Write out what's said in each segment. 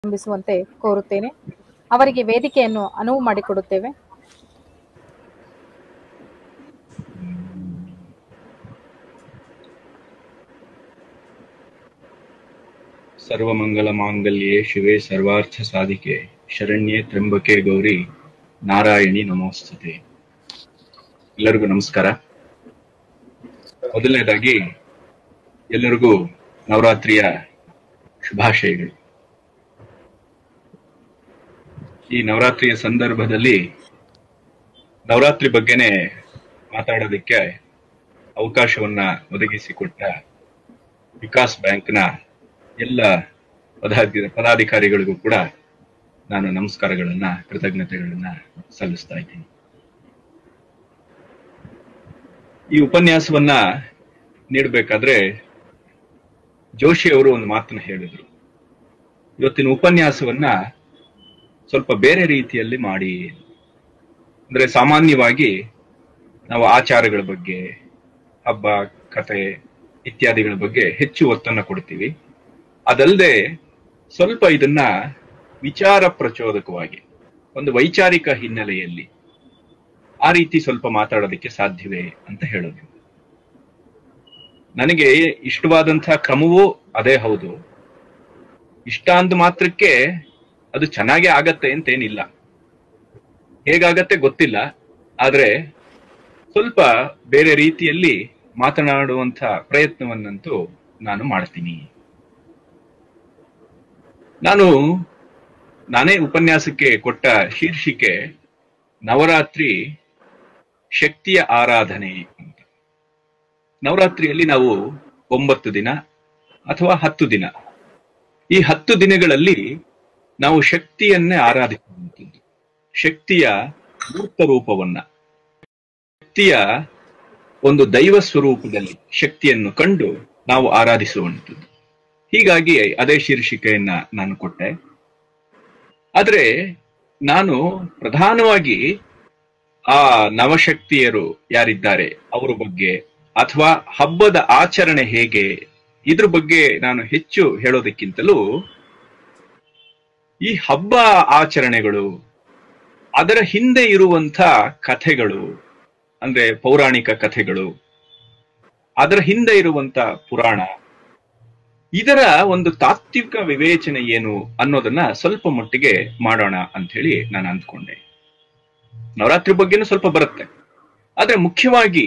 ಪ್ರಾರಂಭಿಸುವಂತೆ ಕೋರುತ್ತೇನೆ ಅವರಿಗೆ ವೇದಿಕೆಯನ್ನು ಅನುವು ಮಾಡಿಕೊಡುತ್ತೇವೆ ಸರ್ವಮಂಗಲ ಮಾಂಗಲ್ಯೆ ಶಿವೆ ಸರ್ವಾರ್ಥ ಸಾಧಿಕೆ ಶರಣ್ಯೆ ತ್ರ್ಯಂಬಕೆ ಗೌರಿ ನಾರಾಯಣಿ ನಮೋಸ್ತುತೆ ಎಲ್ಲರಿಗೂ ನಮಸ್ಕಾರ ಮೊದಲನೇದಾಗಿ ಎಲ್ಲರಿಗೂ ನವರಾತ್ರಿಯ ಶುಭಾಶಯಗಳು ಈ ನವರಾತ್ರಿಯ ಸಂದರ್ಭದಲ್ಲಿ ನವರಾತ್ರಿ ಬಗ್ಗೆನೆ ಮಾತಾಡೋದಕ್ಕೆ ಅವಕಾಶವನ್ನ ಒದಗಿಸಿಕೊಟ್ಟ ವಿಕಾಸ್ ಬ್ಯಾಂಕ್ನ ಎಲ್ಲ ಪದಾಧಿ ಪದಾಧಿಕಾರಿಗಳಿಗೂ ಕೂಡ ನಾನು ನಮಸ್ಕಾರಗಳನ್ನ ಕೃತಜ್ಞತೆಗಳನ್ನ ಸಲ್ಲಿಸ್ತಾ ಇದ್ದೀನಿ ಈ ಉಪನ್ಯಾಸವನ್ನ ನೀಡಬೇಕಾದ್ರೆ ಜೋಶಿ ಅವರು ಒಂದು ಮಾತನ್ನ ಹೇಳಿದ್ರು ಇವತ್ತಿನ ಉಪನ್ಯಾಸವನ್ನ ಸ್ವಲ್ಪ ಬೇರೆ ರೀತಿಯಲ್ಲಿ ಮಾಡಿ ಅಂದ್ರೆ ಸಾಮಾನ್ಯವಾಗಿ ನಾವು ಆಚಾರಗಳ ಬಗ್ಗೆ ಹಬ್ಬ ಕಥೆ ಇತ್ಯಾದಿಗಳ ಬಗ್ಗೆ ಹೆಚ್ಚು ಒತ್ತನ್ನ ಕೊಡ್ತೀವಿ ಅದಲ್ಲದೆ ಸ್ವಲ್ಪ ಇದನ್ನ ವಿಚಾರ ಪ್ರಚೋದಕವಾಗಿ ಒಂದು ವೈಚಾರಿಕ ಹಿನ್ನೆಲೆಯಲ್ಲಿ ಆ ರೀತಿ ಸ್ವಲ್ಪ ಮಾತಾಡೋದಕ್ಕೆ ಸಾಧ್ಯವೇ ಅಂತ ಹೇಳೋದು ನನಗೆ ಇಷ್ಟವಾದಂತಹ ಕ್ರಮವೂ ಅದೇ ಹೌದು ಇಷ್ಟ ಅಂದ ಮಾತ್ರಕ್ಕೆ ಅದು ಚೆನ್ನಾಗೇ ಆಗತ್ತೆ ಅಂತೇನಿಲ್ಲ ಹೇಗಾಗತ್ತೆ ಗೊತ್ತಿಲ್ಲ ಆದ್ರೆ ಸ್ವಲ್ಪ ಬೇರೆ ರೀತಿಯಲ್ಲಿ ಮಾತನಾಡುವಂತ ಪ್ರಯತ್ನವನ್ನಂತೂ ನಾನು ಮಾಡ್ತೀನಿ ನಾನು ನಾನೇ ಉಪನ್ಯಾಸಕ್ಕೆ ಕೊಟ್ಟ ಶೀರ್ಷಿಕೆ ನವರಾತ್ರಿ ಶಕ್ತಿಯ ಆರಾಧನೆ ಅಂತ ನವರಾತ್ರಿಯಲ್ಲಿ ನಾವು ಒಂಬತ್ತು ದಿನ ಅಥವಾ ಹತ್ತು ದಿನ ಈ ಹತ್ತು ದಿನಗಳಲ್ಲಿ ನಾವು ಶಕ್ತಿಯನ್ನೇ ಆರಾಧಿಸುವಂಥದ್ದು ಶಕ್ತಿಯ ಮೂರ್ತ ರೂಪವನ್ನ ಶಕ್ತಿಯ ಒಂದು ದೈವ ಸ್ವರೂಪದಲ್ಲಿ ಶಕ್ತಿಯನ್ನು ಕಂಡು ನಾವು ಆರಾಧಿಸುವಂಥದ್ದು ಹೀಗಾಗಿ ಅದೇ ಶೀರ್ಷಿಕೆಯನ್ನ ನಾನು ಕೊಟ್ಟೆ ಆದ್ರೆ ನಾನು ಪ್ರಧಾನವಾಗಿ ಆ ನವಶಕ್ತಿಯರು ಯಾರಿದ್ದಾರೆ ಅವರ ಬಗ್ಗೆ ಅಥವಾ ಹಬ್ಬದ ಆಚರಣೆ ಹೇಗೆ ಇದ್ರ ಬಗ್ಗೆ ನಾನು ಹೆಚ್ಚು ಹೇಳೋದಕ್ಕಿಂತಲೂ ಈ ಹಬ್ಬ ಆಚರಣೆಗಳು ಅದರ ಹಿಂದೆ ಇರುವಂತ ಕಥೆಗಳು ಅಂದ್ರೆ ಪೌರಾಣಿಕ ಕಥೆಗಳು ಅದರ ಹಿಂದೆ ಇರುವಂತ ಪುರಾಣ ಇದರ ಒಂದು ತಾತ್ವಿಕ ವಿವೇಚನೆ ಏನು ಅನ್ನೋದನ್ನ ಸ್ವಲ್ಪ ಮಟ್ಟಿಗೆ ಮಾಡೋಣ ಅಂತ ಹೇಳಿ ನಾನು ಅಂದ್ಕೊಂಡೆ ನವರಾತ್ರಿ ಬಗ್ಗೆನೂ ಸ್ವಲ್ಪ ಬರುತ್ತೆ ಆದ್ರೆ ಮುಖ್ಯವಾಗಿ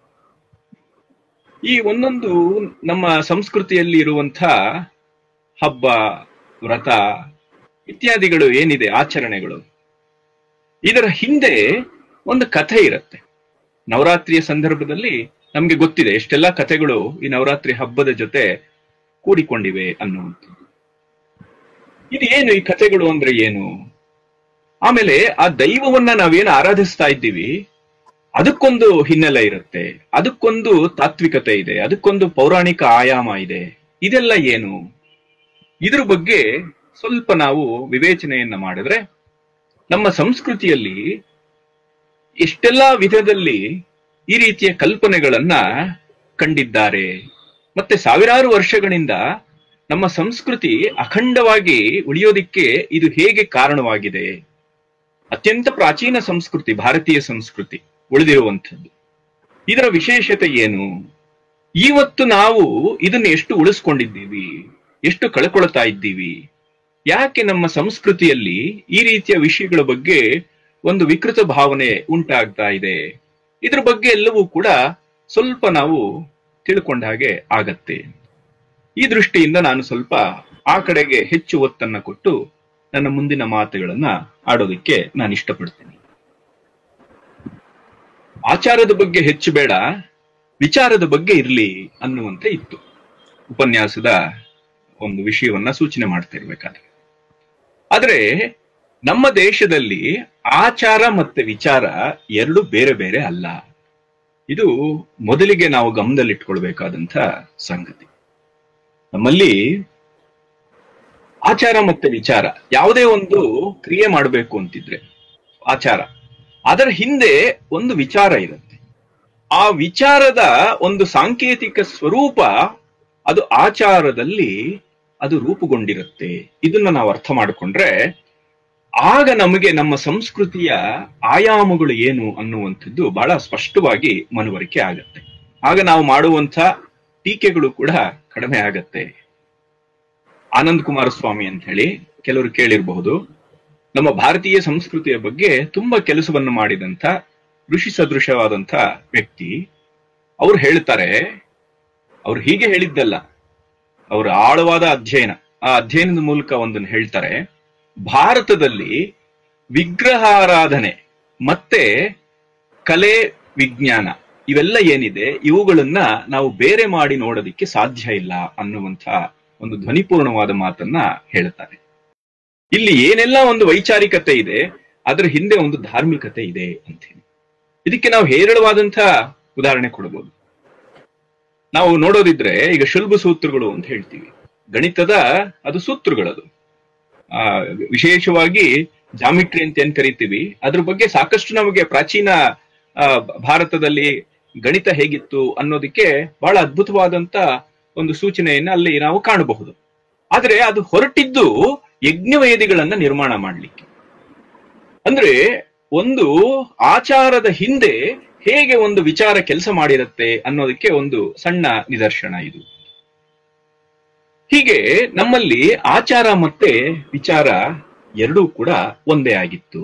ಈ ಒಂದೊಂದು ನಮ್ಮ ಸಂಸ್ಕೃತಿಯಲ್ಲಿ ಇರುವಂತ ಹಬ್ಬ ವ್ರತ ಇತ್ಯಾದಿಗಳು ಏನಿದೆ ಆಚರಣೆಗಳು ಇದರ ಹಿಂದೆ ಒಂದು ಕಥೆ ಇರುತ್ತೆ ನವರಾತ್ರಿಯ ಸಂದರ್ಭದಲ್ಲಿ ನಮ್ಗೆ ಗೊತ್ತಿದೆ ಎಷ್ಟೆಲ್ಲಾ ಕಥೆಗಳು ಈ ನವರಾತ್ರಿ ಹಬ್ಬದ ಜೊತೆ ಕೂಡಿಕೊಂಡಿವೆ ಅನ್ನುವಂಥದ್ದು ಇದು ಏನು ಈ ಕಥೆಗಳು ಅಂದ್ರೆ ಏನು ಆಮೇಲೆ ಆ ದೈವವನ್ನ ನಾವೇನು ಆರಾಧಿಸ್ತಾ ಇದ್ದೀವಿ ಅದಕ್ಕೊಂದು ಹಿನ್ನೆಲೆ ಇರುತ್ತೆ ಅದಕ್ಕೊಂದು ತಾತ್ವಿಕತೆ ಇದೆ ಅದಕ್ಕೊಂದು ಪೌರಾಣಿಕ ಆಯಾಮ ಇದೆ ಇದೆಲ್ಲ ಏನು ಇದ್ರ ಬಗ್ಗೆ ಸ್ವಲ್ಪ ನಾವು ವಿವೇಚನೆಯನ್ನ ಮಾಡಿದ್ರೆ ನಮ್ಮ ಸಂಸ್ಕೃತಿಯಲ್ಲಿ ಎಷ್ಟೆಲ್ಲಾ ವಿಧದಲ್ಲಿ ಈ ರೀತಿಯ ಕಲ್ಪನೆಗಳನ್ನ ಕಂಡಿದ್ದಾರೆ ಮತ್ತೆ ಸಾವಿರಾರು ವರ್ಷಗಳಿಂದ ನಮ್ಮ ಸಂಸ್ಕೃತಿ ಅಖಂಡವಾಗಿ ಉಳಿಯೋದಿಕ್ಕೆ ಇದು ಹೇಗೆ ಕಾರಣವಾಗಿದೆ ಅತ್ಯಂತ ಪ್ರಾಚೀನ ಸಂಸ್ಕೃತಿ ಭಾರತೀಯ ಸಂಸ್ಕೃತಿ ಉಳಿದಿರುವಂಥದ್ದು ಇದರ ವಿಶೇಷತೆ ಏನು ಇವತ್ತು ನಾವು ಇದನ್ನ ಎಷ್ಟು ಉಳಿಸ್ಕೊಂಡಿದ್ದೀವಿ ಎಷ್ಟು ಕಳ್ಕೊಳ್ತಾ ಇದ್ದೀವಿ ಯಾಕೆ ನಮ್ಮ ಸಂಸ್ಕೃತಿಯಲ್ಲಿ ಈ ರೀತಿಯ ವಿಷಯಗಳ ಬಗ್ಗೆ ಒಂದು ವಿಕೃತ ಭಾವನೆ ಉಂಟಾಗ್ತಾ ಇದೆ ಇದ್ರ ಬಗ್ಗೆ ಎಲ್ಲವೂ ಕೂಡ ಸ್ವಲ್ಪ ನಾವು ತಿಳ್ಕೊಂಡ ಹಾಗೆ ಆಗತ್ತೆ ಈ ದೃಷ್ಟಿಯಿಂದ ನಾನು ಸ್ವಲ್ಪ ಆ ಕಡೆಗೆ ಹೆಚ್ಚು ಒತ್ತನ್ನ ಕೊಟ್ಟು ನನ್ನ ಮುಂದಿನ ಮಾತುಗಳನ್ನ ಆಡೋದಕ್ಕೆ ನಾನು ಇಷ್ಟಪಡ್ತೇನೆ ಆಚಾರದ ಬಗ್ಗೆ ಹೆಚ್ಚು ಬೇಡ ವಿಚಾರದ ಬಗ್ಗೆ ಇರ್ಲಿ ಅನ್ನುವಂತೆ ಇತ್ತು ಉಪನ್ಯಾಸದ ಒಂದು ವಿಷಯವನ್ನ ಸೂಚನೆ ಮಾಡ್ತಾ ಇರ್ಬೇಕಾದ್ರೆ ಆದ್ರೆ ನಮ್ಮ ದೇಶದಲ್ಲಿ ಆಚಾರ ಮತ್ತೆ ವಿಚಾರ ಎರಡು ಬೇರೆ ಬೇರೆ ಅಲ್ಲ ಇದು ಮೊದಲಿಗೆ ನಾವು ಗಮನದಲ್ಲಿಟ್ಕೊಳ್ಬೇಕಾದಂತ ಸಂಗತಿ ನಮ್ಮಲ್ಲಿ ಆಚಾರ ಮತ್ತೆ ವಿಚಾರ ಯಾವುದೇ ಒಂದು ಕ್ರಿಯೆ ಮಾಡಬೇಕು ಅಂತಿದ್ರೆ ಆಚಾರ ಅದರ ಹಿಂದೆ ಒಂದು ವಿಚಾರ ಇರುತ್ತೆ ಆ ವಿಚಾರದ ಒಂದು ಸಾಂಕೇತಿಕ ಸ್ವರೂಪ ಅದು ಆಚಾರದಲ್ಲಿ ಅದು ರೂಪುಗೊಂಡಿರುತ್ತೆ ಇದನ್ನ ನಾವು ಅರ್ಥ ಮಾಡಿಕೊಂಡ್ರೆ ಆಗ ನಮಗೆ ನಮ್ಮ ಸಂಸ್ಕೃತಿಯ ಆಯಾಮಗಳು ಏನು ಅನ್ನುವಂಥದ್ದು ಬಹಳ ಸ್ಪಷ್ಟವಾಗಿ ಮನವರಿಕೆ ಆಗತ್ತೆ ಆಗ ನಾವು ಮಾಡುವಂತ ಟೀಕೆಗಳು ಕೂಡ ಕಡಿಮೆ ಆಗತ್ತೆ ಆನಂದ್ ಕುಮಾರಸ್ವಾಮಿ ಅಂತ ಹೇಳಿ ಕೆಲವರು ಕೇಳಿರಬಹುದು ನಮ್ಮ ಭಾರತೀಯ ಸಂಸ್ಕೃತಿಯ ಬಗ್ಗೆ ತುಂಬಾ ಕೆಲಸವನ್ನು ಮಾಡಿದಂತ ಋಷಿ ಸದೃಶವಾದಂತ ವ್ಯಕ್ತಿ ಅವ್ರು ಹೇಳ್ತಾರೆ ಅವ್ರು ಹೀಗೆ ಹೇಳಿದ್ದಲ್ಲ ಅವರ ಆಳವಾದ ಅಧ್ಯಯನ ಆ ಅಧ್ಯಯನದ ಮೂಲಕ ಒಂದನ್ನು ಹೇಳ್ತಾರೆ ಭಾರತದಲ್ಲಿ ವಿಗ್ರಹಾರಾಧನೆ ಮತ್ತೆ ಕಲೆ ವಿಜ್ಞಾನ ಇವೆಲ್ಲ ಏನಿದೆ ಇವುಗಳನ್ನ ನಾವು ಬೇರೆ ಮಾಡಿ ನೋಡೋದಿಕ್ಕೆ ಸಾಧ್ಯ ಇಲ್ಲ ಅನ್ನುವಂಥ ಒಂದು ಧ್ವನಿಪೂರ್ಣವಾದ ಮಾತನ್ನ ಹೇಳ್ತಾರೆ ಇಲ್ಲಿ ಏನೆಲ್ಲ ಒಂದು ವೈಚಾರಿಕತೆ ಇದೆ ಅದರ ಹಿಂದೆ ಒಂದು ಧಾರ್ಮಿಕತೆ ಇದೆ ಅಂತ ಹೇಳಿ ಇದಕ್ಕೆ ನಾವು ಹೇರಳವಾದಂತ ಉದಾಹರಣೆ ಕೊಡಬಹುದು ನಾವು ನೋಡೋದಿದ್ರೆ ಈಗ ಶುಲ್ಬ ಸೂತ್ರಗಳು ಅಂತ ಹೇಳ್ತೀವಿ ಗಣಿತದ ಅದು ಸೂತ್ರಗಳದು ಆ ವಿಶೇಷವಾಗಿ ಜಾಮಿಟ್ರಿ ಅಂತ ಏನ್ ಕರಿತೀವಿ ಅದ್ರ ಬಗ್ಗೆ ಸಾಕಷ್ಟು ನಮಗೆ ಪ್ರಾಚೀನ ಆ, ಭಾರತದಲ್ಲಿ ಗಣಿತ ಹೇಗಿತ್ತು ಅನ್ನೋದಕ್ಕೆ ಬಹಳ ಅದ್ಭುತವಾದಂತ ಒಂದು ಸೂಚನೆಯನ್ನ ಅಲ್ಲಿ ನಾವು ಕಾಣಬಹುದು ಆದ್ರೆ ಅದು ಹೊರಟಿದ್ದು ಯಜ್ಞವೇದಿಗಳನ್ನ ನಿರ್ಮಾಣ ಮಾಡ್ಲಿಕ್ಕೆ ಅಂದ್ರೆ ಒಂದು ಆಚಾರದ ಹಿಂದೆ ಹೇಗೆ ಒಂದು ವಿಚಾರ ಕೆಲಸ ಮಾಡಿರುತ್ತೆ ಅನ್ನೋದಕ್ಕೆ ಒಂದು ಸಣ್ಣ ನಿದರ್ಶನ ಇದು ಹೀಗೆ ನಮ್ಮಲ್ಲಿ ಆಚಾರ ಮತ್ತೆ ವಿಚಾರ ಎರಡೂ ಕೂಡ ಒಂದೇ ಆಗಿತ್ತು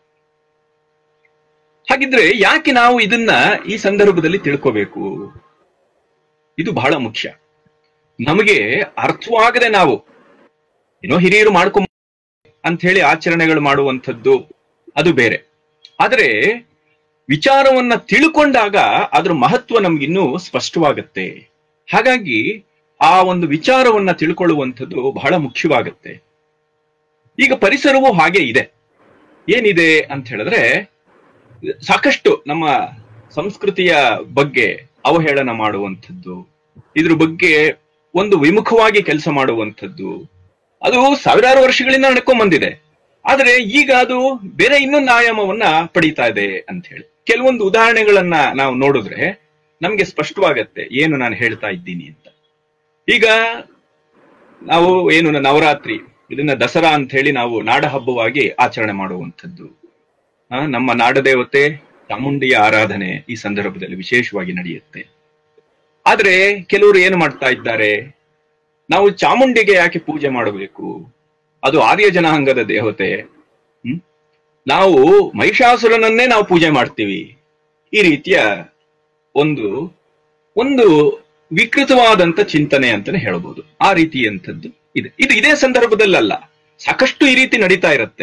ಹಾಗಿದ್ರೆ ಯಾಕೆ ನಾವು ಇದನ್ನ ಈ ಸಂದರ್ಭದಲ್ಲಿ ತಿಳ್ಕೋಬೇಕು ಇದು ಬಹಳ ಮುಖ್ಯ ನಮಗೆ ಅರ್ಥವಾಗದೆ ನಾವು ಏನೋ ಹಿರಿಯರು ಮಾಡ್ಕೊಂಡ್ ಅಂತ ಹೇಳಿ ಆಚರಣೆಗಳು ಮಾಡುವಂಥದ್ದು ಅದು ಬೇರೆ ಆದ್ರೆ ವಿಚಾರವನ್ನ ತಿಳ್ಕೊಂಡಾಗ ಅದ್ರ ಮಹತ್ವ ನಮ್ಗಿನ್ನೂ ಸ್ಪಷ್ಟವಾಗತ್ತೆ ಹಾಗಾಗಿ ಆ ಒಂದು ವಿಚಾರವನ್ನ ತಿಳ್ಕೊಳ್ಳುವಂಥದ್ದು ಬಹಳ ಮುಖ್ಯವಾಗತ್ತೆ ಈಗ ಪರಿಸರವೂ ಹಾಗೆ ಇದೆ ಏನಿದೆ ಅಂತ ಹೇಳಿದ್ರೆ ಸಾಕಷ್ಟು ನಮ್ಮ ಸಂಸ್ಕೃತಿಯ ಬಗ್ಗೆ ಅವಹೇಳನ ಮಾಡುವಂಥದ್ದು ಇದ್ರ ಬಗ್ಗೆ ಒಂದು ವಿಮುಖವಾಗಿ ಕೆಲಸ ಮಾಡುವಂಥದ್ದು ಅದು ಸಾವಿರಾರು ವರ್ಷಗಳಿಂದ ನಡ್ಕೊಂಡ್ ಬಂದಿದೆ ಆದ್ರೆ ಈಗ ಅದು ಬೇರೆ ಇನ್ನೊಂದು ಆಯಾಮವನ್ನ ಪಡೀತಾ ಇದೆ ಅಂತ ಹೇಳಿ ಕೆಲವೊಂದು ಉದಾಹರಣೆಗಳನ್ನ ನಾವು ನೋಡಿದ್ರೆ ನಮ್ಗೆ ಸ್ಪಷ್ಟವಾಗತ್ತೆ ಏನು ನಾನು ಹೇಳ್ತಾ ಇದ್ದೀನಿ ಅಂತ ಈಗ ನಾವು ಏನು ನವರಾತ್ರಿ ಇದನ್ನ ದಸರಾ ಅಂತ ಹೇಳಿ ನಾವು ನಾಡ ಹಬ್ಬವಾಗಿ ಆಚರಣೆ ಮಾಡುವಂಥದ್ದು ಆ, ನಮ್ಮ ನಾಡದೇವತೆ ಚಾಮುಂಡಿಯ ಆರಾಧನೆ ಈ ಸಂದರ್ಭದಲ್ಲಿ ವಿಶೇಷವಾಗಿ ನಡೆಯುತ್ತೆ ಆದ್ರೆ ಕೆಲವರು ಏನು ಮಾಡ್ತಾ ಇದ್ದಾರೆ ನಾವು ಚಾಮುಂಡಿಗೆ ಯಾಕೆ ಪೂಜೆ ಮಾಡಬೇಕು ಅದು ಆರ್ಯ ಜನಾಂಗದ ದೇವತೆ ಹ್ಮ್ ನಾವು ಮಹಿಷಾಸುರನನ್ನೇ ನಾವು ಪೂಜೆ ಮಾಡ್ತೀವಿ ಈ ರೀತಿಯ ಒಂದು ಒಂದು ವಿಕೃತವಾದಂತ ಚಿಂತನೆ ಅಂತಾನೆ ಹೇಳ್ಬೋದು ಆ ರೀತಿಯಂಥದ್ದು ಇದೆ ಇದು ಇದೇ ಸಂದರ್ಭದಲ್ಲಲ್ಲ ಸಾಕಷ್ಟು ಈ ರೀತಿ ನಡೀತಾ ಇರುತ್ತೆ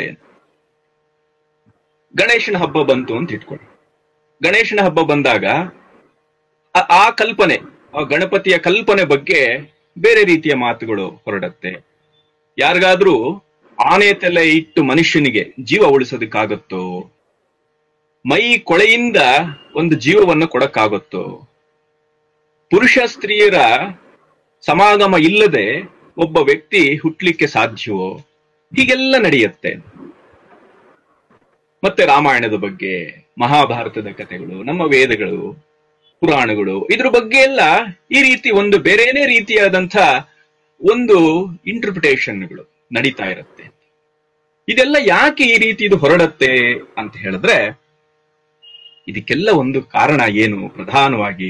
ಗಣೇಶನ ಹಬ್ಬ ಬಂತು ಅಂತ ಇಟ್ಕೊಳ್ಳಿ ಗಣೇಶನ ಹಬ್ಬ ಬಂದಾಗ ಆ- ಆ ಕಲ್ಪನೆ ಆ ಗಣಪತಿಯ ಕಲ್ಪನೆ ಬಗ್ಗೆ ಬೇರೆ ರೀತಿಯ ಮಾತುಗಳು ಹೊರಡತ್ತೆ ಯಾರಿಗಾದ್ರೂ ಆನೆ ತಲೆ ಇಟ್ಟು ಮನುಷ್ಯನಿಗೆ ಜೀವ ಉಳಿಸೋದಕ್ಕಾಗತ್ತೋ ಮೈ ಕೊಳೆಯಿಂದ ಒಂದು ಜೀವವನ್ನು ಕೊಡಕ್ಕಾಗತ್ತೋ ಪುರುಷ ಸ್ತ್ರೀಯರ ಸಮಾಗಮ ಇಲ್ಲದೆ ಒಬ್ಬ ವ್ಯಕ್ತಿ ಹುಟ್ಲಿಕ್ಕೆ ಸಾಧ್ಯವೋ ಹೀಗೆಲ್ಲ ನಡೆಯುತ್ತೆ ಮತ್ತೆ ರಾಮಾಯಣದ ಬಗ್ಗೆ ಮಹಾಭಾರತದ ಕಥೆಗಳು ನಮ್ಮ ವೇದಗಳು ಪುರಾಣಗಳು ಇದ್ರ ಬಗ್ಗೆ ಎಲ್ಲ ಈ ರೀತಿ ಒಂದು ಬೇರೆನೇ ರೀತಿಯಾದಂಥ ಒಂದು ಇಂಟರ್ಪ್ರಿಟೇಷನ್ಗಳು ನಡೀತಾ ಇರುತ್ತೆ ಇದೆಲ್ಲ ಯಾಕೆ ಈ ರೀತಿ ಇದು ಹೊರಡತ್ತೆ ಅಂತ ಹೇಳಿದ್ರೆ ಇದಕ್ಕೆಲ್ಲ ಒಂದು ಕಾರಣ ಏನು ಪ್ರಧಾನವಾಗಿ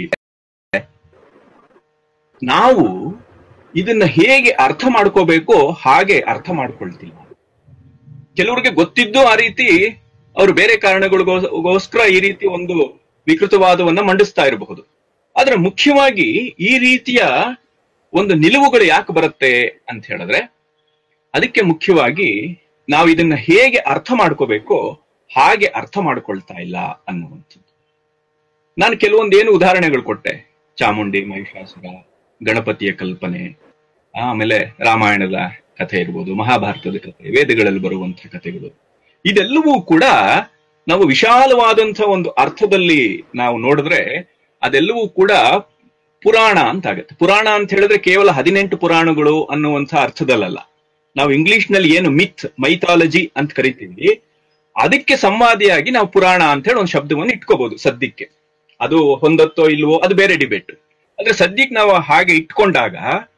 ನಾವು ಇದನ್ನ ಹೇಗೆ ಅರ್ಥ ಮಾಡ್ಕೋಬೇಕೋ ಹಾಗೆ ಅರ್ಥ ಮಾಡ್ಕೊಳ್ತಿಲ್ಲ ಕೆಲವರಿಗೆ ಗೊತ್ತಿದ್ದು ಆ ರೀತಿ ಅವರು ಬೇರೆ ಕಾರಣಗಳಿಗೋಸ್ಕರ ಈ ರೀತಿ ಒಂದು ವಿಕೃತವಾದವನ್ನ ಮಂಡಿಸ್ತಾ ಇರಬಹುದು ಆದ್ರೆ ಮುಖ್ಯವಾಗಿ ಈ ರೀತಿಯ ಒಂದು ನಿಲುವುಗಳು ಯಾಕೆ ಬರುತ್ತೆ ಅಂತ ಹೇಳಿದ್ರೆ ಅದಕ್ಕೆ ಮುಖ್ಯವಾಗಿ ನಾವು ಇದನ್ನ ಹೇಗೆ ಅರ್ಥ ಮಾಡ್ಕೋಬೇಕೋ ಹಾಗೆ ಅರ್ಥ ಮಾಡ್ಕೊಳ್ತಾ ಇಲ್ಲ ಅನ್ನುವಂಥದ್ದು ನಾನು ಕೆಲವೊಂದೇನು ಉದಾಹರಣೆಗಳು ಕೊಟ್ಟೆ ಚಾಮುಂಡಿ ಮಹಿಷಾಸುರ ಗಣಪತಿಯ ಕಲ್ಪನೆ ಆಮೇಲೆ ರಾಮಾಯಣದ ಕಥೆ ಇರ್ಬೋದು ಮಹಾಭಾರತದ ಕಥೆ ವೇದಗಳಲ್ಲಿ ಬರುವಂತಹ ಕಥೆಗಳು ಇದೆಲ್ಲವೂ ಕೂಡ ನಾವು ವಿಶಾಲವಾದಂತಹ ಒಂದು ಅರ್ಥದಲ್ಲಿ ನಾವು ನೋಡಿದ್ರೆ ಅದೆಲ್ಲವೂ ಕೂಡ ಪುರಾಣ ಅಂತ ಆಗತ್ತೆ ಪುರಾಣ ಅಂತ ಹೇಳಿದ್ರೆ ಕೇವಲ ಹದಿನೆಂಟು ಪುರಾಣಗಳು ಅನ್ನುವಂಥ ಅರ್ಥದಲ್ಲಲ್ಲ ನಾವು ಇಂಗ್ಲಿಷ್ ನಲ್ಲಿ ಏನು ಮಿತ್ ಮೈಥಾಲಜಿ ಅಂತ ಕರಿತೀವಿ ಅದಕ್ಕೆ ಸಂವಾದಿಯಾಗಿ ನಾವು ಪುರಾಣ ಅಂತ ಹೇಳಿ ಒಂದು ಶಬ್ದವನ್ನು ಇಟ್ಕೋಬಹುದು ಸದ್ಯಕ್ಕೆ ಅದು ಹೊಂದತ್ತೋ ಇಲ್ವೋ ಅದು ಬೇರೆ ಡಿಬೇಟ್ ಆದ್ರೆ ಸದ್ಯಕ್ಕೆ ನಾವು ಹಾಗೆ ಇಟ್ಕೊಂಡಾಗ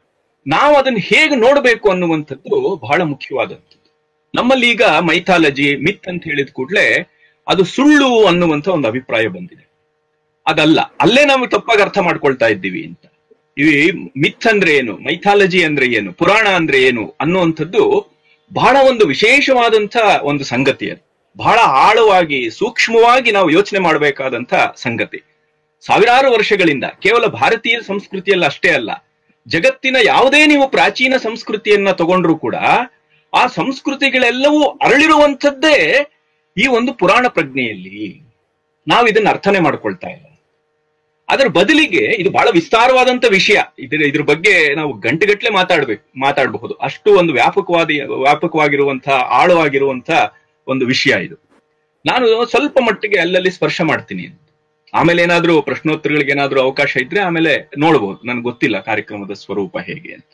ನಾವು ಅದನ್ನ ಹೇಗೆ ನೋಡಬೇಕು ಅನ್ನುವಂಥದ್ದು ಬಹಳ ಮುಖ್ಯವಾದಂಥದ್ದು ನಮ್ಮಲ್ಲಿ ಈಗ ಮೈಥಾಲಜಿ ಮಿತ್ ಅಂತ ಹೇಳಿದ ಕೂಡಲೇ ಅದು ಸುಳ್ಳು ಅನ್ನುವಂಥ ಒಂದು ಅಭಿಪ್ರಾಯ ಬಂದಿದೆ ಅದಲ್ಲ ಅಲ್ಲೇ ನಾವು ತಪ್ಪಾಗಿ ಅರ್ಥ ಮಾಡ್ಕೊಳ್ತಾ ಇದ್ದೀವಿ ಅಂತ ಈ ಮಿತ್ ಅಂದ್ರೆ ಏನು ಮೈಥಾಲಜಿ ಅಂದ್ರೆ ಏನು ಪುರಾಣ ಅಂದ್ರೆ ಏನು ಅನ್ನುವಂಥದ್ದು ಬಹಳ ಒಂದು ವಿಶೇಷವಾದಂಥ ಒಂದು ಸಂಗತಿ ಅದು ಬಹಳ ಆಳವಾಗಿ ಸೂಕ್ಷ್ಮವಾಗಿ ನಾವು ಯೋಚನೆ ಮಾಡಬೇಕಾದಂಥ ಸಂಗತಿ ಸಾವಿರಾರು ವರ್ಷಗಳಿಂದ ಕೇವಲ ಭಾರತೀಯ ಸಂಸ್ಕೃತಿಯಲ್ಲಿ ಅಷ್ಟೇ ಅಲ್ಲ ಜಗತ್ತಿನ ಯಾವುದೇ ನೀವು ಪ್ರಾಚೀನ ಸಂಸ್ಕೃತಿಯನ್ನ ತಗೊಂಡ್ರು ಕೂಡ ಆ ಸಂಸ್ಕೃತಿಗಳೆಲ್ಲವೂ ಅರಳಿರುವಂಥದ್ದೇ ಈ ಒಂದು ಪುರಾಣ ಪ್ರಜ್ಞೆಯಲ್ಲಿ ನಾವು ಇದನ್ನ ಅರ್ಥನೆ ಮಾಡ್ಕೊಳ್ತಾ ಇಲ್ಲ ಅದರ ಬದಲಿಗೆ ಇದು ಬಹಳ ವಿಸ್ತಾರವಾದಂತ ವಿಷಯ ಇದ್ರ ಇದ್ರ ಬಗ್ಗೆ ನಾವು ಗಂಟೆಗಟ್ಲೆ ಮಾತಾಡ್ಬೇಕು ಮಾತಾಡಬಹುದು ಅಷ್ಟು ಒಂದು ವ್ಯಾಪಕವಾದ ವ್ಯಾಪಕವಾಗಿರುವಂತಹ ಆಳವಾಗಿರುವಂತಹ ಒಂದು ವಿಷಯ ಇದು ನಾನು ಸ್ವಲ್ಪ ಮಟ್ಟಿಗೆ ಅಲ್ಲಲ್ಲಿ ಸ್ಪರ್ಶ ಮಾಡ್ತೀನಿ ಆಮೇಲೆ ಏನಾದ್ರೂ ಪ್ರಶ್ನೋತ್ತರಗಳಿಗೆ ಏನಾದ್ರೂ ಅವಕಾಶ ಇದ್ರೆ ಆಮೇಲೆ ನೋಡ್ಬೋದು ನನ್ಗೆ ಗೊತ್ತಿಲ್ಲ ಕಾರ್ಯಕ್ರಮದ ಸ್ವರೂಪ ಹೇಗೆ ಅಂತ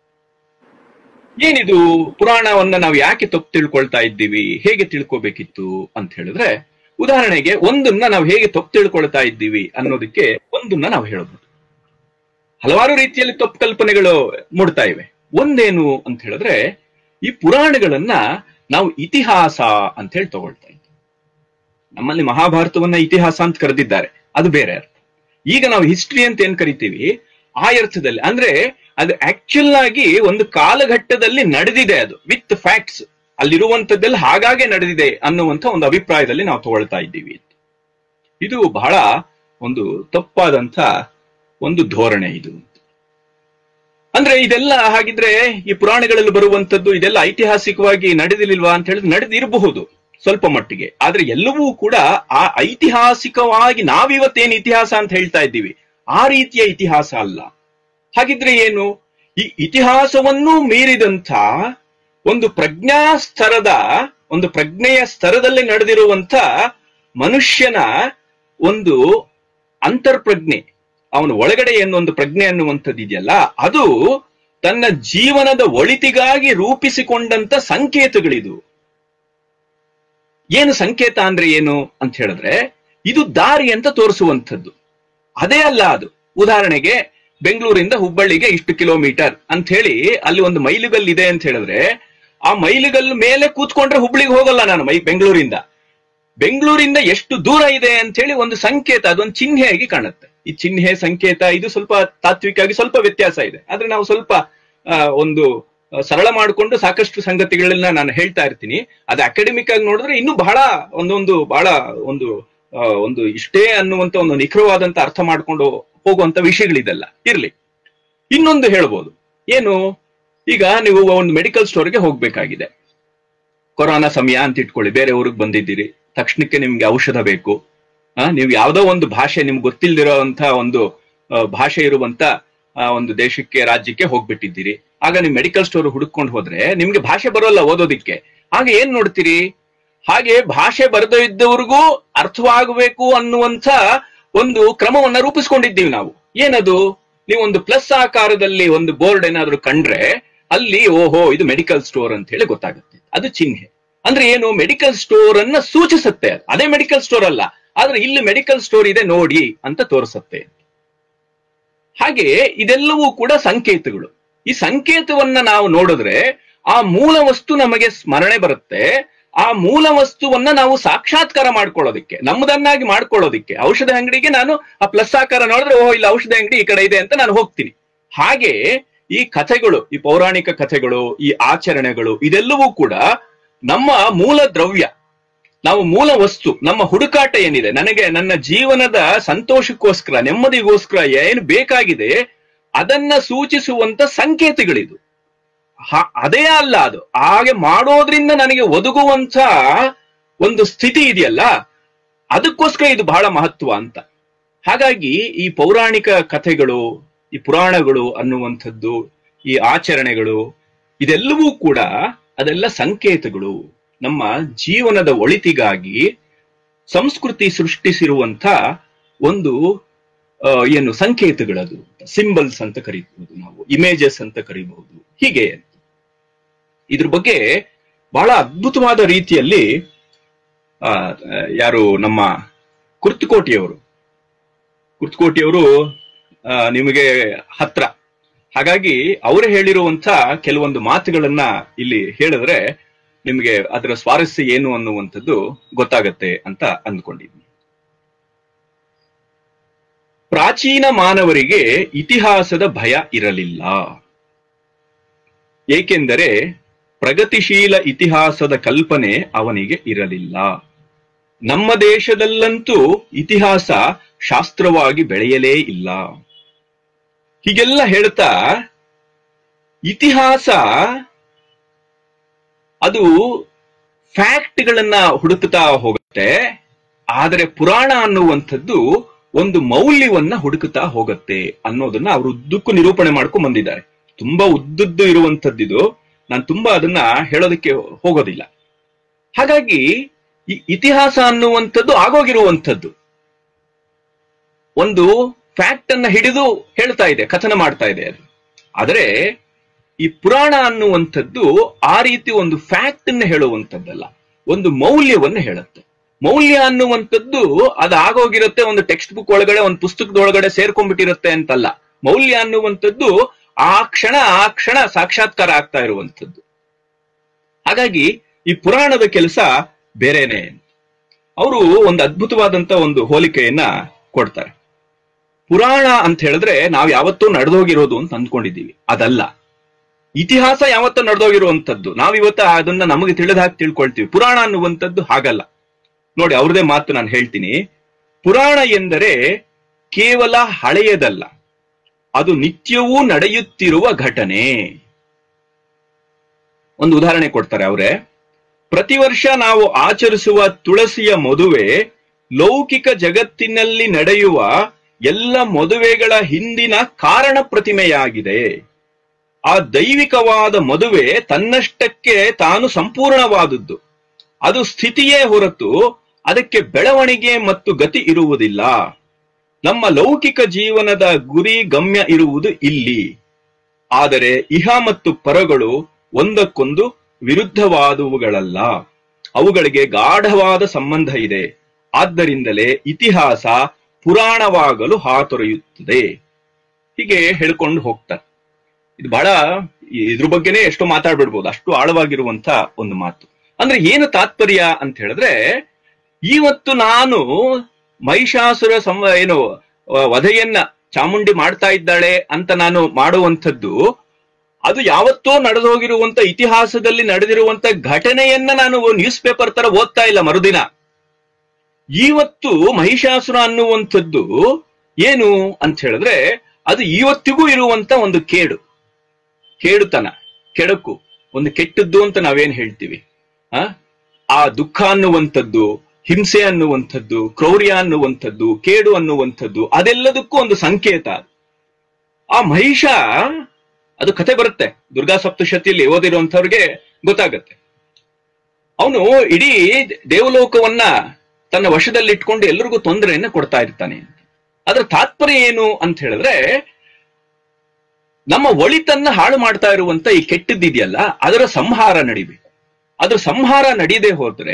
ಏನಿದು ಪುರಾಣವನ್ನ ನಾವು ಯಾಕೆ ತಪ್ಪು ತಿಳ್ಕೊಳ್ತಾ ಇದ್ದೀವಿ ಹೇಗೆ ತಿಳ್ಕೊಬೇಕಿತ್ತು ಅಂತ ಹೇಳಿದ್ರೆ ಉದಾಹರಣೆಗೆ ಒಂದನ್ನ ನಾವು ಹೇಗೆ ತಪ್ಪು ತಿಳ್ಕೊಳ್ತಾ ಇದ್ದೀವಿ ಅನ್ನೋದಕ್ಕೆ ಒಂದನ್ನ ನಾವು ಹೇಳ್ಬೋದು ಹಲವಾರು ರೀತಿಯಲ್ಲಿ ತಪ್ಪು ಕಲ್ಪನೆಗಳು ಮೂಡ್ತಾ ಇವೆ ಒಂದೇನು ಅಂತ ಹೇಳಿದ್ರೆ ಈ ಪುರಾಣಗಳನ್ನ ನಾವು ಇತಿಹಾಸ ಅಂತ ಹೇಳಿ ತಗೊಳ್ತಾ ಇದ್ದೀವಿ ನಮ್ಮಲ್ಲಿ ಮಹಾಭಾರತವನ್ನ ಇತಿಹಾಸ ಅಂತ ಕರೆದಿದ್ದಾರೆ ಅದು ಬೇರೆ ಅರ್ಥ ಈಗ ನಾವು ಹಿಸ್ಟ್ರಿ ಅಂತ ಏನ್ ಕರಿತೀವಿ ಆ ಅರ್ಥದಲ್ಲಿ ಅಂದ್ರೆ ಅದು ಆಕ್ಚುಲ್ ಆಗಿ ಒಂದು ಕಾಲಘಟ್ಟದಲ್ಲಿ ನಡೆದಿದೆ ಅದು ವಿತ್ ಫ್ಯಾಕ್ಟ್ಸ್ ಅಲ್ಲಿರುವಂತದ್ದೆಲ್ಲ ಹಾಗಾಗೆ ನಡೆದಿದೆ ಅನ್ನುವಂಥ ಒಂದು ಅಭಿಪ್ರಾಯದಲ್ಲಿ ನಾವು ತಗೊಳ್ತಾ ಇದ್ದೀವಿ ಇದು ಬಹಳ ಒಂದು ತಪ್ಪಾದಂತ ಒಂದು ಧೋರಣೆ ಇದು ಅಂದ್ರೆ ಇದೆಲ್ಲ ಹಾಗಿದ್ರೆ ಈ ಪುರಾಣಗಳಲ್ಲಿ ಬರುವಂತದ್ದು ಇದೆಲ್ಲ ಐತಿಹಾಸಿಕವಾಗಿ ನಡೆದಿಲ್ವಾ ಅಂತ ಹೇಳಿದ್ರೆ ನಡೆದಿರಬಹುದು ಸ್ವಲ್ಪ ಮಟ್ಟಿಗೆ ಆದ್ರೆ ಎಲ್ಲವೂ ಕೂಡ ಆ ಐತಿಹಾಸಿಕವಾಗಿ ನಾವಿವತ್ತೇನು ಇತಿಹಾಸ ಅಂತ ಹೇಳ್ತಾ ಇದ್ದೀವಿ ಆ ರೀತಿಯ ಇತಿಹಾಸ ಅಲ್ಲ ಹಾಗಿದ್ರೆ ಏನು ಈ ಇತಿಹಾಸವನ್ನು ಮೀರಿದಂಥ ಒಂದು ಪ್ರಜ್ಞಾ ಸ್ತರದ ಒಂದು ಪ್ರಜ್ಞೆಯ ಸ್ತರದಲ್ಲಿ ನಡೆದಿರುವಂತ ಮನುಷ್ಯನ ಒಂದು ಅಂತರ್ಪ್ರಜ್ಞೆ ಅವನ ಒಳಗಡೆ ಏನೊಂದು ಪ್ರಜ್ಞೆ ಅನ್ನುವಂಥದ್ದು ಇದೆಯಲ್ಲ ಅದು ತನ್ನ ಜೀವನದ ಒಳಿತಿಗಾಗಿ ರೂಪಿಸಿಕೊಂಡಂತ ಸಂಕೇತಗಳಿದು ಏನು ಸಂಕೇತ ಅಂದ್ರೆ ಏನು ಅಂತ ಹೇಳಿದ್ರೆ ಇದು ದಾರಿ ಅಂತ ತೋರಿಸುವಂಥದ್ದು ಅದೇ ಅಲ್ಲ ಅದು ಉದಾಹರಣೆಗೆ ಬೆಂಗಳೂರಿಂದ ಹುಬ್ಬಳ್ಳಿಗೆ ಇಷ್ಟು ಕಿಲೋಮೀಟರ್ ಅಂತ ಹೇಳಿ ಅಲ್ಲಿ ಒಂದು ಮೈಲುಗಲ್ ಇದೆ ಅಂತ ಹೇಳಿದ್ರೆ ಆ ಮೈಲುಗಲ್ ಮೇಲೆ ಕೂತ್ಕೊಂಡ್ರೆ ಹುಬ್ಳಿಗೆ ಹೋಗಲ್ಲ ನಾನು ಮೈ ಬೆಂಗಳೂರಿಂದ ಬೆಂಗಳೂರಿಂದ ಎಷ್ಟು ದೂರ ಇದೆ ಅಂತ ಹೇಳಿ ಒಂದು ಸಂಕೇತ ಅದೊಂದು ಚಿಹ್ನೆಯಾಗಿ ಕಾಣುತ್ತೆ ಈ ಚಿಹ್ನೆ ಸಂಕೇತ ಇದು ಸ್ವಲ್ಪ ತಾತ್ವಿಕವಾಗಿ ಸ್ವಲ್ಪ ವ್ಯತ್ಯಾಸ ಇದೆ ಆದ್ರೆ ನಾವು ಸ್ವಲ್ಪ ಒಂದು ಸರಳ ಮಾಡಿಕೊಂಡು ಸಾಕಷ್ಟು ಸಂಗತಿಗಳನ್ನ ನಾನು ಹೇಳ್ತಾ ಇರ್ತೀನಿ ಅದು ಅಕಾಡೆಮಿಕ್ ಆಗಿ ನೋಡಿದ್ರೆ ಇನ್ನೂ ಬಹಳ ಒಂದೊಂದು ಬಹಳ ಒಂದು ಒಂದು ಇಷ್ಟೇ ಅನ್ನುವಂತ ಒಂದು ನಿಖರವಾದಂತ ಅರ್ಥ ಮಾಡ್ಕೊಂಡು ಹೋಗುವಂತ ವಿಷಯಗಳಿದೆಲ್ಲ ಇರ್ಲಿ ಇನ್ನೊಂದು ಹೇಳ್ಬೋದು ಏನು ಈಗ ನೀವು ಒಂದು ಮೆಡಿಕಲ್ ಸ್ಟೋರ್ಗೆ ಹೋಗ್ಬೇಕಾಗಿದೆ ಕೊರೋನಾ ಸಮಯ ಅಂತ ಇಟ್ಕೊಳ್ಳಿ ಬೇರೆ ಊರಿಗೆ ಬಂದಿದ್ದೀರಿ ತಕ್ಷಣಕ್ಕೆ ನಿಮ್ಗೆ ಔಷಧ ಬೇಕು ಆ ನೀವು ಯಾವ್ದೋ ಒಂದು ಭಾಷೆ ನಿಮ್ಗೆ ಗೊತ್ತಿಲ್ದಿರೋಂತ ಒಂದು ಭಾಷೆ ಇರುವಂತ ಒಂದು ದೇಶಕ್ಕೆ ರಾಜ್ಯಕ್ಕೆ ಹೋಗ್ಬಿಟ್ಟಿದ್ದೀರಿ ಆಗ ನೀವು ಮೆಡಿಕಲ್ ಸ್ಟೋರ್ ಹುಡುಕೊಂಡು ಹೋದ್ರೆ ನಿಮ್ಗೆ ಭಾಷೆ ಬರೋಲ್ಲ ಓದೋದಿಕ್ಕೆ ಆಗ ಏನ್ ನೋಡ್ತೀರಿ ಹಾಗೆ ಭಾಷೆ ಬರದೇ ಇದ್ದವ್ರಿಗೂ ಅರ್ಥವಾಗಬೇಕು ಅನ್ನುವಂಥ ಒಂದು ಕ್ರಮವನ್ನ ರೂಪಿಸ್ಕೊಂಡಿದ್ದೀವಿ ನಾವು ಏನದು ನೀವು ಒಂದು ಪ್ಲಸ್ ಆಕಾರದಲ್ಲಿ ಒಂದು ಬೋರ್ಡ್ ಏನಾದ್ರೂ ಕಂಡ್ರೆ ಅಲ್ಲಿ ಓಹೋ ಇದು ಮೆಡಿಕಲ್ ಸ್ಟೋರ್ ಅಂತ ಹೇಳಿ ಗೊತ್ತಾಗುತ್ತೆ ಅದು ಚಿಹ್ನೆ ಅಂದ್ರೆ ಏನು ಮೆಡಿಕಲ್ ಸ್ಟೋರ್ ಅನ್ನ ಸೂಚಿಸುತ್ತೆ ಅದೇ ಮೆಡಿಕಲ್ ಸ್ಟೋರ್ ಅಲ್ಲ ಆದ್ರೆ ಇಲ್ಲಿ ಮೆಡಿಕಲ್ ಸ್ಟೋರ್ ಇದೆ ನೋಡಿ ಅಂತ ತೋರಿಸುತ್ತೆ ಹಾಗೆ ಇದೆಲ್ಲವೂ ಕೂಡ ಸಂಕೇತಗಳು ಈ ಸಂಕೇತವನ್ನ ನಾವು ನೋಡಿದ್ರೆ ಆ ಮೂಲ ವಸ್ತು ನಮಗೆ ಸ್ಮರಣೆ ಬರುತ್ತೆ ಆ ಮೂಲ ವಸ್ತುವನ್ನ ನಾವು ಸಾಕ್ಷಾತ್ಕಾರ ಮಾಡ್ಕೊಳ್ಳೋದಿಕ್ಕೆ ನಮ್ಮದನ್ನಾಗಿ ಮಾಡ್ಕೊಳ್ಳೋದಿಕ್ಕೆ ಔಷಧ ಅಂಗಡಿಗೆ ನಾನು ಆ ಪ್ಲಸ್ ಆಕಾರ ನೋಡಿದ್ರೆ ಓಹೋ ಇಲ್ಲಿ ಔಷಧ ಅಂಗಡಿ ಈ ಕಡೆ ಇದೆ ಅಂತ ನಾನು ಹೋಗ್ತೀನಿ ಹಾಗೆ ಈ ಕಥೆಗಳು ಈ ಪೌರಾಣಿಕ ಕಥೆಗಳು ಈ ಆಚರಣೆಗಳು ಇದೆಲ್ಲವೂ ಕೂಡ ನಮ್ಮ ಮೂಲ ದ್ರವ್ಯ ನಾವು ಮೂಲ ವಸ್ತು ನಮ್ಮ ಹುಡುಕಾಟ ಏನಿದೆ ನನಗೆ ನನ್ನ ಜೀವನದ ಸಂತೋಷಕ್ಕೋಸ್ಕರ ನೆಮ್ಮದಿಗೋಸ್ಕರ ಏನು ಬೇಕಾಗಿದೆ ಅದನ್ನ ಸೂಚಿಸುವಂತ ಸಂಕೇತಗಳಿದು ಅದೇ ಅಲ್ಲ ಅದು ಹಾಗೆ ಮಾಡೋದ್ರಿಂದ ನನಗೆ ಒದಗುವಂತ ಒಂದು ಸ್ಥಿತಿ ಇದೆಯಲ್ಲ ಅದಕ್ಕೋಸ್ಕರ ಇದು ಬಹಳ ಮಹತ್ವ ಅಂತ ಹಾಗಾಗಿ ಈ ಪೌರಾಣಿಕ ಕಥೆಗಳು ಈ ಪುರಾಣಗಳು ಅನ್ನುವಂಥದ್ದು ಈ ಆಚರಣೆಗಳು ಇದೆಲ್ಲವೂ ಕೂಡ ಅದೆಲ್ಲ ಸಂಕೇತಗಳು ನಮ್ಮ ಜೀವನದ ಒಳಿತಿಗಾಗಿ ಸಂಸ್ಕೃತಿ ಸೃಷ್ಟಿಸಿರುವಂತ ಒಂದು ಏನು ಸಂಕೇತಗಳದು ಸಿಂಬಲ್ಸ್ ಅಂತ ಕರೀಬಹುದು ನಾವು ಇಮೇಜಸ್ ಅಂತ ಕರೀಬಹುದು ಹೀಗೆ ಇದ್ರ ಬಗ್ಗೆ ಬಹಳ ಅದ್ಭುತವಾದ ರೀತಿಯಲ್ಲಿ ಆ ಯಾರು ನಮ್ಮ ಕುರ್ತಕೋಟಿಯವರು ಕುರ್ತಕೋಟಿಯವರು ನಿಮಗೆ ಹತ್ರ ಹಾಗಾಗಿ ಅವರು ಹೇಳಿರುವಂತ ಕೆಲವೊಂದು ಮಾತುಗಳನ್ನ ಇಲ್ಲಿ ಹೇಳಿದ್ರೆ ನಿಮಗೆ ಅದರ ಸ್ವಾರಸ್ಯ ಏನು ಅನ್ನುವಂಥದ್ದು ಗೊತ್ತಾಗತ್ತೆ ಅಂತ ಅಂದ್ಕೊಂಡಿದ್ದೀನಿ ಪ್ರಾಚೀನ ಮಾನವರಿಗೆ ಇತಿಹಾಸದ ಭಯ ಇರಲಿಲ್ಲ ಏಕೆಂದರೆ ಪ್ರಗತಿಶೀಲ ಇತಿಹಾಸದ ಕಲ್ಪನೆ ಅವನಿಗೆ ಇರಲಿಲ್ಲ ನಮ್ಮ ದೇಶದಲ್ಲಂತೂ ಇತಿಹಾಸ ಶಾಸ್ತ್ರವಾಗಿ ಬೆಳೆಯಲೇ ಇಲ್ಲ ಹೀಗೆಲ್ಲ ಹೇಳ್ತಾ ಇತಿಹಾಸ ಅದು ಫ್ಯಾಕ್ಟ್ಗಳನ್ನ ಹುಡುಕುತ್ತಾ ಹೋಗುತ್ತೆ ಆದರೆ ಪುರಾಣ ಅನ್ನುವಂಥದ್ದು ಒಂದು ಮೌಲ್ಯವನ್ನ ಹುಡುಕುತ್ತಾ ಹೋಗುತ್ತೆ ಅನ್ನೋದನ್ನ ಅವರು ಉದ್ದಕ್ಕೂ ನಿರೂಪಣೆ ಮಾಡ್ಕೊಂಡ್ ಬಂದಿದ್ದಾರೆ ತುಂಬಾ ಉದ್ದದ್ದು ಇರುವಂತದ್ದಿದು ನಾನು ತುಂಬಾ ಅದನ್ನ ಹೇಳೋದಕ್ಕೆ ಹೋಗೋದಿಲ್ಲ ಹಾಗಾಗಿ ಈ ಇತಿಹಾಸ ಅನ್ನುವಂಥದ್ದು ಆಗೋಗಿರುವಂಥದ್ದು ಒಂದು ಫ್ಯಾಕ್ಟ್ ಅನ್ನ ಹಿಡಿದು ಹೇಳ್ತಾ ಇದೆ ಕಥನ ಮಾಡ್ತಾ ಇದೆ ಅದು ಆದರೆ ಈ ಪುರಾಣ ಅನ್ನುವಂಥದ್ದು ಆ ರೀತಿ ಒಂದು ಫ್ಯಾಕ್ಟ್ ಅನ್ನ ಹೇಳುವಂಥದ್ದಲ್ಲ ಒಂದು ಮೌಲ್ಯವನ್ನ ಹೇಳುತ್ತೆ ಮೌಲ್ಯ ಅನ್ನುವಂಥದ್ದು ಅದು ಆಗೋಗಿರುತ್ತೆ ಒಂದು ಟೆಕ್ಸ್ಟ್ ಬುಕ್ ಒಳಗಡೆ ಒಂದು ಪುಸ್ತಕದೊಳಗಡೆ ಸೇರ್ಕೊಂಡ್ಬಿಟ್ಟಿರುತ್ತೆ ಅಂತಲ್ಲ ಮೌಲ್ಯ ಅನ್ನುವಂಥದ್ದು ಆ ಕ್ಷಣ ಆ ಕ್ಷಣ ಸಾಕ್ಷಾತ್ಕಾರ ಆಗ್ತಾ ಇರುವಂಥದ್ದು ಹಾಗಾಗಿ ಈ ಪುರಾಣದ ಕೆಲಸ ಬೇರೆನೆ ಅವರು ಒಂದು ಅದ್ಭುತವಾದಂತ ಒಂದು ಹೋಲಿಕೆಯನ್ನ ಕೊಡ್ತಾರೆ ಪುರಾಣ ಅಂತ ಹೇಳಿದ್ರೆ ನಾವು ಯಾವತ್ತೂ ನಡೆದೋಗಿರೋದು ಅಂತ ಅಂದ್ಕೊಂಡಿದ್ದೀವಿ ಅದಲ್ಲ ಇತಿಹಾಸ ಯಾವತ್ತೂ ನಡೆದೋಗಿರುವಂತದ್ದು ನಾವಿವತ್ತ ಅದನ್ನ ನಮಗೆ ತಿಳಿದ ಹಾಗೆ ತಿಳ್ಕೊಳ್ತೀವಿ ಪುರಾಣ ಅನ್ನುವಂಥದ್ದು ಹಾಗಲ್ಲ ನೋಡಿ ಅವ್ರದೇ ಮಾತು ನಾನು ಹೇಳ್ತೀನಿ ಪುರಾಣ ಎಂದರೆ ಕೇವಲ ಹಳೆಯದಲ್ಲ ಅದು ನಿತ್ಯವೂ ನಡೆಯುತ್ತಿರುವ ಘಟನೆ ಒಂದು ಉದಾಹರಣೆ ಕೊಡ್ತಾರೆ ಅವರೇ ಪ್ರತಿ ವರ್ಷ ನಾವು ಆಚರಿಸುವ ತುಳಸಿಯ ಮದುವೆ ಲೌಕಿಕ ಜಗತ್ತಿನಲ್ಲಿ ನಡೆಯುವ ಎಲ್ಲ ಮದುವೆಗಳ ಹಿಂದಿನ ಕಾರಣ ಪ್ರತಿಮೆಯಾಗಿದೆ ಆ ದೈವಿಕವಾದ ಮದುವೆ ತನ್ನಷ್ಟಕ್ಕೆ ತಾನು ಸಂಪೂರ್ಣವಾದದ್ದು ಅದು ಸ್ಥಿತಿಯೇ ಹೊರತು ಅದಕ್ಕೆ ಬೆಳವಣಿಗೆ ಮತ್ತು ಗತಿ ಇರುವುದಿಲ್ಲ ನಮ್ಮ ಲೌಕಿಕ ಜೀವನದ ಗುರಿ ಗಮ್ಯ ಇರುವುದು ಇಲ್ಲಿ ಆದರೆ ಇಹ ಮತ್ತು ಪರಗಳು ಒಂದಕ್ಕೊಂದು ವಿರುದ್ಧವಾದವುಗಳಲ್ಲ ಅವುಗಳಿಗೆ ಗಾಢವಾದ ಸಂಬಂಧ ಇದೆ ಆದ್ದರಿಂದಲೇ ಇತಿಹಾಸ ಪುರಾಣವಾಗಲು ಹಾತೊರೆಯುತ್ತದೆ ಹೀಗೆ ಹೇಳ್ಕೊಂಡು ಹೋಗ್ತಾರೆ ಇದು ಬಹಳ ಇದ್ರ ಬಗ್ಗೆನೇ ಎಷ್ಟೋ ಮಾತಾಡ್ಬಿಡ್ಬೋದು ಅಷ್ಟು ಆಳವಾಗಿರುವಂತ ಒಂದು ಮಾತು ಅಂದ್ರೆ ಏನು ತಾತ್ಪರ್ಯ ಅಂತ ಹೇಳಿದ್ರೆ ಇವತ್ತು ನಾನು ಮಹಿಷಾಸುರ ಸಂವ ಏನು ಆ, ವಧೆಯನ್ನ ಚಾಮುಂಡಿ ಮಾಡ್ತಾ ಇದ್ದಾಳೆ ಅಂತ ನಾನು ಮಾಡುವಂಥದ್ದು ಅದು ಯಾವತ್ತೋ ನಡೆದೋಗಿರುವಂತ ಇತಿಹಾಸದಲ್ಲಿ ನಡೆದಿರುವಂತ ಘಟನೆಯನ್ನ ನಾನು ನ್ಯೂಸ್ ಪೇಪರ್ ತರ ಓದ್ತಾ ಇಲ್ಲ ಮರುದಿನ ಇವತ್ತು ಮಹಿಷಾಸುರ ಅನ್ನುವಂಥದ್ದು ಏನು ಅಂತ ಹೇಳಿದ್ರೆ ಅದು ಇವತ್ತಿಗೂ ಇರುವಂತ ಒಂದು ಕೇಡು ಕೇಡುತನ ಕೆಡಕು ಒಂದು ಕೆಟ್ಟದ್ದು ಅಂತ ನಾವೇನ್ ಹೇಳ್ತೀವಿ ಆ ಆ ದುಃಖ ಅನ್ನುವಂಥದ್ದು ಹಿಂಸೆ ಅನ್ನುವಂಥದ್ದು ಕ್ರೌರ್ಯ ಅನ್ನುವಂಥದ್ದು ಕೇಡು ಅನ್ನುವಂಥದ್ದು ಅದೆಲ್ಲದಕ್ಕೂ ಒಂದು ಸಂಕೇತ ಆ ಮಹಿಷ ಅದು ಕತೆ ಬರುತ್ತೆ ದುರ್ಗಾ ಸಪ್ತಶತಿಯಲ್ಲಿ ಓದಿರುವಂತವ್ರಿಗೆ ಗೊತ್ತಾಗತ್ತೆ ಅವನು ಇಡೀ ದೇವಲೋಕವನ್ನ ತನ್ನ ವಶದಲ್ಲಿಟ್ಕೊಂಡು ಎಲ್ರಿಗೂ ತೊಂದರೆಯನ್ನ ಕೊಡ್ತಾ ಇರ್ತಾನೆ ಅಂತ ಅದರ ತಾತ್ಪರ್ಯ ಏನು ಅಂತ ಹೇಳಿದ್ರೆ ನಮ್ಮ ಒಳಿತನ್ನ ಹಾಳು ಮಾಡ್ತಾ ಇರುವಂತ ಈ ಕೆಟ್ಟದ್ದಿದೆಯಲ್ಲ ಅದರ ಸಂಹಾರ ನಡಿಬೇಕು ಅದ್ರ ಸಂಹಾರ ನಡೀದೇ ಹೋದ್ರೆ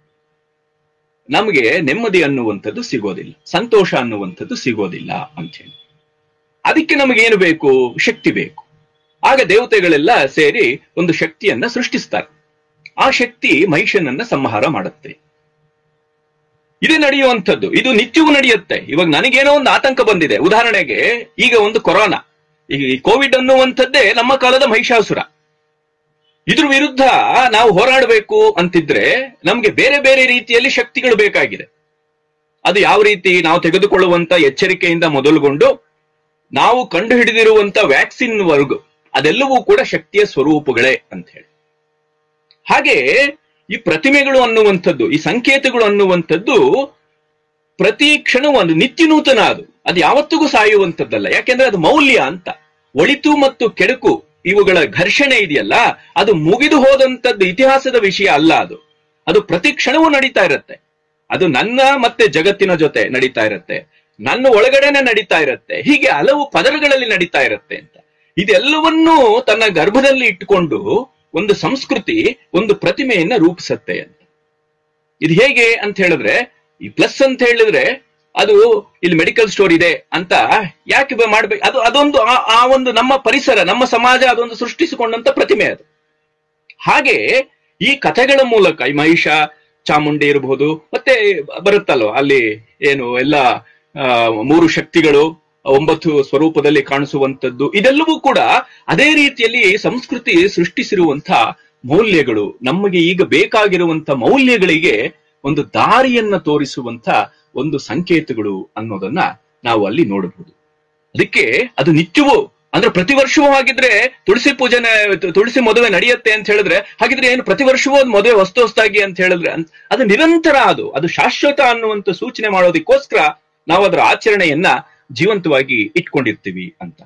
ನಮಗೆ ನೆಮ್ಮದಿ ಅನ್ನುವಂಥದ್ದು ಸಿಗೋದಿಲ್ಲ ಸಂತೋಷ ಅನ್ನುವಂಥದ್ದು ಸಿಗೋದಿಲ್ಲ ಅಂತ ಹೇಳಿ ಅದಕ್ಕೆ ನಮಗೇನು ಬೇಕು ಶಕ್ತಿ ಬೇಕು ಆಗ ದೇವತೆಗಳೆಲ್ಲ ಸೇರಿ ಒಂದು ಶಕ್ತಿಯನ್ನ ಸೃಷ್ಟಿಸ್ತಾರೆ ಆ ಶಕ್ತಿ ಮಹಿಷನನ್ನ ಸಂಹಾರ ಮಾಡುತ್ತೆ ಇದು ನಡೆಯುವಂಥದ್ದು ಇದು ನಿತ್ಯವೂ ನಡೆಯುತ್ತೆ ಇವಾಗ ನನಗೇನೋ ಒಂದು ಆತಂಕ ಬಂದಿದೆ ಉದಾಹರಣೆಗೆ ಈಗ ಒಂದು ಕೊರೋನಾ ಈಗ ಈ ಕೋವಿಡ್ ಅನ್ನುವಂಥದ್ದೇ ನಮ್ಮ ಕಾಲದ ಮಹಿಷಾಸುರ ಇದ್ರ ವಿರುದ್ಧ ನಾವು ಹೋರಾಡಬೇಕು ಅಂತಿದ್ರೆ ನಮ್ಗೆ ಬೇರೆ ಬೇರೆ ರೀತಿಯಲ್ಲಿ ಶಕ್ತಿಗಳು ಬೇಕಾಗಿದೆ ಅದು ಯಾವ ರೀತಿ ನಾವು ತೆಗೆದುಕೊಳ್ಳುವಂತ ಎಚ್ಚರಿಕೆಯಿಂದ ಮೊದಲುಗೊಂಡು ನಾವು ಕಂಡು ಹಿಡಿದಿರುವಂತ ವ್ಯಾಕ್ಸಿನ್ ವರ್ಗು ಅದೆಲ್ಲವೂ ಕೂಡ ಶಕ್ತಿಯ ಸ್ವರೂಪಗಳೇ ಅಂತ ಹೇಳಿ ಹಾಗೆ ಈ ಪ್ರತಿಮೆಗಳು ಅನ್ನುವಂಥದ್ದು ಈ ಸಂಕೇತಗಳು ಅನ್ನುವಂಥದ್ದು ಪ್ರತಿ ಕ್ಷಣ ಒಂದು ನಿತ್ಯ ನೂತನ ಅದು ಅದು ಯಾವತ್ತಿಗೂ ಸಾಯುವಂಥದ್ದಲ್ಲ ಯಾಕೆಂದ್ರೆ ಅದು ಮೌಲ್ಯ ಅಂತ ಒಳಿತು ಮತ್ತು ಕೆಡುಕು ಇವುಗಳ ಘರ್ಷಣೆ ಇದೆಯಲ್ಲ ಅದು ಮುಗಿದು ಹೋದಂಥದ್ದು ಇತಿಹಾಸದ ವಿಷಯ ಅಲ್ಲ ಅದು ಅದು ಪ್ರತಿ ಕ್ಷಣವೂ ನಡೀತಾ ಇರುತ್ತೆ ಅದು ನನ್ನ ಮತ್ತೆ ಜಗತ್ತಿನ ಜೊತೆ ನಡೀತಾ ಇರುತ್ತೆ ನನ್ನ ಒಳಗಡೆನೆ ನಡೀತಾ ಇರುತ್ತೆ ಹೀಗೆ ಹಲವು ಪದರಗಳಲ್ಲಿ ನಡೀತಾ ಇರುತ್ತೆ ಅಂತ ಇದೆಲ್ಲವನ್ನೂ ತನ್ನ ಗರ್ಭದಲ್ಲಿ ಇಟ್ಟುಕೊಂಡು ಒಂದು ಸಂಸ್ಕೃತಿ ಒಂದು ಪ್ರತಿಮೆಯನ್ನ ರೂಪಿಸತ್ತೆ ಅಂತ ಇದು ಹೇಗೆ ಅಂತ ಹೇಳಿದ್ರೆ ಈ ಪ್ಲಸ್ ಅಂತ ಹೇಳಿದ್ರೆ ಅದು ಇಲ್ಲಿ ಮೆಡಿಕಲ್ ಸ್ಟೋರ್ ಇದೆ ಅಂತ ಯಾಕೆ ಬ- ಮಾಡ್ಬೇಕು ಅದು ಅದೊಂದು ಆ- ಆ ಒಂದು ನಮ್ಮ ಪರಿಸರ ನಮ್ಮ ಸಮಾಜ ಅದೊಂದು ಸೃಷ್ಟಿಸಿಕೊಂಡಂತ ಪ್ರತಿಮೆ ಅದು ಹಾಗೆ ಈ ಕಥೆಗಳ ಮೂಲಕ ಈ ಮಹಿಷ ಚಾಮುಂಡಿ ಇರಬಹುದು ಮತ್ತೆ ಬರುತ್ತಲ್ವ ಅಲ್ಲಿ ಏನು ಎಲ್ಲ ಆ, ಮೂರು ಶಕ್ತಿಗಳು ಒಂಬತ್ತು ಸ್ವರೂಪದಲ್ಲಿ ಕಾಣಿಸುವಂತದ್ದು ಇದೆಲ್ಲವೂ ಕೂಡ ಅದೇ ರೀತಿಯಲ್ಲಿ ಸಂಸ್ಕೃತಿ ಸೃಷ್ಟಿಸಿರುವಂತ ಮೌಲ್ಯಗಳು ನಮಗೆ ಈಗ ಬೇಕಾಗಿರುವಂತ ಮೌಲ್ಯಗಳಿಗೆ ಒಂದು ದಾರಿಯನ್ನ ತೋರಿಸುವಂತ ಒಂದು ಸಂಕೇತಗಳು ಅನ್ನೋದನ್ನ ನಾವು ಅಲ್ಲಿ ನೋಡಬಹುದು ಅದಕ್ಕೆ ಅದು ನಿತ್ಯವೂ ಅಂದ್ರೆ ಪ್ರತಿ ವರ್ಷವೂ ಹಾಗಿದ್ರೆ ತುಳಸಿ ಪೂಜೆ ತುಳಸಿ ಮದುವೆ ನಡೆಯುತ್ತೆ ಅಂತ ಹೇಳಿದ್ರೆ ಹಾಗಿದ್ರೆ ಏನು ಪ್ರತಿ ವರ್ಷವೂ ಒಂದು ಮದುವೆ ಹೊಸ್ತು ಹೊಸ್ತಾಗಿ ಅಂತ ಹೇಳಿದ್ರೆ ಅನ್- ಅದು ನಿರಂತರ ಅದು ಅದು ಶಾಶ್ವತ ಅನ್ನುವಂತ ಸೂಚನೆ ಮಾಡೋದಕ್ಕೋಸ್ಕರ ನಾವು ಅದರ ಆಚರಣೆಯನ್ನ ಜೀವಂತವಾಗಿ ಇಟ್ಕೊಂಡಿರ್ತೀವಿ ಅಂತ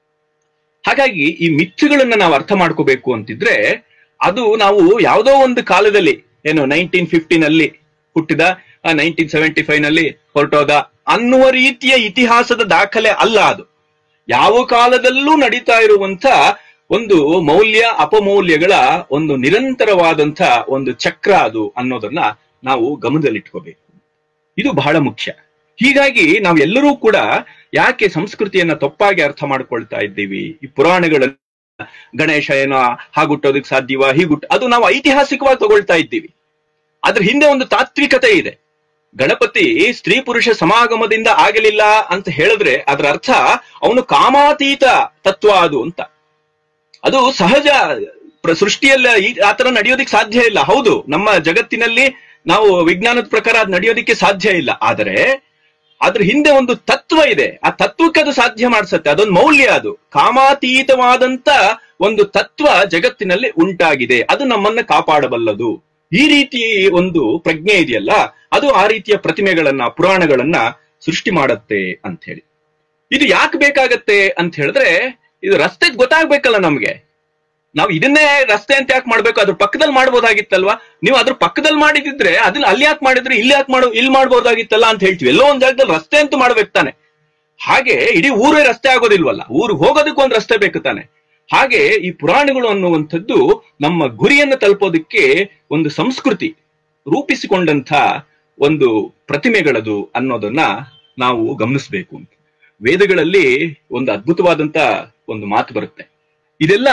ಹಾಗಾಗಿ ಈ ಮಿಥ್ಯಗಳನ್ನ ನಾವು ಅರ್ಥ ಮಾಡ್ಕೋಬೇಕು ಅಂತಿದ್ರೆ ಅದು ನಾವು ಯಾವುದೋ ಒಂದು ಕಾಲದಲ್ಲಿ ಏನು ನೈನ್ಟೀನ್ ಫಿಫ್ಟೀನ್ ಅಲ್ಲಿ ಹುಟ್ಟಿದ ನೈನ್ಟೀನ್ ಸೆವೆಂಟಿ ಫೈವ್ ನಲ್ಲಿ ಹೊರಟೋದ ಅನ್ನುವ ರೀತಿಯ ಇತಿಹಾಸದ ದಾಖಲೆ ಅಲ್ಲ ಅದು ಯಾವ ಕಾಲದಲ್ಲೂ ನಡೀತಾ ಇರುವಂತ ಒಂದು ಮೌಲ್ಯ ಅಪಮೌಲ್ಯಗಳ ಒಂದು ನಿರಂತರವಾದಂತ ಒಂದು ಚಕ್ರ ಅದು ಅನ್ನೋದನ್ನ ನಾವು ಗಮನದಲ್ಲಿಟ್ಕೋಬೇಕು ಇದು ಬಹಳ ಮುಖ್ಯ ಹೀಗಾಗಿ ನಾವೆಲ್ಲರೂ ಕೂಡ ಯಾಕೆ ಸಂಸ್ಕೃತಿಯನ್ನ ತಪ್ಪಾಗಿ ಅರ್ಥ ಮಾಡ್ಕೊಳ್ತಾ ಇದ್ದೀವಿ ಈ ಪುರಾಣಗಳಲ್ಲಿ ಗಣೇಶ ಏನೋ ಹಾಗುಟ್ಟೋದಕ್ಕೆ ಸಾಧ್ಯವ ಹೀಗುಟ್ಟ ಅದು ನಾವು ಐತಿಹಾಸಿಕವಾಗಿ ತಗೊಳ್ತಾ ಇದ್ದೀವಿ ಅದ್ರ ಹಿಂದೆ ಒಂದು ತಾತ್ವಿಕತೆ ಇದೆ ಗಣಪತಿ ಸ್ತ್ರೀ ಪುರುಷ ಸಮಾಗಮದಿಂದ ಆಗಲಿಲ್ಲ ಅಂತ ಹೇಳಿದ್ರೆ ಅದರ ಅರ್ಥ ಅವನು ಕಾಮಾತೀತ ತತ್ವ ಅದು ಅಂತ ಅದು ಸಹಜ ಪ್ರ- ಸೃಷ್ಟಿಯಲ್ಲ ಈ ಆತರ ನಡೆಯೋದಿಕ್ ಸಾಧ್ಯ ಇಲ್ಲ ಹೌದು ನಮ್ಮ ಜಗತ್ತಿನಲ್ಲಿ ನಾವು ವಿಜ್ಞಾನದ ಪ್ರಕಾರ ಅದು ನಡೆಯೋದಿಕ್ಕೆ ಸಾಧ್ಯ ಇಲ್ಲ ಆದರೆ ಅದ್ರ ಹಿಂದೆ ಒಂದು ತತ್ವ ಇದೆ ಆ ತತ್ವಕ್ಕೆ ಅದು ಸಾಧ್ಯ ಮಾಡಿಸತ್ತೆ ಅದೊಂದು ಮೌಲ್ಯ ಅದು ಕಾಮಾತೀತವಾದಂತ ಒಂದು ತತ್ವ ಜಗತ್ತಿನಲ್ಲಿ ಉಂಟಾಗಿದೆ ಅದು ನಮ್ಮನ್ನ ಕಾಪಾಡಬಲ್ಲದು ಈ ರೀತಿ ಒಂದು ಪ್ರಜ್ಞೆ ಇದೆಯಲ್ಲ ಅದು ಆ ರೀತಿಯ ಪ್ರತಿಮೆಗಳನ್ನ ಪುರಾಣಗಳನ್ನ ಸೃಷ್ಟಿ ಮಾಡತ್ತೆ ಅಂತ ಹೇಳಿ ಇದು ಯಾಕೆ ಬೇಕಾಗತ್ತೆ ಅಂತ ಹೇಳಿದ್ರೆ ಇದು ರಸ್ತೆ ಗೊತ್ತಾಗ್ಬೇಕಲ್ಲ ನಮ್ಗೆ ನಾವು ಇದನ್ನೇ ರಸ್ತೆ ಅಂತ ಯಾಕೆ ಮಾಡ್ಬೇಕು ಅದ್ರ ಪಕ್ಕದಲ್ಲಿ ಮಾಡ್ಬೋದಾಗಿತ್ತಲ್ವಾ ನೀವು ಅದ್ರ ಪಕ್ಕದಲ್ಲಿ ಮಾಡಿದಿದ್ರೆ ಅದನ್ನ ಅಲ್ಲಿ ಯಾಕೆ ಮಾಡಿದ್ರೆ ಇಲ್ಲಿ ಯಾಕೆ ಮಾಡೋ ಇಲ್ಲಿ ಮಾಡ್ಬೋದಾಗಿತ್ತಲ್ಲ ಅಂತ ಹೇಳ್ತೀವಿ ಎಲ್ಲೋ ಒಂದ್ ಜಾಗದಲ್ಲಿ ರಸ್ತೆ ಅಂತ ಮಾಡ್ಬೇಕು ತಾನೆ ಹಾಗೆ ಇಡೀ ಊರೇ ರಸ್ತೆ ಆಗೋದಿಲ್ವಲ್ಲ ಊರು ಹೋಗೋದಕ್ಕೆ ಒಂದು ರಸ್ತೆ ಬೇಕು ತಾನೆ ಹಾಗೆ ಈ ಪುರಾಣಗಳು ಅನ್ನುವಂಥದ್ದು ನಮ್ಮ ಗುರಿಯನ್ನು ತಲುಪೋದಕ್ಕೆ ಒಂದು ಸಂಸ್ಕೃತಿ ರೂಪಿಸಿಕೊಂಡಂತ ಒಂದು ಪ್ರತಿಮೆಗಳದು ಅನ್ನೋದನ್ನ ನಾವು ಗಮನಿಸಬೇಕು ಅಂತ ವೇದಗಳಲ್ಲಿ ಒಂದು ಅದ್ಭುತವಾದಂತ ಒಂದು ಮಾತು ಬರುತ್ತೆ ಇದೆಲ್ಲ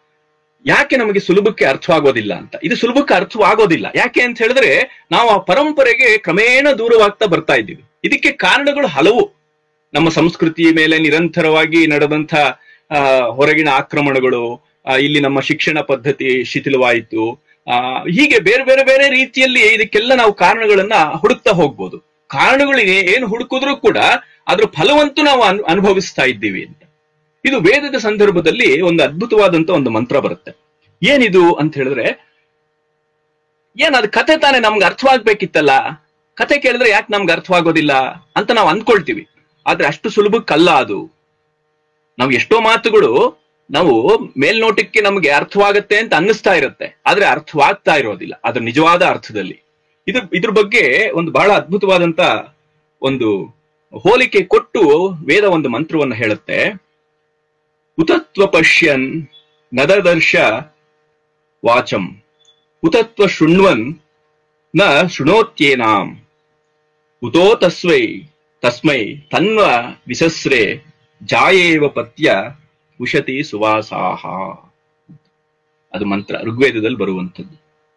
ಯಾಕೆ ನಮಗೆ ಸುಲಭಕ್ಕೆ ಅರ್ಥವಾಗೋದಿಲ್ಲ ಅಂತ ಇದು ಸುಲಭಕ್ಕೆ ಅರ್ಥವಾಗೋದಿಲ್ಲ ಯಾಕೆ ಅಂತ ಹೇಳಿದ್ರೆ ನಾವು ಆ ಪರಂಪರೆಗೆ ಕ್ರಮೇಣ ದೂರವಾಗ್ತಾ ಬರ್ತಾ ಇದ್ದೀವಿ ಇದಕ್ಕೆ ಕಾರಣಗಳು ಹಲವು ನಮ್ಮ ಸಂಸ್ಕೃತಿ ಮೇಲೆ ನಿರಂತರವಾಗಿ ನಡೆದಂತ ಆ, ಹೊರಗಿನ ಆಕ್ರಮಣಗಳು ಆ, ಇಲ್ಲಿ ನಮ್ಮ ಶಿಕ್ಷಣ ಪದ್ಧತಿ ಶಿಥಿಲವಾಯಿತು ಆ, ಹೀಗೆ ಬೇರೆ ಬೇರೆ ಬೇರೆ ರೀತಿಯಲ್ಲಿ ಇದಕ್ಕೆಲ್ಲ ನಾವು ಕಾರಣಗಳನ್ನ ಹುಡುಕ್ತಾ ಹೋಗ್ಬೋದು ಕಾರಣಗಳು ಏ- ಏನು ಹುಡುಕಿದ್ರು ಕೂಡ ಅದ್ರ ಫಲವಂತೂ ನಾವು ಅನು- ಅನುಭವಿಸ್ತಾ ಇದ್ದೀವಿ ಅಂತ ಇದು ವೇದದ ಸಂದರ್ಭದಲ್ಲಿ ಒಂದು ಅದ್ಭುತವಾದಂತ ಒಂದು ಮಂತ್ರ ಬರುತ್ತೆ ಏನಿದು ಅಂತ ಹೇಳಿದ್ರೆ ಏನ್ ಅದು ಕತೆ ತಾನೇ ನಮ್ಗೆ ಅರ್ಥವಾಗ್ಬೇಕಿತ್ತಲ್ಲ ಕತೆ ಕೇಳಿದ್ರೆ ಯಾಕೆ ನಮ್ಗೆ ಅರ್ಥವಾಗೋದಿಲ್ಲ ಅಂತ ನಾವು ಅಂದ್ಕೊಳ್ತೀವಿ ಆದ್ರೆ ಅಷ್ಟು ಸುಲಭಕ್ಕಲ್ಲ ಅದು ನಾವು ಎಷ್ಟೋ ಮಾತುಗಳು ನಾವು ಮೇಲ್ನೋಟಕ್ಕೆ ನಮಗೆ ಅರ್ಥವಾಗತ್ತೆ ಅಂತ ಅನ್ನಿಸ್ತಾ ಇರುತ್ತೆ ಆದ್ರೆ ಅರ್ಥವಾಗ್ತಾ ಇರೋದಿಲ್ಲ ಅದ್ರ ನಿಜವಾದ ಅರ್ಥದಲ್ಲಿ ಇದು ಇದ್ರ ಬಗ್ಗೆ ಒಂದು ಬಹಳ ಅದ್ಭುತವಾದಂತ ಒಂದು ಹೋಲಿಕೆ ಕೊಟ್ಟು ವೇದ ಒಂದು ಮಂತ್ರವನ್ನು ಹೇಳುತ್ತೆ ಉತತ್ವ ಪಶ್ಯನ್ ನದದರ್ಶ ವಾಚಂ ಉತತ್ವ ಶೃಣ್ವನ್ ನ ಶೃಣೋತ್ಯೇನಾಂ ಉತೋ ತಸ್ವೈ ತಸ್ಮೈ ತನ್ವ ವಿಸಸ್ರೆ ಜಾಯೇವ ಪತ್ಯ ಉಷತಿ ಸುವಾಸಾಹ ಅದು ಮಂತ್ರ ಋಗ್ವೇದದಲ್ಲಿ ಬರುವಂಥದ್ದು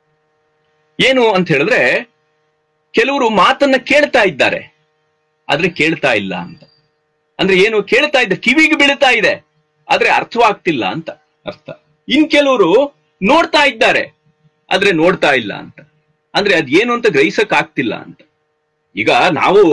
ಏನು ಅಂತ ಹೇಳಿದ್ರೆ ಕೆಲವರು ಮಾತನ್ನ ಕೇಳ್ತಾ ಇದ್ದಾರೆ ಆದ್ರೆ ಕೇಳ್ತಾ ಇಲ್ಲ ಅಂತ ಅಂದ್ರೆ ಏನು ಕೇಳ್ತಾ ಇದ್ದ ಕಿವಿಗೆ ಬೀಳ್ತಾ ಇದೆ ಆದ್ರೆ ಅರ್ಥವಾಗ್ತಿಲ್ಲ ಅಂತ ಅರ್ಥ ಇನ್ ಕೆಲವರು ನೋಡ್ತಾ ಇದ್ದಾರೆ ಆದ್ರೆ ನೋಡ್ತಾ ಇಲ್ಲ ಅಂತ ಅಂದ್ರೆ ಅದೇನು ಅಂತ ಗ್ರಹಿಸಕ್ ಆಗ್ತಿಲ್ಲ ಅಂತ ಈಗ ನಾವು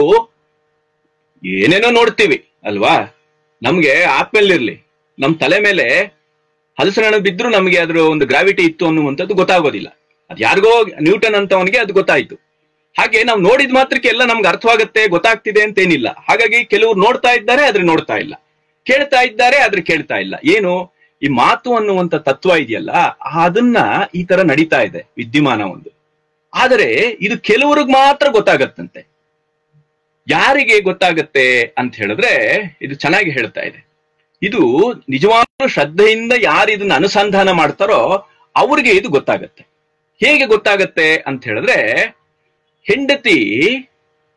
ಏನೇನೋ ನೋಡ್ತೀವಿ ಅಲ್ವಾ ನಮ್ಗೆ ಆಪಲ್ ಇರ್ಲಿ ನಮ್ ತಲೆ ಮೇಲೆ ಹಲಸರಣ ಬಿದ್ರು ನಮಗೆ ಅದ್ರ ಒಂದು ಗ್ರಾವಿಟಿ ಇತ್ತು ಅನ್ನುವಂಥದ್ದು ಗೊತ್ತಾಗೋದಿಲ್ಲ ಅದ್ ಯಾರಿಗೋ ನ್ಯೂಟನ್ ಅಂತವನಿಗೆ ಅದು ಗೊತ್ತಾಯ್ತು ಹಾಗೆ ನಾವು ನೋಡಿದ ಮಾತ್ರಕ್ಕೆ ಎಲ್ಲ ನಮ್ಗೆ ಅರ್ಥವಾಗುತ್ತೆ ಗೊತ್ತಾಗ್ತಿದೆ ಅಂತೇನಿಲ್ಲ ಹಾಗಾಗಿ ಕೆಲವರು ನೋಡ್ತಾ ಇದ್ದಾರೆ ಆದ್ರೆ ನೋಡ್ತಾ ಇಲ್ಲ ಕೇಳ್ತಾ ಇದ್ದಾರೆ ಆದ್ರೆ ಕೇಳ್ತಾ ಇಲ್ಲ ಏನು ಈ ಮಾತು ಅನ್ನುವಂತ ತತ್ವ ಇದೆಯಲ್ಲ ಅದನ್ನ ಈ ತರ ನಡೀತಾ ಇದೆ ವಿದ್ಯಮಾನ ಒಂದು ಆದರೆ ಇದು ಕೆಲವ್ರಿಗೆ ಮಾತ್ರ ಗೊತ್ತಾಗತ್ತಂತೆ ಯಾರಿಗೆ ಗೊತ್ತಾಗತ್ತೆ ಅಂತ ಹೇಳಿದ್ರೆ ಇದು ಚೆನ್ನಾಗಿ ಹೇಳ್ತಾ ಇದೆ ಇದು ನಿಜವಾಗ್ಲೂ ಶ್ರದ್ಧೆಯಿಂದ ಯಾರು ಇದನ್ನ ಅನುಸಂಧಾನ ಮಾಡ್ತಾರೋ ಅವ್ರಿಗೆ ಇದು ಗೊತ್ತಾಗತ್ತೆ ಹೇಗೆ ಗೊತ್ತಾಗತ್ತೆ ಅಂತ ಹೇಳಿದ್ರೆ ಹೆಂಡತಿ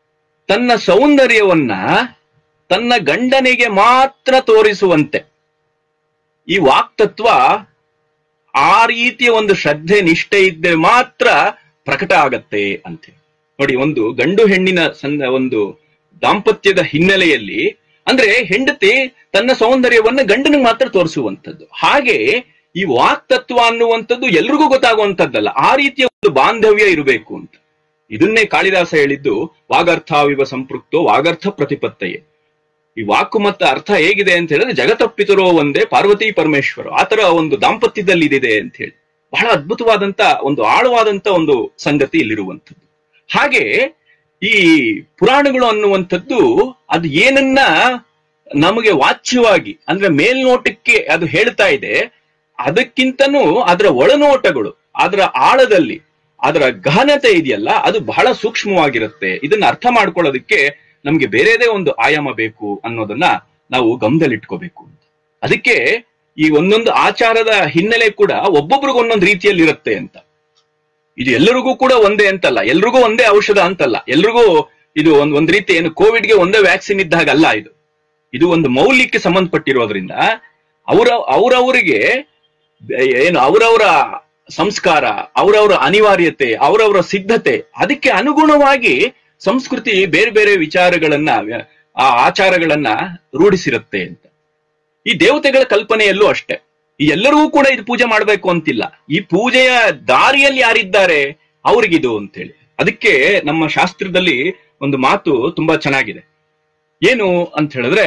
ತನ್ನ ಸೌಂದರ್ಯವನ್ನ ತನ್ನ ಗಂಡನಿಗೆ ಮಾತ್ರ ತೋರಿಸುವಂತೆ ಈ ವಾಕ್ತತ್ವ ಆ ರೀತಿಯ ಒಂದು ಶ್ರದ್ಧೆ ನಿಷ್ಠೆ ಇದ್ದರೆ ಮಾತ್ರ ಪ್ರಕಟ ಆಗತ್ತೆ ಅಂತೆ ನೋಡಿ ಒಂದು ಗಂಡು ಹೆಣ್ಣಿನ ಸಂದ ಒಂದು ದಾಂಪತ್ಯದ ಹಿನ್ನೆಲೆಯಲ್ಲಿ ಅಂದ್ರೆ ಹೆಂಡತಿ ತನ್ನ ಸೌಂದರ್ಯವನ್ನ ಗಂಡನಿಗೆ ಮಾತ್ರ ತೋರಿಸುವಂಥದ್ದು ಹಾಗೆ ಈ ವಾಕ್ತತ್ವ ಅನ್ನುವಂಥದ್ದು ಎಲ್ರಿಗೂ ಗೊತ್ತಾಗುವಂಥದ್ದಲ್ಲ ಆ ರೀತಿಯ ಒಂದು ಬಾಂಧವ್ಯ ಇರಬೇಕು ಅಂತ ಇದನ್ನೇ ಕಾಳಿದಾಸ ಹೇಳಿದ್ದು ವಾಗರ್ಥಾವಿವ ಸಂಪೃಕ್ತೋ ವಾಗರ್ಥ ಪ್ರತಿಪತ್ತಯೇ ಈ ವಾಕು ಮತ್ತು ಅರ್ಥ ಹೇಗಿದೆ ಅಂತ ಹೇಳಿದ್ರೆ ಜಗತ್ತಪ್ಪಿತರೋ ಒಂದೇ ಪಾರ್ವತಿ ಪರಮೇಶ್ವರ ಆತರ ಒಂದು ದಾಂಪತ್ಯದಲ್ಲಿ ಇದಿದೆ ಅಂತ ಹೇಳಿ ಬಹಳ ಅದ್ಭುತವಾದಂತ ಒಂದು ಆಳವಾದಂತ ಒಂದು ಸಂಗತಿ ಇಲ್ಲಿರುವಂಥದ್ದು ಹಾಗೆ ಈ ಪುರಾಣಗಳು ಅನ್ನುವಂಥದ್ದು ಅದು ಏನನ್ನ ನಮಗೆ ವಾಚ್ಯವಾಗಿ ಅಂದ್ರೆ ಮೇಲ್ನೋಟಕ್ಕೆ ಅದು ಹೇಳ್ತಾ ಇದೆ ಅದಕ್ಕಿಂತನೂ ಅದರ ಒಳನೋಟಗಳು ಅದರ ಆಳದಲ್ಲಿ ಅದರ ಗಹನತೆ ಇದೆಯಲ್ಲ ಅದು ಬಹಳ ಸೂಕ್ಷ್ಮವಾಗಿರುತ್ತೆ ಇದನ್ನ ಅರ್ಥ ಮಾಡ್ಕೊಳ್ಳೋದಕ್ಕೆ ನಮ್ಗೆ ಬೇರೆದೇ ಒಂದು ಆಯಾಮ ಬೇಕು ಅನ್ನೋದನ್ನ ನಾವು ಗಮನದಲ್ಲಿಟ್ಕೋಬೇಕು ಅದಕ್ಕೆ ಈ ಒಂದೊಂದು ಆಚಾರದ ಹಿನ್ನೆಲೆ ಕೂಡ ಒಬ್ಬೊಬ್ರಿಗೆ ಒಂದೊಂದು ರೀತಿಯಲ್ಲಿ ಇರುತ್ತೆ ಅಂತ ಇದು ಎಲ್ಲರಿಗೂ ಕೂಡ ಒಂದೇ ಅಂತಲ್ಲ ಎಲ್ರಿಗೂ ಒಂದೇ ಔಷಧ ಅಂತಲ್ಲ ಎಲ್ರಿಗೂ ಇದು ಒಂದ್ ಒಂದ್ ರೀತಿ ಏನು ಕೋವಿಡ್ಗೆ ಒಂದೇ ವ್ಯಾಕ್ಸಿನ್ ಇದ್ದಾಗ ಅಲ್ಲ ಇದು ಇದು ಒಂದು ಮೌಲ್ಯಕ್ಕೆ ಸಂಬಂಧಪಟ್ಟಿರೋದ್ರಿಂದ ಅವರ ಅವರವರಿಗೆ ಏನು ಅವರವರ ಸಂಸ್ಕಾರ ಅವರವರ ಅನಿವಾರ್ಯತೆ ಅವರವರ ಸಿದ್ಧತೆ ಅದಕ್ಕೆ ಅನುಗುಣವಾಗಿ ಸಂಸ್ಕೃತಿ ಬೇರೆ ಬೇರೆ ವಿಚಾರಗಳನ್ನ ಆ ಆಚಾರಗಳನ್ನ ರೂಢಿಸಿರುತ್ತೆ ಅಂತ ಈ ದೇವತೆಗಳ ಕಲ್ಪನೆಯಲ್ಲೂ ಅಷ್ಟೇ ಈ ಎಲ್ಲರಿಗೂ ಕೂಡ ಇದು ಪೂಜೆ ಮಾಡಬೇಕು ಅಂತಿಲ್ಲ ಈ ಪೂಜೆಯ ದಾರಿಯಲ್ಲಿ ಯಾರಿದ್ದಾರೆ ಅವ್ರಿಗಿದು ಅಂತೇಳಿ ಅದಕ್ಕೆ ನಮ್ಮ ಶಾಸ್ತ್ರದಲ್ಲಿ ಒಂದು ಮಾತು ತುಂಬಾ ಚೆನ್ನಾಗಿದೆ ಏನು ಅಂತ ಹೇಳಿದ್ರೆ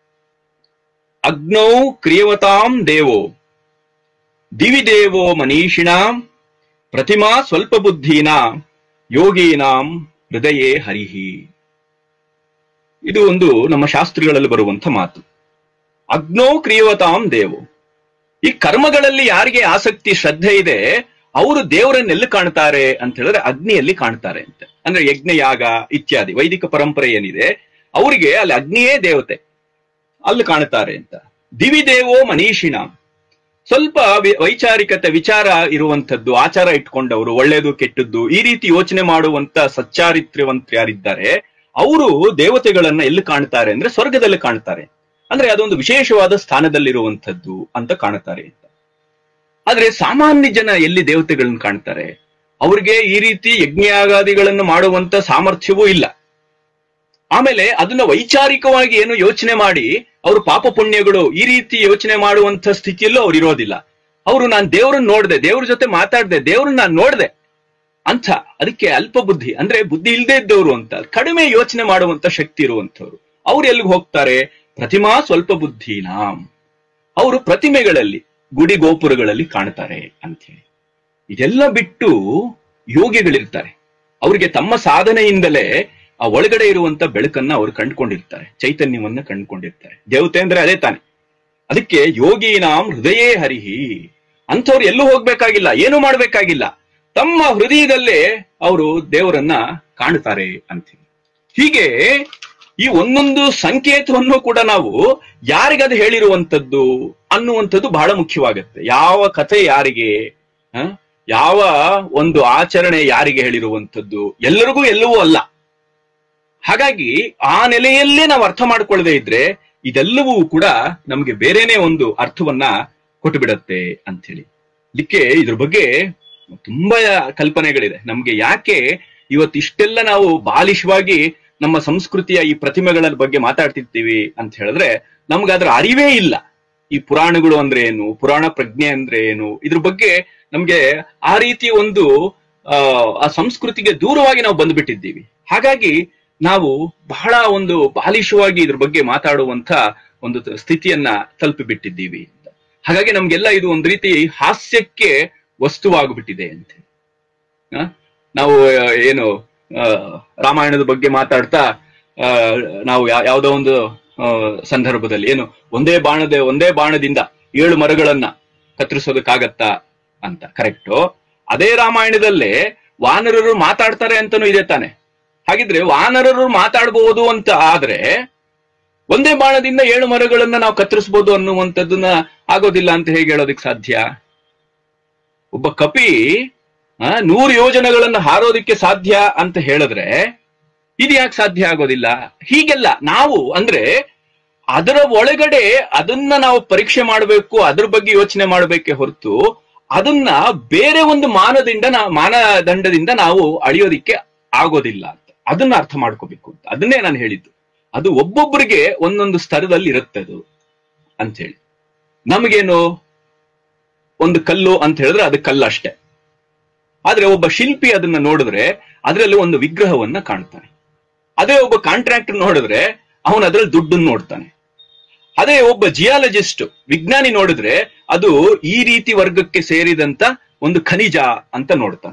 ಅಗ್ನೌ ಕ್ರಿಯವತಾಂ ದೇವೋ ದಿವಿ ದೇವೋ ಮನೀಷಿಣಾಂ ಪ್ರತಿಮಾ ಸ್ವಲ್ಪ ಬುದ್ಧೀನಾಂ ಯೋಗೀನಾಂ ಹೃದಯೇ ಹರಿಹಿ ಇದು ಒಂದು ನಮ್ಮ ಶಾಸ್ತ್ರಗಳಲ್ಲಿ ಬರುವಂತ ಮಾತು ಅಗ್ನೋ ಕ್ರಿಯವತಾಂ ದೇವೋ ಈ ಕರ್ಮಗಳಲ್ಲಿ ಯಾರಿಗೆ ಆಸಕ್ತಿ ಶ್ರದ್ಧೆ ಇದೆ ಅವರು ದೇವರನ್ನೆಲ್ಲಿ ಕಾಣ್ತಾರೆ ಅಂತ ಹೇಳಿದ್ರೆ ಅಗ್ನಿಯಲ್ಲಿ ಕಾಣ್ತಾರೆ ಅಂತ ಅಂದ್ರೆ ಯಜ್ಞ ಯಾಗ ಇತ್ಯಾದಿ ವೈದಿಕ ಪರಂಪರೆ ಏನಿದೆ ಅವರಿಗೆ ಅಲ್ಲಿ ಅಗ್ನಿಯೇ ದೇವತೆ ಅಲ್ಲಿ ಕಾಣ್ತಾರೆ ಅಂತ ದಿವಿ ದೇವೋ ಮನೀಷಿಣ ಸ್ವಲ್ಪ ವಿ- ವೈಚಾರಿಕತೆ ವಿಚಾರ ಇರುವಂತದ್ದು ಆಚಾರ ಇಟ್ಕೊಂಡವರು ಒಳ್ಳೇದು ಕೆಟ್ಟದ್ದು ಈ ರೀತಿ ಯೋಚನೆ ಮಾಡುವಂತ ಸಚ್ಚಾರಿತ್ರ್ಯವಂತರು ಯಾರಿದ್ದಾರೆ ಅವರು ದೇವತೆಗಳನ್ನ ಎಲ್ಲಿ ಕಾಣ್ತಾರೆ ಅಂದ್ರೆ ಸ್ವರ್ಗದಲ್ಲಿ ಕಾಣ್ತಾರೆ ಅಂದ್ರೆ ಅದೊಂದು ವಿಶೇಷವಾದ ಸ್ಥಾನದಲ್ಲಿರುವಂತದ್ದು ಅಂತ ಕಾಣುತ್ತಾರೆ ಅಂತ ಆದ್ರೆ ಸಾಮಾನ್ಯ ಜನ ಎಲ್ಲಿ ದೇವತೆಗಳನ್ನ ಕಾಣ್ತಾರೆ ಅವ್ರಿಗೆ ಈ ರೀತಿ ಯಜ್ಞಯಾಗಾದಿಗಳನ್ನು ಮಾಡುವಂತ ಸಾಮರ್ಥ್ಯವೂ ಇಲ್ಲ ಆಮೇಲೆ ಅದನ್ನ ವೈಚಾರಿಕವಾಗಿ ಏನು ಯೋಚನೆ ಮಾಡಿ ಅವರು ಪಾಪ ಪುಣ್ಯಗಳು ಈ ರೀತಿ ಯೋಚನೆ ಮಾಡುವಂತ ಸ್ಥಿತಿಯಲ್ಲೂ ಅವ್ರು ಇರೋದಿಲ್ಲ ಅವರು ನಾನು ದೇವ್ರನ್ನ ನೋಡ್ದೆ ದೇವ್ರ ಜೊತೆ ಮಾತಾಡ್ದೆ ದೇವ್ರನ್ನ ನಾನು ನೋಡ್ದೆ ಅಂತ ಅದಕ್ಕೆ ಅಲ್ಪ ಬುದ್ಧಿ ಅಂದ್ರೆ ಬುದ್ಧಿ ಇಲ್ಲದೆ ಇದ್ದವರು ಅಂತ ಕಡಿಮೆ ಯೋಚನೆ ಮಾಡುವಂತ ಶಕ್ತಿ ಇರುವಂತವ್ರು ಅವ್ರು ಎಲ್ಲಿಗೆ ಹೋಗ್ತಾರೆ ಪ್ರತಿಮಾ ಸ್ವಲ್ಪ ಬುದ್ಧಿನಾಂ ಅವರು ಪ್ರತಿಮೆಗಳಲ್ಲಿ ಗುಡಿ ಗೋಪುರಗಳಲ್ಲಿ ಕಾಣ್ತಾರೆ ಅಂತ ಹೇಳಿ ಇದೆಲ್ಲ ಬಿಟ್ಟು ಯೋಗಿಗಳಿರ್ತಾರೆ ಅವರಿಗೆ ತಮ್ಮ ಸಾಧನೆಯಿಂದಲೇ ಆ ಒಳಗಡೆ ಇರುವಂತ ಬೆಳಕನ್ನ ಅವರು ಕಂಡುಕೊಂಡಿರ್ತಾರೆ ಚೈತನ್ಯವನ್ನ ಕಂಡುಕೊಂಡಿರ್ತಾರೆ ದೇವತೆ ಅಂದ್ರೆ ಅದೇ ತಾನೆ ಅದಕ್ಕೆ ಯೋಗಿನಾಂ ಹೃದಯೇ ಹರಿಹಿ ಅಂಥವ್ರು ಎಲ್ಲೂ ಹೋಗ್ಬೇಕಾಗಿಲ್ಲ ಏನು ಮಾಡ್ಬೇಕಾಗಿಲ್ಲ ತಮ್ಮ ಹೃದಯದಲ್ಲೇ ಅವರು ದೇವರನ್ನ ಕಾಣುತ್ತಾರೆ ಅಂತ ಹೇಳಿ. ಹೀಗೆ ಈ ಒಂದೊಂದು ಸಂಕೇತವನ್ನು ಕೂಡ ನಾವು ಯಾರಿಗದು ಹೇಳಿರುವಂತದ್ದು ಅನ್ನುವಂಥದ್ದು ಬಹಳ ಮುಖ್ಯವಾಗುತ್ತೆ ಯಾವ ಕಥೆ ಯಾರಿಗೆ ಹ? ಯಾವ ಒಂದು ಆಚರಣೆ ಯಾರಿಗೆ ಹೇಳಿರುವಂತದ್ದು ಎಲ್ಲರಿಗೂ ಎಲ್ಲವೂ ಅಲ್ಲ ಹಾಗಾಗಿ ಆ ನೆಲೆಯಲ್ಲೇ ನಾವು ಅರ್ಥ ಮಾಡ್ಕೊಳ್ಳದೆ ಇದ್ರೆ ಇದೆಲ್ಲವೂ ಕೂಡ ನಮಗೆ ಬೇರೆನೆ ಒಂದು ಅರ್ಥವನ್ನ ಕೊಟ್ಟು ಬಿಡತ್ತೆ ಅಂತ ಹೇಳಿ ಇದಕ್ಕೆ ಇದ್ರ ಬಗ್ಗೆ ತುಂಬಾ ಕಲ್ಪನೆಗಳಿದೆ ನಮ್ಗೆ ಯಾಕೆ ಇವತ್ತು ಇಷ್ಟೆಲ್ಲ ನಾವು ಬಾಲಿಶವಾಗಿ ನಮ್ಮ ಸಂಸ್ಕೃತಿಯ ಈ ಪ್ರತಿಮೆಗಳ ಬಗ್ಗೆ ಮಾತಾಡ್ತಿರ್ತೀವಿ ಅಂತ ಹೇಳಿದ್ರೆ ನಮ್ಗೆ ಅದರ ಅರಿವೇ ಇಲ್ಲ ಈ ಪುರಾಣಗಳು ಅಂದ್ರೆ ಏನು ಪುರಾಣ ಪ್ರಜ್ಞೆ ಅಂದ್ರೆ ಏನು ಇದ್ರ ಬಗ್ಗೆ ನಮ್ಗೆ ಆ ರೀತಿ ಒಂದು ಆ ಆ ಸಂಸ್ಕೃತಿಗೆ ದೂರವಾಗಿ ನಾವು ಬಂದ್ಬಿಟ್ಟಿದ್ದೀವಿ ಹಾಗಾಗಿ ನಾವು ಬಹಳ ಒಂದು ಬಾಲಿಶವಾಗಿ ಇದ್ರ ಬಗ್ಗೆ ಮಾತಾಡುವಂತ ಒಂದು ತ- ಸ್ಥಿತಿಯನ್ನ ತಲುಪಿಬಿಟ್ಟಿದ್ದೀವಿ ಅಂತ ಹಾಗಾಗಿ ನಮ್ಗೆಲ್ಲ ಇದು ಒಂದು ರೀತಿ ಹಾಸ್ಯಕ್ಕೆ ವಸ್ತುವಾಗ್ಬಿಟ್ಟಿದೆ ಅಂತ ಆ? ನಾವು ಆ, ಏನು ಆ, ರಾಮಾಯಣದ ಬಗ್ಗೆ ಮಾತಾಡ್ತಾ ಆ, ನಾವು ಯಾ- ಯಾವ್ದೋ ಒಂದು ಆ, ಸಂದರ್ಭದಲ್ಲಿ ಏನು ಒಂದೇ ಬಾಣದ ಒಂದೇ ಬಾಣದಿಂದ ಏಳು ಮರಗಳನ್ನ ಕತ್ತರಿಸೋದಕ್ಕಾಗತ್ತಾ ಅಂತ ಕರೆಕ್ಟು ಅದೇ ರಾಮಾಯಣದಲ್ಲೇ ವಾನರರು ಮಾತಾಡ್ತಾರೆ ಅಂತಾನೂ ಇದೆ ತಾನೆ ಹಾಗಿದ್ರೆ ವಾನರರು ಮಾತಾಡಬಹುದು ಅಂತ ಆದ್ರೆ ಒಂದೇ ಬಾಣದಿಂದ ಏಳು ಮರಗಳನ್ನ ನಾವು ಕತ್ತರಿಸಬಹುದು ಅನ್ನುವಂಥದ್ದನ್ನ ಆಗೋದಿಲ್ಲ ಅಂತ ಹೇಗೆ ಹೇಳೋದಕ್ಕೆ ಸಾಧ್ಯ ಒಬ್ಬ ಕಪಿ ಆ, ನೂರು ಯೋಜನೆಗಳನ್ನ ಹಾರೋದಿಕ್ಕೆ ಸಾಧ್ಯ ಅಂತ ಹೇಳಿದ್ರೆ ಇದು ಯಾಕೆ ಸಾಧ್ಯ ಆಗೋದಿಲ್ಲ ಹೀಗೆಲ್ಲ ನಾವು ಅಂದ್ರೆ ಅದರ ಒಳಗಡೆ ಅದನ್ನ ನಾವು ಪರೀಕ್ಷೆ ಮಾಡಬೇಕು ಅದ್ರ ಬಗ್ಗೆ ಯೋಚನೆ ಮಾಡಬೇಕೆ ಹೊರತು ಅದನ್ನ ಬೇರೆ ಒಂದು ಮಾನದಿಂದ ನಾ- ಮಾನದಂಡದಿಂದ ನಾವು ಅಳಿಯೋದಿಕ್ಕೆ ಆಗೋದಿಲ್ಲ ಅಂತ ಅದನ್ನ ಅರ್ಥ ಮಾಡ್ಕೋಬೇಕು ಅಂತ ಅದನ್ನೇ ನಾನು ಹೇಳಿದ್ದು ಅದು ಒಬ್ಬೊಬ್ಬರಿಗೆ ಒಂದೊಂದು ಸ್ತರದಲ್ಲಿ ಇರುತ್ತೆ ಅದು ಅಂತ ಹೇಳಿ ನಮಗೇನು ಒಂದು ಕಲ್ಲು ಅಂತ ಹೇಳಿದ್ರೆ ಅದು ಕಲ್ಲು ಅಷ್ಟೇ ಆದ್ರೆ ಒಬ್ಬ ಶಿಲ್ಪಿ ಅದನ್ನ ನೋಡಿದ್ರೆ ಅದರಲ್ಲಿ ಒಂದು ವಿಗ್ರಹವನ್ನ ಕಾಣ್ತಾನೆ ಅದೇ ಒಬ್ಬ ಕಾಂಟ್ರಾಕ್ಟರ್ ನೋಡಿದ್ರೆ ಅವನು ಅದರಲ್ಲಿ ದುಡ್ಡನ್ನು ನೋಡ್ತಾನೆ ಅದೇ ಒಬ್ಬ ಜಿಯಾಲಜಿಸ್ಟ್ ವಿಜ್ಞಾನಿ ನೋಡಿದ್ರೆ ಅದು ಈ ರೀತಿ ವರ್ಗಕ್ಕೆ ಸೇರಿದಂತ ಒಂದು ಖನಿಜ ಅಂತ ನೋಡ್ತಾನೆ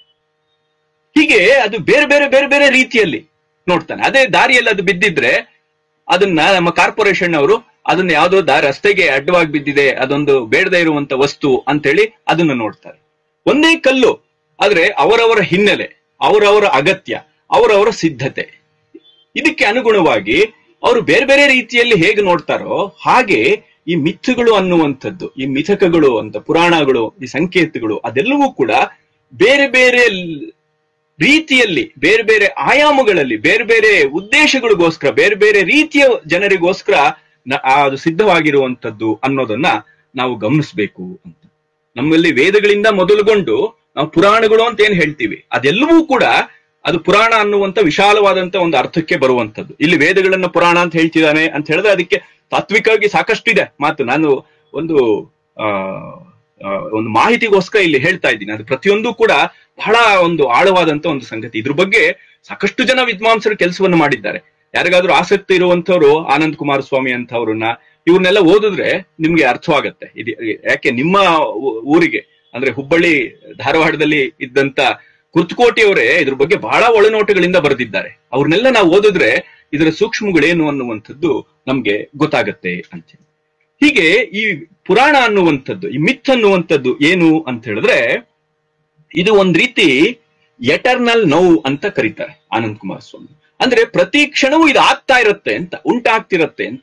ಹೀಗೆ ಅದು ಬೇರೆ ಬೇರೆ ಬೇರೆ ಬೇರೆ ರೀತಿಯಲ್ಲಿ ನೋಡ್ತಾನೆ ಅದೇ ದಾರಿಯಲ್ಲಿ ಅದು ಬಿದ್ದಿದ್ರೆ ಅದನ್ನ ನಮ್ಮ ಕಾರ್ಪೊರೇಷನ್ ಅವರು ಅದನ್ನ ಯಾವ್ದೋ ದಾರಿ ರಸ್ತೆಗೆ ಅಡ್ಡವಾಗಿ ಬಿದ್ದಿದೆ ಅದೊಂದು ಬೇಡದೇ ಇರುವಂತ ವಸ್ತು ಅಂತೇಳಿ ಅದನ್ನ ನೋಡ್ತಾರೆ ಒಂದೇ ಕಲ್ಲು ಆದ್ರೆ ಅವರವರ ಹಿನ್ನೆಲೆ ಅವರವರ ಅಗತ್ಯ ಅವರವರ ಸಿದ್ಧತೆ ಇದಕ್ಕೆ ಅನುಗುಣವಾಗಿ ಅವರು ಬೇರೆ ಬೇರೆ ರೀತಿಯಲ್ಲಿ ಹೇಗೆ ನೋಡ್ತಾರೋ ಹಾಗೆ ಈ ಮಿಥುಗಳು ಅನ್ನುವಂಥದ್ದು ಈ ಮಿಥಕಗಳು ಅಂತ ಪುರಾಣಗಳು ಈ ಸಂಕೇತಗಳು ಅದೆಲ್ಲವೂ ಕೂಡ ಬೇರೆ ಬೇರೆ ಲ್- ರೀತಿಯಲ್ಲಿ ಬೇರೆ ಬೇರೆ ಆಯಾಮಗಳಲ್ಲಿ ಬೇರೆ ಬೇರೆ ಉದ್ದೇಶಗಳಿಗೋಸ್ಕರ ಬೇರೆ ಬೇರೆ ರೀತಿಯ ಜನರಿಗೋಸ್ಕರ ನ- ಆ ಅದು ಸಿದ್ಧವಾಗಿರುವಂತದ್ದು ಅನ್ನೋದನ್ನ ನಾವು ಗಮನಿಸಬೇಕು ಅಂತ ನಮ್ಮಲ್ಲಿ ವೇದಗಳಿಂದ ಮೊದಲುಗೊಂಡು ನಾವು ಪುರಾಣಗಳು ಅಂತ ಏನ್ ಹೇಳ್ತೀವಿ ಅದೆಲ್ಲವೂ ಕೂಡ ಅದು ಪುರಾಣ ಅನ್ನುವಂತ ವಿಶಾಲವಾದಂತ ಒಂದು ಅರ್ಥಕ್ಕೆ ಬರುವಂತದ್ದು ಇಲ್ಲಿ ವೇದಗಳನ್ನ ಪುರಾಣ ಅಂತ ಹೇಳ್ತಿದ್ದಾನೆ ಅಂತ ಹೇಳಿದ್ರೆ ಅದಕ್ಕೆ ತಾತ್ವಿಕವಾಗಿ ಸಾಕಷ್ಟು ಇದೆ ಮಾತು ನಾನು ಒಂದು ಆ ಆ, ಒಂದು ಮಾಹಿತಿಗೋಸ್ಕರ ಇಲ್ಲಿ ಹೇಳ್ತಾ ಇದ್ದೀನಿ ಅದು ಪ್ರತಿಯೊಂದು ಕೂಡ ಬಹಳ ಒಂದು ಆಳವಾದಂತ ಒಂದು ಸಂಗತಿ ಇದ್ರ ಬಗ್ಗೆ ಸಾಕಷ್ಟು ಜನ ವಿದ್ವಾಂಸರು ಕೆಲಸವನ್ನು ಮಾಡಿದ್ದಾರೆ ಯಾರಿಗಾದ್ರೂ ಆಸಕ್ತಿ ಇರುವಂತವ್ರು ಆನಂದ್ ಕುಮಾರ್ ಸ್ವಾಮಿ ಅಂತವ್ರನ್ನ ಇವ್ರನ್ನೆಲ್ಲ ಓದಿದ್ರೆ ನಿಮ್ಗೆ ಅರ್ಥವಾಗತ್ತೆ ಇದು ಯಾಕೆ ನಿಮ್ಮ ಊ- ಊರಿಗೆ ಅಂದ್ರೆ ಹುಬ್ಬಳ್ಳಿ ಧಾರವಾಡದಲ್ಲಿ ಇದ್ದಂತ ಕುರ್ತಕೋಟಿಯವರೇ ಇದ್ರ ಬಗ್ಗೆ ಬಹಳ ಒಳನೋಟಗಳಿಂದ ಬರೆದಿದ್ದಾರೆ ಅವ್ರನ್ನೆಲ್ಲ ನಾವು ಓದಿದ್ರೆ ಇದರ ಸೂಕ್ಷ್ಮಗಳೇನು ಅನ್ನುವಂಥದ್ದು ನಮ್ಗೆ ಗೊತ್ತಾಗತ್ತೆ ಅಂತ ಹೇಳಿ. ಹೀಗೆ ಈ ಪುರಾಣ ಅನ್ನುವಂಥದ್ದು ಈ ಮಿತ್ ಅನ್ನುವಂಥದ್ದು ಏನು ಅಂತ ಹೇಳಿದ್ರೆ ಇದು ಒಂದ್ ರೀತಿ ಎಟರ್ನಲ್ ನೋವು ಅಂತ ಕರೀತಾರೆ ಆನಂದ್ ಕುಮಾರ್ ಸ್ವಾಮಿ ಅಂದ್ರೆ ಪ್ರತಿ ಕ್ಷಣವೂ ಇದು ಆಗ್ತಾ ಇರುತ್ತೆ ಅಂತ ಉಂಟಾಗ್ತಿರತ್ತೆ ಅಂತ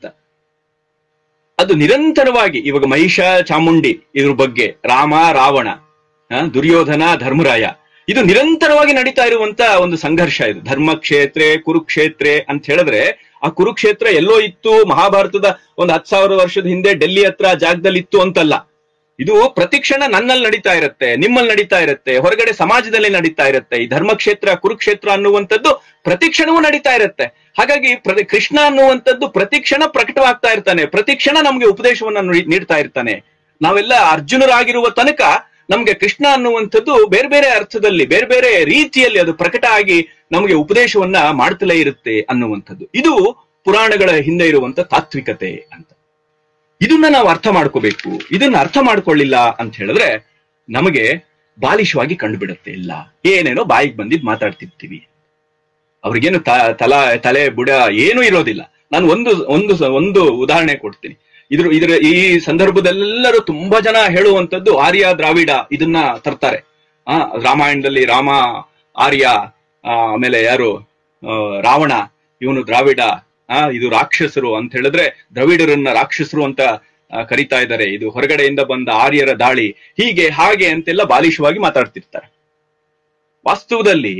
ಅದು ನಿರಂತರವಾಗಿ ಇವಾಗ ಮಹಿಷ ಚಾಮುಂಡಿ ಇದ್ರ ಬಗ್ಗೆ ರಾಮ ರಾವಣ ಆ, ದುರ್ಯೋಧನ ಧರ್ಮರಾಯ ಇದು ನಿರಂತರವಾಗಿ ನಡೀತಾ ಇರುವಂತ ಒಂದು ಸಂಘರ್ಷ ಇದು ಧರ್ಮಕ್ಷೇತ್ರೆ ಕುರುಕ್ಷೇತ್ರೆ ಅಂತ ಹೇಳಿದ್ರೆ ಆ ಕುರುಕ್ಷೇತ್ರ ಎಲ್ಲೋ ಇತ್ತು ಮಹಾಭಾರತದ ಒಂದು ಹತ್ತು ಸಾವಿರ ವರ್ಷದ ಹಿಂದೆ ಡೆಲ್ಲಿ ಹತ್ರ ಆ ಜಾಗದಲ್ಲಿ ಇತ್ತು ಅಂತಲ್ಲ ಇದು ಪ್ರತಿಕ್ಷಣ ನನ್ನಲ್ಲಿ ನಡೀತಾ ಇರುತ್ತೆ ನಿಮ್ಮಲ್ಲಿ ನಡೀತಾ ಇರುತ್ತೆ ಹೊರಗಡೆ ಸಮಾಜದಲ್ಲಿ ನಡೀತಾ ಇರುತ್ತೆ ಈ ಧರ್ಮಕ್ಷೇತ್ರ ಕುರುಕ್ಷೇತ್ರ ಅನ್ನುವಂಥದ್ದು ಪ್ರತಿಕ್ಷಣವೂ ನಡೀತಾ ಇರುತ್ತೆ ಹಾಗಾಗಿ ಪ್ರತಿ ಕೃಷ್ಣ ಅನ್ನುವಂಥದ್ದು ಪ್ರತಿಕ್ಷಣ ಪ್ರಕಟವಾಗ್ತಾ ಇರ್ತಾನೆ ಪ್ರತಿಕ್ಷಣ ನಮ್ಗೆ ಉಪದೇಶವನ್ನ ನುಡಿ- ನೀಡ್ತಾ ಇರ್ತಾನೆ ನಾವೆಲ್ಲ ಅರ್ಜುನರಾಗಿರುವ ತನಕ ನಮ್ಗೆ ಕೃಷ್ಣ ಅನ್ನುವಂಥದ್ದು ಬೇರೆ ಬೇರೆ ಅರ್ಥದಲ್ಲಿ ಬೇರೆ ಬೇರೆ ರೀತಿಯಲ್ಲಿ ಅದು ಪ್ರಕಟ ಆಗಿ ನಮಗೆ ಉಪದೇಶವನ್ನ ಮಾಡ್ತಲೇ ಇರುತ್ತೆ ಅನ್ನುವಂಥದ್ದು ಇದು ಪುರಾಣಗಳ ಹಿಂದೆ ಇರುವಂತ ತಾತ್ವಿಕತೆ ಅಂತ ಇದನ್ನ ನಾವು ಅರ್ಥ ಮಾಡ್ಕೋಬೇಕು ಇದನ್ನ ಅರ್ಥ ಮಾಡ್ಕೊಳ್ಳಿಲ್ಲ ಅಂತ ಹೇಳಿದ್ರೆ ನಮಗೆ ಬಾಲಿಶವಾಗಿ ಕಂಡುಬಿಡುತ್ತೆ ಇಲ್ಲ ಏನೇನೋ ಬಾಯಿಗೆ ಬಂದಿದ್ ಮಾತಾಡ್ತಿರ್ತೀವಿ ಅವ್ರಿಗೇನು ತ- ತಲ ತಲೆ ಬುಡ ಏನೂ ಇರೋದಿಲ್ಲ ನಾನು ಒಂದು ಒಂದು ಸ- ಒಂದು ಉದಾಹರಣೆ ಕೊಡ್ತೀನಿ ಇದ್ರ ಇದ್ರ ಈ ಸಂದರ್ಭದಲ್ಲೆಲ್ಲರೂ ತುಂಬಾ ಜನ ಹೇಳುವಂತದ್ದು ಆರ್ಯ ದ್ರಾವಿಡ ಇದನ್ನ ತರ್ತಾರೆ ಆ ರಾಮಾಯಣದಲ್ಲಿ ರಾಮ ಆರ್ಯ ಆ, ಆಮೇಲೆ ಯಾರು ಆ, ರಾವಣ ಇವನು ದ್ರಾವಿಡ ಆ ಇದು ರಾಕ್ಷಸರು ಅಂತ ಹೇಳಿದ್ರೆ ದ್ರವಿಡರನ್ನ ರಾಕ್ಷಸರು ಅಂತ ಆ, ಕರೀತಾ ಇದ್ದಾರೆ ಇದು ಹೊರಗಡೆಯಿಂದ ಬಂದ ಆರ್ಯರ ದಾಳಿ ಹೀಗೆ ಹಾಗೆ ಅಂತೆಲ್ಲ ಬಾಲಿಶವಾಗಿ ಮಾತಾಡ್ತಿರ್ತಾರೆ ವಾಸ್ತವದಲ್ಲಿ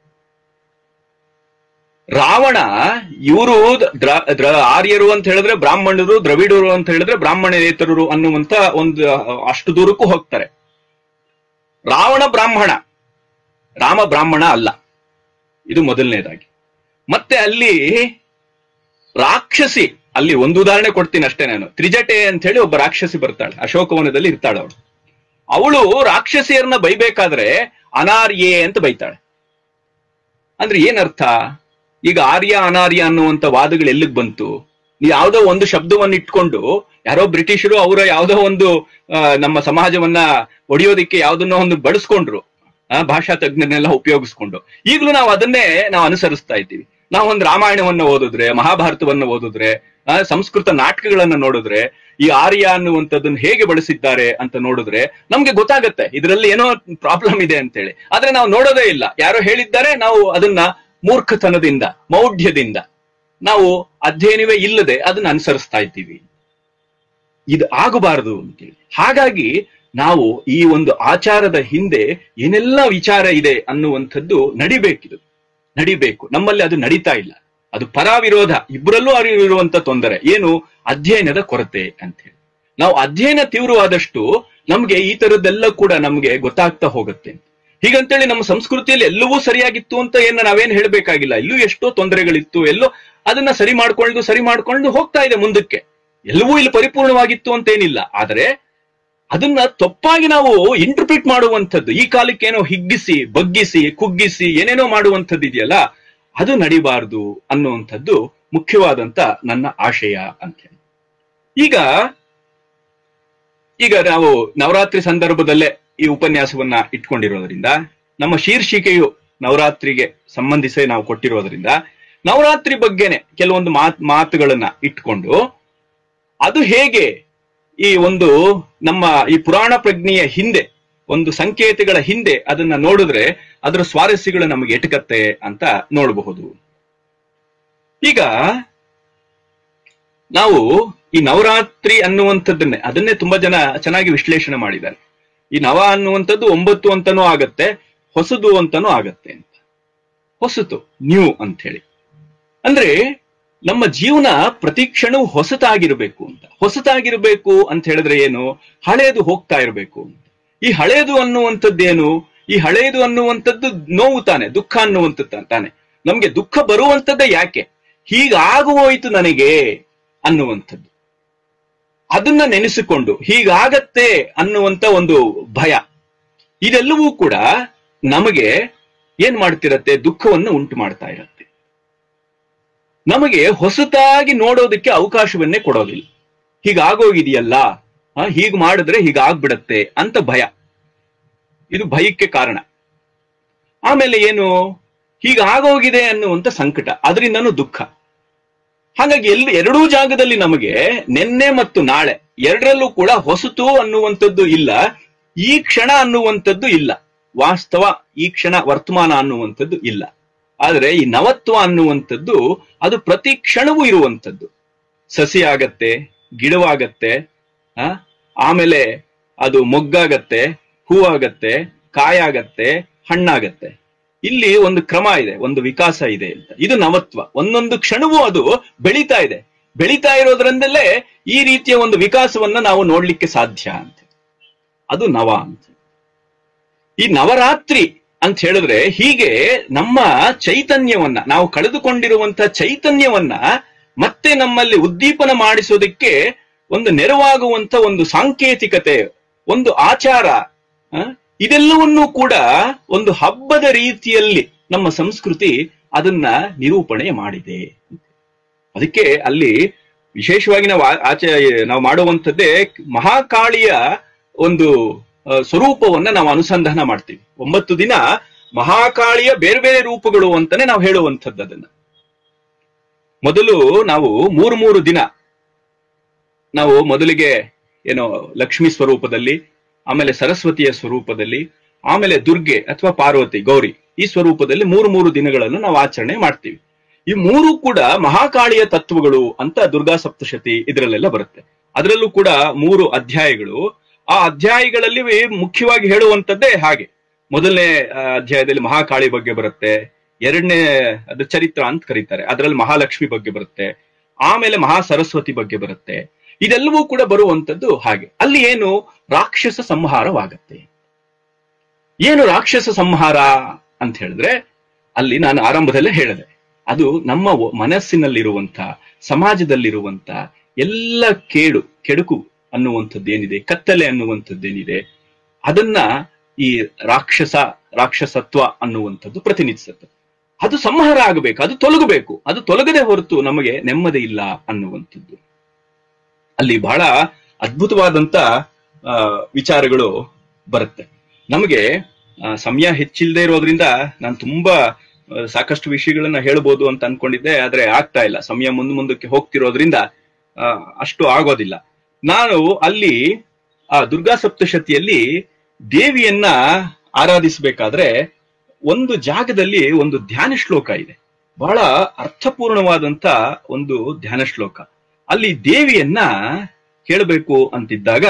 ರಾವಣ ಇವರು ಆರ್ಯರು ಅಂತ ಹೇಳಿದ್ರೆ ಬ್ರಾಹ್ಮಣರು ದ್ರವಿಡರು ಅಂತ ಹೇಳಿದ್ರೆ ಬ್ರಾಹ್ಮಣೇತರರು ಅನ್ನುವಂತ ಒಂದು ಅಷ್ಟು ದೂರಕ್ಕೂ ಹೋಗ್ತಾರೆ ರಾವಣ ಬ್ರಾಹ್ಮಣ ರಾಮ ಬ್ರಾಹ್ಮಣ ಅಲ್ಲ ಇದು ಮೊದಲನೇದಾಗಿ ಮತ್ತೆ ಅಲ್ಲಿ ರಾಕ್ಷಸಿ ಅಲ್ಲಿ ಒಂದು ಉದಾಹರಣೆ ಕೊಡ್ತೀನಿ ಅಷ್ಟೇ ನಾನು ತ್ರಿಜಟೆ ಅಂತ ಹೇಳಿ ಒಬ್ಬ ರಾಕ್ಷಸಿ ಬರ್ತಾಳೆ ಅಶೋಕವನದಲ್ಲಿ ಇರ್ತಾಳೆ ಅವಳು ಅವಳು ರಾಕ್ಷಸಿಯರನ್ನ ಬೈಬೇಕಾದ್ರೆ ಅನಾರ್ಯೆ ಅಂತ ಬೈತಾಳೆ ಅಂದ್ರೆ ಏನರ್ಥ ಈಗ ಆರ್ಯ ಅನಾರ್ಯ ಅನ್ನುವಂತ ವಾದಗಳು ಎಲ್ಲಿಗೆ ಬಂತು ನೀವು ಯಾವ್ದೋ ಒಂದು ಶಬ್ದವನ್ನು ಇಟ್ಕೊಂಡು ಯಾರೋ ಬ್ರಿಟಿಷರು ಅವರ ಯಾವ್ದೋ ಒಂದು ಆ, ನಮ್ಮ ಸಮಾಜವನ್ನ ಒಡೆಯೋದಿಕ್ಕೆ ಯಾವ್ದನ್ನೋ ಒಂದು ಬಳಸ್ಕೊಂಡ್ರು ಆ, ಭಾಷಾ ತಜ್ಞರನ್ನೆಲ್ಲ ಉಪಯೋಗಿಸ್ಕೊಂಡು ಈಗಲೂ ನಾವು ಅದನ್ನೇ ನಾವು ಅನುಸರಿಸ್ತಾ ಇದ್ದೀವಿ ನಾವು ಒಂದು ರಾಮಾಯಣವನ್ನ ಓದಿದ್ರೆ ಮಹಾಭಾರತವನ್ನ ಓದಿದ್ರೆ ಆ, ಸಂಸ್ಕೃತ ನಾಟಕಗಳನ್ನ ನೋಡಿದ್ರೆ ಈ ಆರ್ಯ ಅನ್ನುವಂಥದ್ದನ್ನ ಹೇಗೆ ಬಳಸಿದ್ದಾರೆ ಅಂತ ನೋಡಿದ್ರೆ ನಮ್ಗೆ ಗೊತ್ತಾಗತ್ತೆ ಇದರಲ್ಲಿ ಏನೋ ಪ್ರಾಬ್ಲಮ್ ಇದೆ ಅಂತೇಳಿ ಆದ್ರೆ ನಾವು ನೋಡೋದೇ ಇಲ್ಲ ಯಾರೋ ಹೇಳಿದ್ದಾರೆ ನಾವು ಅದನ್ನ ಮೂರ್ಖತನದಿಂದ ಮೌಢ್ಯದಿಂದ ನಾವು ಅಧ್ಯಯನವೇ ಇಲ್ಲದೆ ಅದನ್ನ ಅನುಸರಿಸ್ತಾ ಇದ್ದೀವಿ ಇದು ಆಗಬಾರದು ಅಂತೇಳಿ ಹಾಗಾಗಿ ನಾವು ಈ ಒಂದು ಆಚಾರದ ಹಿಂದೆ ಏನೆಲ್ಲ ವಿಚಾರ ಇದೆ ಅನ್ನುವಂಥದ್ದು ನಡಿಬೇಕಿದು ನಡಿಬೇಕು ನಮ್ಮಲ್ಲಿ ಅದು ನಡೀತಾ ಇಲ್ಲ ಅದು ಪರಾವಿರೋಧ ಇಬ್ಬರಲ್ಲೂ ಇರುವಂತ ತೊಂದರೆ ಏನು ಅಧ್ಯಯನದ ಕೊರತೆ ಅಂತ ಹೇಳಿ ನಾವು ಅಧ್ಯಯನ ತೀವ್ರವಾದಷ್ಟು ನಮ್ಗೆ ಈ ತರದ್ದೆಲ್ಲ ಕೂಡ ನಮ್ಗೆ ಗೊತ್ತಾಗ್ತಾ ಹೋಗುತ್ತೆ ಹೀಗಂತೇಳಿ ನಮ್ಮ ಸಂಸ್ಕೃತಿಯಲ್ಲಿ ಎಲ್ಲವೂ ಸರಿಯಾಗಿತ್ತು ಅಂತ ಏನು ನಾವೇನ್ ಹೇಳ್ಬೇಕಾಗಿಲ್ಲ ಇಲ್ಲೂ ಎಷ್ಟೋ ತೊಂದರೆಗಳಿತ್ತು ಎಲ್ಲೋ ಅದನ್ನ ಸರಿ ಮಾಡ್ಕೊಂಡು ಸರಿ ಮಾಡ್ಕೊಂಡು ಹೋಗ್ತಾ ಇದೆ ಮುಂದಕ್ಕೆ ಎಲ್ಲವೂ ಇಲ್ಲಿ ಪರಿಪೂರ್ಣವಾಗಿತ್ತು ಅಂತ ಏನಿಲ್ಲ ಆದರೆ ಅದನ್ನ ತಪ್ಪಾಗಿ ನಾವು ಇಂಟರ್ಪ್ರಿಟ್ ಮಾಡುವಂಥದ್ದು ಈ ಕಾಲಕ್ಕೆ ಏನೋ ಹಿಗ್ಗಿಸಿ ಬಗ್ಗಿಸಿ ಕುಗ್ಗಿಸಿ ಏನೇನೋ ಮಾಡುವಂಥದ್ದು ಇದೆಯಲ್ಲ ಅದು ನಡಿಬಾರ್ದು ಅನ್ನುವಂಥದ್ದು ಮುಖ್ಯವಾದಂತ ನನ್ನ ಆಶಯ ಅಂತ ಹೇಳಿ ಈಗ ಈಗ ನಾವು ನವರಾತ್ರಿ ಸಂದರ್ಭದಲ್ಲೇ ಈ ಉಪನ್ಯಾಸವನ್ನ ಇಟ್ಕೊಂಡಿರೋದ್ರಿಂದ ನಮ್ಮ ಶೀರ್ಷಿಕೆಯು ನವರಾತ್ರಿಗೆ ಸಂಬಂಧಿಸಿ ನಾವು ಕೊಟ್ಟಿರೋದ್ರಿಂದ ನವರಾತ್ರಿ ಬಗ್ಗೆನೆ ಕೆಲವೊಂದು ಮಾತ್ ಮಾತುಗಳನ್ನ ಇಟ್ಕೊಂಡು ಅದು ಹೇಗೆ ಈ ಒಂದು ನಮ್ಮ ಈ ಪುರಾಣ ಪ್ರಜ್ಞೆಯ ಹಿಂದೆ ಒಂದು ಸಂಕೇತಗಳ ಹಿಂದೆ ಅದನ್ನ ನೋಡಿದ್ರೆ ಅದರ ಸ್ವಾರಸ್ಯಗಳು ನಮಗೆ ಎಟಕತ್ತೆ ಅಂತ ನೋಡಬಹುದು ಈಗ ನಾವು ಈ ನವರಾತ್ರಿ ಅನ್ನುವಂಥದ್ದನ್ನೇ ಅದನ್ನೇ ತುಂಬಾ ಜನ ಚೆನ್ನಾಗಿ ವಿಶ್ಲೇಷಣೆ ಮಾಡಿದ್ದಾರೆ ಈ ನವ ಅನ್ನುವಂಥದ್ದು ಒಂಬತ್ತು ಅಂತಾನೂ ಆಗತ್ತೆ ಹೊಸದು ಅಂತಾನೂ ಆಗತ್ತೆ ಅಂತ ಹೊಸತು ನ್ಯೂ ಅಂತ ಹೇಳಿ ಅಂದ್ರೆ ನಮ್ಮ ಜೀವನ ಪ್ರತಿ ಕ್ಷಣವೂ ಹೊಸತಾಗಿರ್ಬೇಕು ಅಂತ ಹೊಸತಾಗಿರ್ಬೇಕು ಅಂತ ಹೇಳಿದ್ರೆ ಏನು ಹಳೇದು ಹೋಗ್ತಾ ಇರಬೇಕು ಅಂತ ಈ ಹಳೇದು ಅನ್ನುವಂಥದ್ದೇನು ಈ ಹಳೇದು ಅನ್ನುವಂಥದ್ದು ನೋವು ತಾನೆ ದುಃಖ ಅನ್ನುವಂಥದ್ದು ತಾನೆ ನಮ್ಗೆ ದುಃಖ ಬರುವಂಥದ್ದೇ ಯಾಕೆ ಹೀಗಾಗುವೋಯ್ತು ನನಗೆ ಅನ್ನುವಂಥದ್ದು ಅದನ್ನ ನೆನೆಸಿಕೊಂಡು ಹೀಗಾಗತ್ತೆ ಅನ್ನುವಂತ ಒಂದು ಭಯ ಇದೆಲ್ಲವೂ ಕೂಡ ನಮಗೆ ಏನ್ ಮಾಡ್ತಿರತ್ತೆ ದುಃಖವನ್ನು ಉಂಟು ಮಾಡ್ತಾ ಇರತ್ತೆ ನಮಗೆ ಹೊಸತಾಗಿ ನೋಡೋದಕ್ಕೆ ಅವಕಾಶವನ್ನೇ ಕೊಡೋದಿಲ್ಲ ಹೀಗಾಗೋಗಿದೆಯಲ್ಲ ಹೀಗ್ ಮಾಡಿದ್ರೆ ಹೀಗಾಗ್ಬಿಡತ್ತೆ ಅಂತ ಭಯ ಇದು ಭಯಕ್ಕೆ ಕಾರಣ ಆಮೇಲೆ ಏನು ಹೀಗಾಗೋಗಿದೆ ಅನ್ನುವಂತ ಸಂಕಟ ಅದರಿಂದನೂ ದುಃಖ ಹಾಗಾಗಿ ಎಲ್ಲಿ ಎರಡೂ ಜಾಗದಲ್ಲಿ ನಮಗೆ ನಿನ್ನೆ ಮತ್ತು ನಾಳೆ ಎರಡರಲ್ಲೂ ಕೂಡ ಹೊಸತು ಅನ್ನುವಂಥದ್ದು ಇಲ್ಲ ಈ ಕ್ಷಣ ಅನ್ನುವಂಥದ್ದು ಇಲ್ಲ ವಾಸ್ತವ ಈ ಕ್ಷಣ ವರ್ತಮಾನ ಅನ್ನುವಂಥದ್ದು ಇಲ್ಲ ಆದರೆ ಈ ನವತ್ವ ಅನ್ನುವಂಥದ್ದು ಅದು ಪ್ರತಿ ಕ್ಷಣವೂ ಇರುವಂಥದ್ದು ಸಸಿ ಆಗತ್ತೆ ಗಿಡವಾಗತ್ತೆ ಆ ಆಮೇಲೆ ಅದು ಮೊಗ್ಗಾಗತ್ತೆ ಹೂವಾಗತ್ತೆ ಕಾಯಾಗತ್ತೆ ಹಣ್ಣಾಗತ್ತೆ ಇಲ್ಲಿ ಒಂದು ಕ್ರಮ ಇದೆ ಒಂದು ವಿಕಾಸ ಇದೆ ಅಂತ ಇದು ನವತ್ವ ಒಂದೊಂದು ಕ್ಷಣವೂ ಅದು ಬೆಳೀತಾ ಇದೆ ಬೆಳೀತಾ ಇರೋದ್ರಿಂದಲೇ ಈ ರೀತಿಯ ಒಂದು ವಿಕಾಸವನ್ನ ನಾವು ನೋಡ್ಲಿಕ್ಕೆ ಸಾಧ್ಯ ಅಂತ ಅದು ನವ ಅಂತ ಈ ನವರಾತ್ರಿ ಅಂತ ಹೇಳಿದ್ರೆ ಹೀಗೆ ನಮ್ಮ ಚೈತನ್ಯವನ್ನ ನಾವು ಕಳೆದುಕೊಂಡಿರುವಂತಹ ಚೈತನ್ಯವನ್ನ ಮತ್ತೆ ನಮ್ಮಲ್ಲಿ ಉದ್ದೀಪನ ಮಾಡಿಸೋದಕ್ಕೆ ಒಂದು ನೆರವಾಗುವಂತ ಒಂದು ಸಾಂಕೇತಿಕತೆ ಒಂದು ಆಚಾರ ಇದೆಲ್ಲವನ್ನೂ ಕೂಡ ಒಂದು ಹಬ್ಬದ ರೀತಿಯಲ್ಲಿ ನಮ್ಮ ಸಂಸ್ಕೃತಿ ಅದನ್ನ ನಿರೂಪಣೆ ಮಾಡಿದೆ ಅದಕ್ಕೆ ಅಲ್ಲಿ ವಿಶೇಷವಾಗಿ ನಾವು ಆಚೆ ನಾವು ಮಾಡುವಂಥದ್ದೇ ಮಹಾಕಾಳಿಯ ಒಂದು ಸ್ವರೂಪವನ್ನ ನಾವು ಅನುಸಂಧಾನ ಮಾಡ್ತೀವಿ ಒಂಬತ್ತು ದಿನ ಮಹಾಕಾಳಿಯ ಬೇರೆ ಬೇರೆ ರೂಪಗಳು ಅಂತಾನೆ ನಾವು ಹೇಳುವಂಥದ್ದು ಅದನ್ನ ಮೊದಲು ನಾವು ಮೂರು ಮೂರು ದಿನ ನಾವು ಮೊದಲಿಗೆ ಏನೋ ಲಕ್ಷ್ಮಿ ಸ್ವರೂಪದಲ್ಲಿ ಆಮೇಲೆ ಸರಸ್ವತಿಯ ಸ್ವರೂಪದಲ್ಲಿ ಆಮೇಲೆ ದುರ್ಗೆ ಅಥವಾ ಪಾರ್ವತಿ ಗೌರಿ ಈ ಸ್ವರೂಪದಲ್ಲಿ ಮೂರು ಮೂರು ದಿನಗಳನ್ನು ನಾವು ಆಚರಣೆ ಮಾಡ್ತೀವಿ ಈ ಮೂರು ಕೂಡ ಮಹಾಕಾಳಿಯ ತತ್ವಗಳು ಅಂತ ದುರ್ಗಾ ಸಪ್ತಶತಿ ಇದರಲ್ಲೆಲ್ಲ ಬರುತ್ತೆ ಅದರಲ್ಲೂ ಕೂಡ ಮೂರು ಅಧ್ಯಾಯಗಳು ಆ ಅಧ್ಯಾಯಗಳಲ್ಲಿ ಮುಖ್ಯವಾಗಿ ಹೇಳುವಂತದ್ದೇ ಹಾಗೆ ಮೊದಲನೇ ಅಧ್ಯಾಯದಲ್ಲಿ ಮಹಾಕಾಳಿ ಬಗ್ಗೆ ಬರುತ್ತೆ ಎರಡನೇ ಅದು ಚರಿತ್ರ ಅಂತ ಕರೀತಾರೆ ಅದರಲ್ಲಿ ಮಹಾಲಕ್ಷ್ಮಿ ಬಗ್ಗೆ ಬರುತ್ತೆ ಆಮೇಲೆ ಮಹಾ ಸರಸ್ವತಿ ಬಗ್ಗೆ ಬರುತ್ತೆ ಇದೆಲ್ಲವೂ ಕೂಡ ಬರುವಂತದ್ದು ಹಾಗೆ ಅಲ್ಲಿ ಏನು ರಾಕ್ಷಸ ಸಂಹಾರವಾಗತ್ತೆ ಏನು ರಾಕ್ಷಸ ಸಂಹಾರ ಅಂತ ಹೇಳಿದ್ರೆ ಅಲ್ಲಿ ನಾನು ಆರಂಭದಲ್ಲೇ ಹೇಳಿದೆ ಅದು ನಮ್ಮ ಮನಸ್ಸಿನಲ್ಲಿರುವಂತ ಸಮಾಜದಲ್ಲಿರುವಂತ ಎಲ್ಲ ಕೇಡು ಕೆಡುಕು ಅನ್ನುವಂಥದ್ದು ಏನಿದೆ ಕತ್ತಲೆ ಅನ್ನುವಂಥದ್ದೇನಿದೆ ಅದನ್ನ ಈ ರಾಕ್ಷಸ ರಾಕ್ಷಸತ್ವ ಅನ್ನುವಂಥದ್ದು ಪ್ರತಿನಿಧಿಸುತ್ತೆ ಅದು ಸಂಹಾರ ಆಗಬೇಕು ಅದು ತೊಲಗಬೇಕು ಅದು ತೊಲಗದೆ ಹೊರತು ನಮಗೆ ನೆಮ್ಮದಿ ಇಲ್ಲ ಅನ್ನುವಂಥದ್ದು ಅಲ್ಲಿ ಬಹಳ ಅದ್ಭುತವಾದಂತ ವಿಚಾರಗಳು ಬರುತ್ತೆ ನಮಗೆ ಸಮಯ ಹೆಚ್ಚಿಲ್ಲದೆ ಇರೋದ್ರಿಂದ ನಾನು ತುಂಬಾ ಸಾಕಷ್ಟು ವಿಷಯಗಳನ್ನ ಹೇಳ್ಬೋದು ಅಂತ ಅನ್ಕೊಂಡಿದ್ದೆ ಆದ್ರೆ ಆಗ್ತಾ ಇಲ್ಲ ಸಮಯ ಮುಂದ್ ಮುಂದಕ್ಕೆ ಹೋಗ್ತಿರೋದ್ರಿಂದ ಅಷ್ಟು ಆಗೋದಿಲ್ಲ ನಾನು ಅಲ್ಲಿ ಆ ದುರ್ಗಾ ಸಪ್ತಶತಿಯಲ್ಲಿ ದೇವಿಯನ್ನ ಆರಾಧಿಸಬೇಕಾದ್ರೆ ಒಂದು ಜಾಗದಲ್ಲಿ ಒಂದು ಧ್ಯಾನ ಶ್ಲೋಕ ಇದೆ ಬಹಳ ಅರ್ಥಪೂರ್ಣವಾದಂತ ಒಂದು ಧ್ಯಾನ ಶ್ಲೋಕ ಅಲ್ಲಿ ದೇವಿಯನ್ನ ಕೇಳಬೇಕು ಅಂತಿದ್ದಾಗ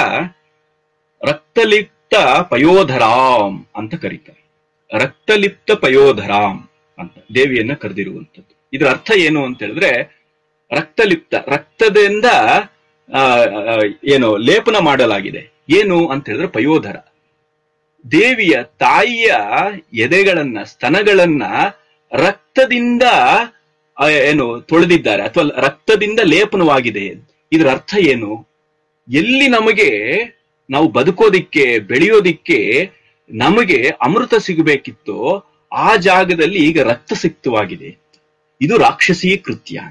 ರಕ್ತಲಿಪ್ತ ಪಯೋಧರಾಮ್ ಅಂತ ಕರೀತಾರೆ ರಕ್ತಲಿಪ್ತ ಪಯೋಧರಾಮ್ ಅಂತ ದೇವಿಯನ್ನ ಕರೆದಿರುವಂಥದ್ದು ಇದರ ಅರ್ಥ ಏನು ಅಂತ ಹೇಳಿದ್ರೆ ರಕ್ತಲಿಪ್ತ ರಕ್ತದಿಂದ ಆ, ಆ, ಏನು ಲೇಪನ ಮಾಡಲಾಗಿದೆ ಏನು ಅಂತ ಹೇಳಿದ್ರೆ ಪಯೋಧರ ದೇವಿಯ ತಾಯಿಯ ಎದೆಗಳನ್ನ ಸ್ತನಗಳನ್ನ ರಕ್ತದಿಂದ ಆ, ಏನು ತೊಳೆದಿದ್ದಾರೆ ಅಥವಾ ರಕ್ತದಿಂದ ಲೇಪನವಾಗಿದೆ ಇದರ ಅರ್ಥ ಏನು ಎಲ್ಲಿ ನಮಗೆ ನಾವು ಬದುಕೋದಿಕ್ಕೆ ಬೆಳೆಯೋದಿಕ್ಕೆ ನಮಗೆ ಅಮೃತ ಸಿಗಬೇಕಿತ್ತೋ ಆ ಜಾಗದಲ್ಲಿ ಈಗ ರಕ್ತ ಸಿಕ್ತವಾಗಿದೆ ಇದು ರಾಕ್ಷಸೀ ಕೃತ್ಯ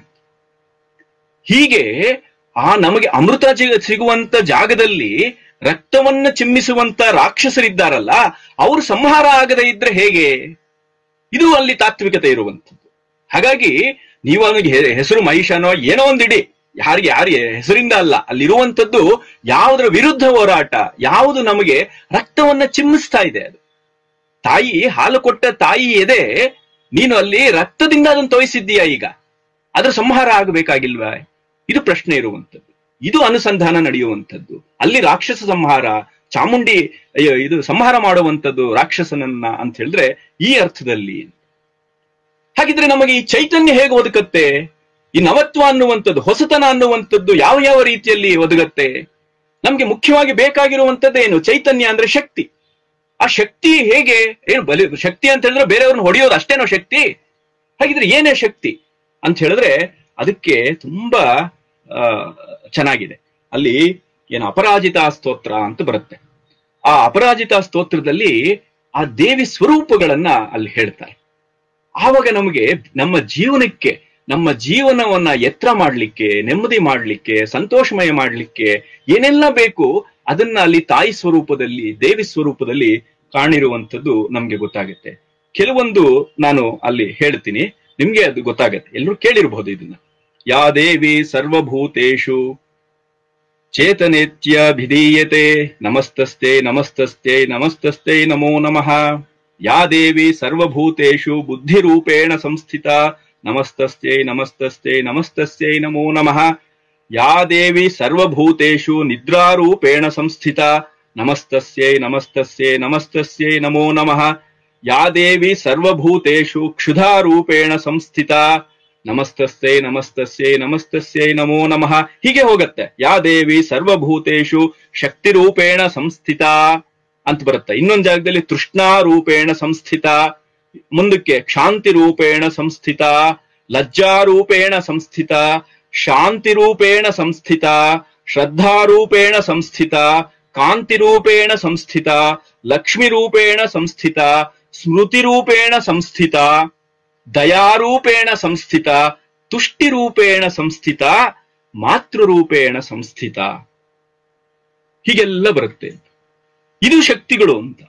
ಹೀಗೆ ಆ ನಮಗೆ ಅಮೃತ ಜಿ- ಸಿಗುವಂತ ಜಾಗದಲ್ಲಿ ರಕ್ತವನ್ನ ಚಿಮ್ಮಿಸುವಂತ ರಾಕ್ಷಸರಿದ್ದಾರಲ್ಲ ಅವರು ಸಂಹಾರ ಆಗದೆ ಇದ್ರೆ ಹೇಗೆ ಇದು ಅಲ್ಲಿ ತಾತ್ವಿಕತೆ ಇರುವಂಥದ್ದು ಹಾಗಾಗಿ ನೀವು ಅವನಿಗೆ ಹೆ- ಹೆಸರು ಮಹಿಷನೋ ಏನೋ ಒಂದಿಡಿ ಯಾರಿಗೆ ಯಾರು ಹೆಸರಿಂದ ಅಲ್ಲ ಅಲ್ಲಿರುವಂತದ್ದು ಯಾವುದರ ವಿರುದ್ಧ ಹೋರಾಟ ಯಾವುದು ನಮಗೆ ರಕ್ತವನ್ನ ಚಿಮ್ಮಿಸ್ತಾ ಇದೆ ಅದು ತಾಯಿ ಹಾಲು ಕೊಟ್ಟ ತಾಯಿ ಎದೆ ನೀನು ಅಲ್ಲಿ ರಕ್ತದಿಂದ ಅದನ್ನು ತೋಯಿಸಿದ್ದೀಯಾ ಈಗ ಅದರ ಸಂಹಾರ ಆಗಬೇಕಾಗಿಲ್ವಾ ಇದು ಪ್ರಶ್ನೆ ಇರುವಂತದ್ದು ಇದು ಅನುಸಂಧಾನ ನಡೆಯುವಂಥದ್ದು ಅಲ್ಲಿ ರಾಕ್ಷಸ ಸಂಹಾರ ಚಾಮುಂಡಿ ಅಯ್ಯೋ, ಇದು ಸಂಹಾರ ಮಾಡುವಂಥದ್ದು ರಾಕ್ಷಸನನ್ನ ಅಂತ ಹೇಳಿದ್ರೆ ಈ ಅರ್ಥದಲ್ಲಿ ಹಾಗಿದ್ರೆ ನಮಗೆ ಈ ಚೈತನ್ಯ ಹೇಗೆ ಒದಗತ್ತೆ ಈ ನವತ್ವ ಅನ್ನುವಂಥದ್ದು ಹೊಸತನ ಅನ್ನುವಂಥದ್ದು ಯಾವ ಯಾವ ರೀತಿಯಲ್ಲಿ ಒದಗತ್ತೆ ನಮ್ಗೆ ಮುಖ್ಯವಾಗಿ ಬೇಕಾಗಿರುವಂತದ್ದೇನು ಚೈತನ್ಯ ಅಂದ್ರೆ ಶಕ್ತಿ ಆ ಶಕ್ತಿ ಹೇಗೆ ಏನು ಬಲಿ ಶಕ್ತಿ ಅಂತ ಹೇಳಿದ್ರೆ ಬೇರೆಯವ್ರನ್ನ ಹೊಡೆಯೋದು ಅಷ್ಟೇನೋ ಶಕ್ತಿ ಹಾಗಿದ್ರೆ ಏನೇ ಶಕ್ತಿ ಅಂತ ಹೇಳಿದ್ರೆ ಅದಕ್ಕೆ ತುಂಬಾ ಆ, ಚೆನ್ನಾಗಿದೆ ಅಲ್ಲಿ ಏನು ಅಪರಾಜಿತ ಸ್ತೋತ್ರ ಅಂತ ಬರುತ್ತೆ ಆ ಅಪರಾಜಿತ ಸ್ತೋತ್ರದಲ್ಲಿ ಆ ದೇವಿ ಸ್ವರೂಪಗಳನ್ನ ಅಲ್ಲಿ ಹೇಳ್ತಾರೆ ಆವಾಗ ನಮಗೆ ನಮ್ಮ ಜೀವನಕ್ಕೆ ನಮ್ಮ ಜೀವನವನ್ನ ಎತ್ತರ ಮಾಡ್ಲಿಕ್ಕೆ ನೆಮ್ಮದಿ ಮಾಡ್ಲಿಕ್ಕೆ ಸಂತೋಷಮಯ ಮಾಡ್ಲಿಕ್ಕೆ ಏನೆಲ್ಲ ಬೇಕು ಅದನ್ನ ಅಲ್ಲಿ ತಾಯಿ ಸ್ವರೂಪದಲ್ಲಿ ದೇವಿ ಸ್ವರೂಪದಲ್ಲಿ ಕಾಣಿರುವಂತದ್ದು ನಮ್ಗೆ ಗೊತ್ತಾಗುತ್ತೆ ಕೆಲವೊಂದು ನಾನು ಅಲ್ಲಿ ಹೇಳ್ತೀನಿ ನಿಮ್ಗೆ ಅದು ಗೊತ್ತಾಗತ್ತೆ ಎಲ್ಲರೂ ಕೇಳಿರಬಹುದು ಇದನ್ನ ಯಾ ದೇವಿ ಸರ್ವಭೂತೇಷು ಚೇತನೇತ್ಯಭಿಧೀಯತೆ ನಮಸ್ತಸ್ತೆ ನಮಸ್ತಸ್ತೆ ನಮಸ್ತಸ್ತೆ ನಮೋ ನಮಃ ಯಾ ದೇವಿ ಸರ್ವಭೂತೇಷು ಬುದ್ಧಿರೂಪೇಣ ಸಂಸ್ಥಿತ ನಮಸ್ತಸ್ತೆ ನಮಸ್ತಸ್ತೆ ನಮಸ್ತಸ್ತೆ ನಮೋ ನಮಃ ಯಾ ದೇವಿ ಸರ್ವಭೂತೇಷು ನಿದ್ರಾರೂಪೇಣ ಸಂಸ್ಥಿತ ನಮಸ್ತಸ್ಯೈ ನಮಸ್ತಸ್ಯೈ ನಮಸ್ತಸ್ಯೈ ನಮೋ ನಮಃ ಯಾ ದೇವಿ ಸರ್ವಭೂತೇಷು ಕ್ಷುಧಾರೂಪೇಣ ಸಂಸ್ಥಿತ ನಮಸ್ತಸ್ಯೈ ನಮಸ್ತಸ್ಯೈ ನಮಸ್ತಸ್ಯೈ ನಮೋ ನಮಃ ಹೀಗೆ ಹೋಗತ್ತೆ ಯಾ ದೇವಿ ಸರ್ವಭೂತೇಷು ಶಕ್ತಿರೂಪೇಣ ಸಂಸ್ಥಿತ ಅಂತ ಬರುತ್ತೆ ಇನ್ನೊಂದ್ ಜಾಗದಲ್ಲಿ ತೃಷ್ಣಾರೂಪೇಣ ಸಂಸ್ಥಿತ ಮುಂದಕ್ಕೆ ಕ್ಷಾಂತಿ ರೂಪೇಣ ಸಂಸ್ಥಿತ ಲಜ್ಜಾರೂಪೇಣ ಸಂಸ್ಥಿತ ಶಾಂತಿರೂಪೇಣ ಸಂಸ್ಥಿತ ಶ್ರದ್ಧಾರೂಪೇಣ ಸಂಸ್ಥಿತ ಕಾಂತಿರೂಪೇಣ ಸಂಸ್ಥಿತ ಲಕ್ಷ್ಮಿರೂಪೇಣ ಸಂಸ್ಥಿತ ಸ್ಮೃತಿರೂಪೇಣ ಸಂಸ್ಥಿತ ದಯಾರೂಪೇಣ ಸಂಸ್ಥಿತ ತುಷ್ಟಿರೂಪೇಣ ಸಂಸ್ಥಿತ ಮಾತೃರೂಪೇಣ ಸಂಸ್ಥಿತ ಹೀಗೆಲ್ಲ ಬರುತ್ತೆ ಇದು ಶಕ್ತಿಗಳು ಅಂತ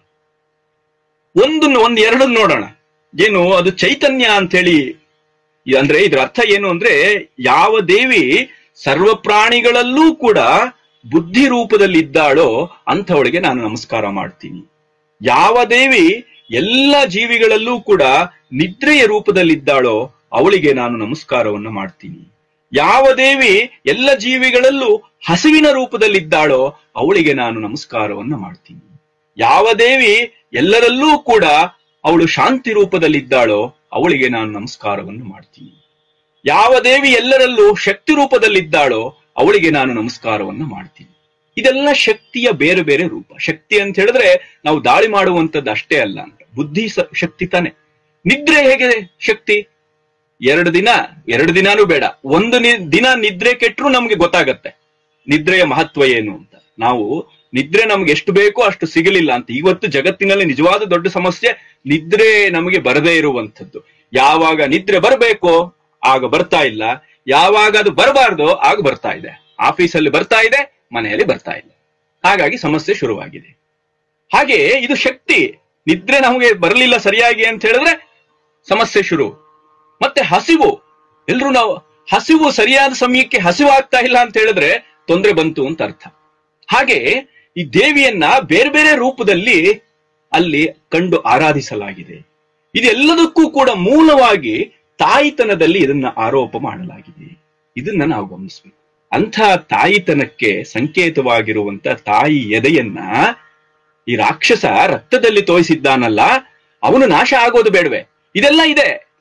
ಒಂದು ಒಂದ್ ಎರಡು ನೋಡೋಣ ಏನು ಅದು ಚೈತನ್ಯ ಅಂತೇಳಿ ಇ- ಅಂದ್ರೆ ಇದ್ರ ಅರ್ಥ ಏನು ಅಂದ್ರೆ ಯಾವ ದೇವಿ ಸರ್ವ ಪ್ರಾಣಿಗಳಲ್ಲೂ ಕೂಡ ಬುದ್ಧಿ ರೂಪದಲ್ಲಿ ಇದ್ದಾಳೋ ಅಂಥವಳಿಗೆ ನಾನು ನಮಸ್ಕಾರ ಮಾಡ್ತೀನಿ ಯಾವ ದೇವಿ ಎಲ್ಲ ಜೀವಿಗಳಲ್ಲೂ ಕೂಡ ನಿದ್ರೆಯ ರೂಪದಲ್ಲಿದ್ದಾಳೋ ಅವಳಿಗೆ ನಾನು ನಮಸ್ಕಾರವನ್ನು ಮಾಡ್ತೀನಿ ಯಾವ ದೇವಿ ಎಲ್ಲ ಜೀವಿಗಳಲ್ಲೂ ಹಸಿವಿನ ರೂಪದಲ್ಲಿದ್ದಾಳೋ ಅವಳಿಗೆ ನಾನು ನಮಸ್ಕಾರವನ್ನು ಮಾಡ್ತೀನಿ ಯಾವ ದೇವಿ ಎಲ್ಲರಲ್ಲೂ ಕೂಡ ಅವಳು ಶಾಂತಿ ರೂಪದಲ್ಲಿದ್ದಾಳೋ ಅವಳಿಗೆ ನಾನು ನಮಸ್ಕಾರವನ್ನು ಮಾಡ್ತೀನಿ ಯಾವ ದೇವಿ ಎಲ್ಲರಲ್ಲೂ ಶಕ್ತಿ ರೂಪದಲ್ಲಿದ್ದಾಳೋ ಅವಳಿಗೆ ನಾನು ನಮಸ್ಕಾರವನ್ನು ಮಾಡ್ತೀನಿ ಇದೆಲ್ಲ ಶಕ್ತಿಯ ಬೇರೆ ಬೇರೆ ರೂಪ ಶಕ್ತಿ ಅಂತ ಹೇಳಿದ್ರೆ ನಾವು ದಾಳಿ ಮಾಡುವಂತದ್ದು ಅಷ್ಟೇ ಅಲ್ಲ ಅಂತ ಬುದ್ಧಿ ಸ- ಶಕ್ತಿ ತಾನೆ ನಿದ್ರೆ ಹೇಗೆ ಶಕ್ತಿ ಎರಡು ದಿನ ಎರಡು ದಿನಾನೂ ಬೇಡ ಒಂದು ನಿ- ದಿನ ನಿದ್ರೆ ಕೆಟ್ಟರು ನಮ್ಗೆ ಗೊತ್ತಾಗತ್ತೆ ನಿದ್ರೆಯ ಮಹತ್ವ ಏನು ಅಂತ ನಾವು ನಿದ್ರೆ ನಮ್ಗೆ ಎಷ್ಟು ಬೇಕೋ ಅಷ್ಟು ಸಿಗಲಿಲ್ಲ ಅಂತ ಇವತ್ತು ಜಗತ್ತಿನಲ್ಲಿ ನಿಜವಾದ ದೊಡ್ಡ ಸಮಸ್ಯೆ ನಿದ್ರೆ ನಮಗೆ ಬರದೇ ಇರುವಂತದ್ದು ಯಾವಾಗ ನಿದ್ರೆ ಬರಬೇಕೋ ಆಗ ಬರ್ತಾ ಇಲ್ಲ ಯಾವಾಗ ಅದು ಬರಬಾರ್ದು ಆಗ ಬರ್ತಾ ಇದೆ ಆಫೀಸಲ್ಲಿ ಬರ್ತಾ ಇದೆ ಮನೆಯಲ್ಲಿ ಬರ್ತಾ ಇಲ್ಲ ಹಾಗಾಗಿ ಸಮಸ್ಯೆ ಶುರುವಾಗಿದೆ ಹಾಗೆ ಇದು ಶಕ್ತಿ ನಿದ್ರೆ ನಮಗೆ ಬರಲಿಲ್ಲ ಸರಿಯಾಗಿ ಅಂತ ಹೇಳಿದ್ರೆ ಸಮಸ್ಯೆ ಶುರು ಮತ್ತೆ ಹಸಿವು ಎಲ್ರು ನಾವು ಹಸಿವು ಸರಿಯಾದ ಸಮಯಕ್ಕೆ ಹಸಿವು ಆಗ್ತಾ ಇಲ್ಲ ಅಂತ ಹೇಳಿದ್ರೆ ತೊಂದರೆ ಬಂತು ಅಂತ ಅರ್ಥ ಹಾಗೆ ಈ ದೇವಿಯನ್ನ ಬೇರೆ ಬೇರೆ ರೂಪದಲ್ಲಿ ಅಲ್ಲಿ ಕಂಡು ಆರಾಧಿಸಲಾಗಿದೆ ಇದೆಲ್ಲದಕ್ಕೂ ಕೂಡ ಮೂಲವಾಗಿ ತಾಯಿತನದಲ್ಲಿ ಇದನ್ನ ಆರೋಪ ಮಾಡಲಾಗಿದೆ ಇದನ್ನ ನಾವು ಗಮನಿಸ್ಬೇಕು ಅಂಥ ತಾಯಿತನಕ್ಕೆ ಸಂಕೇತವಾಗಿರುವಂತ ತಾಯಿ ಎದೆಯನ್ನ ಈ ರಾಕ್ಷಸ ರಕ್ತದಲ್ಲಿ ತೋಯಿಸಿದ್ದಾನಲ್ಲ ಅವನು ನಾಶ ಆಗೋದು ಬೇಡವೆ ಇದೆಲ್ಲ ಇದೆ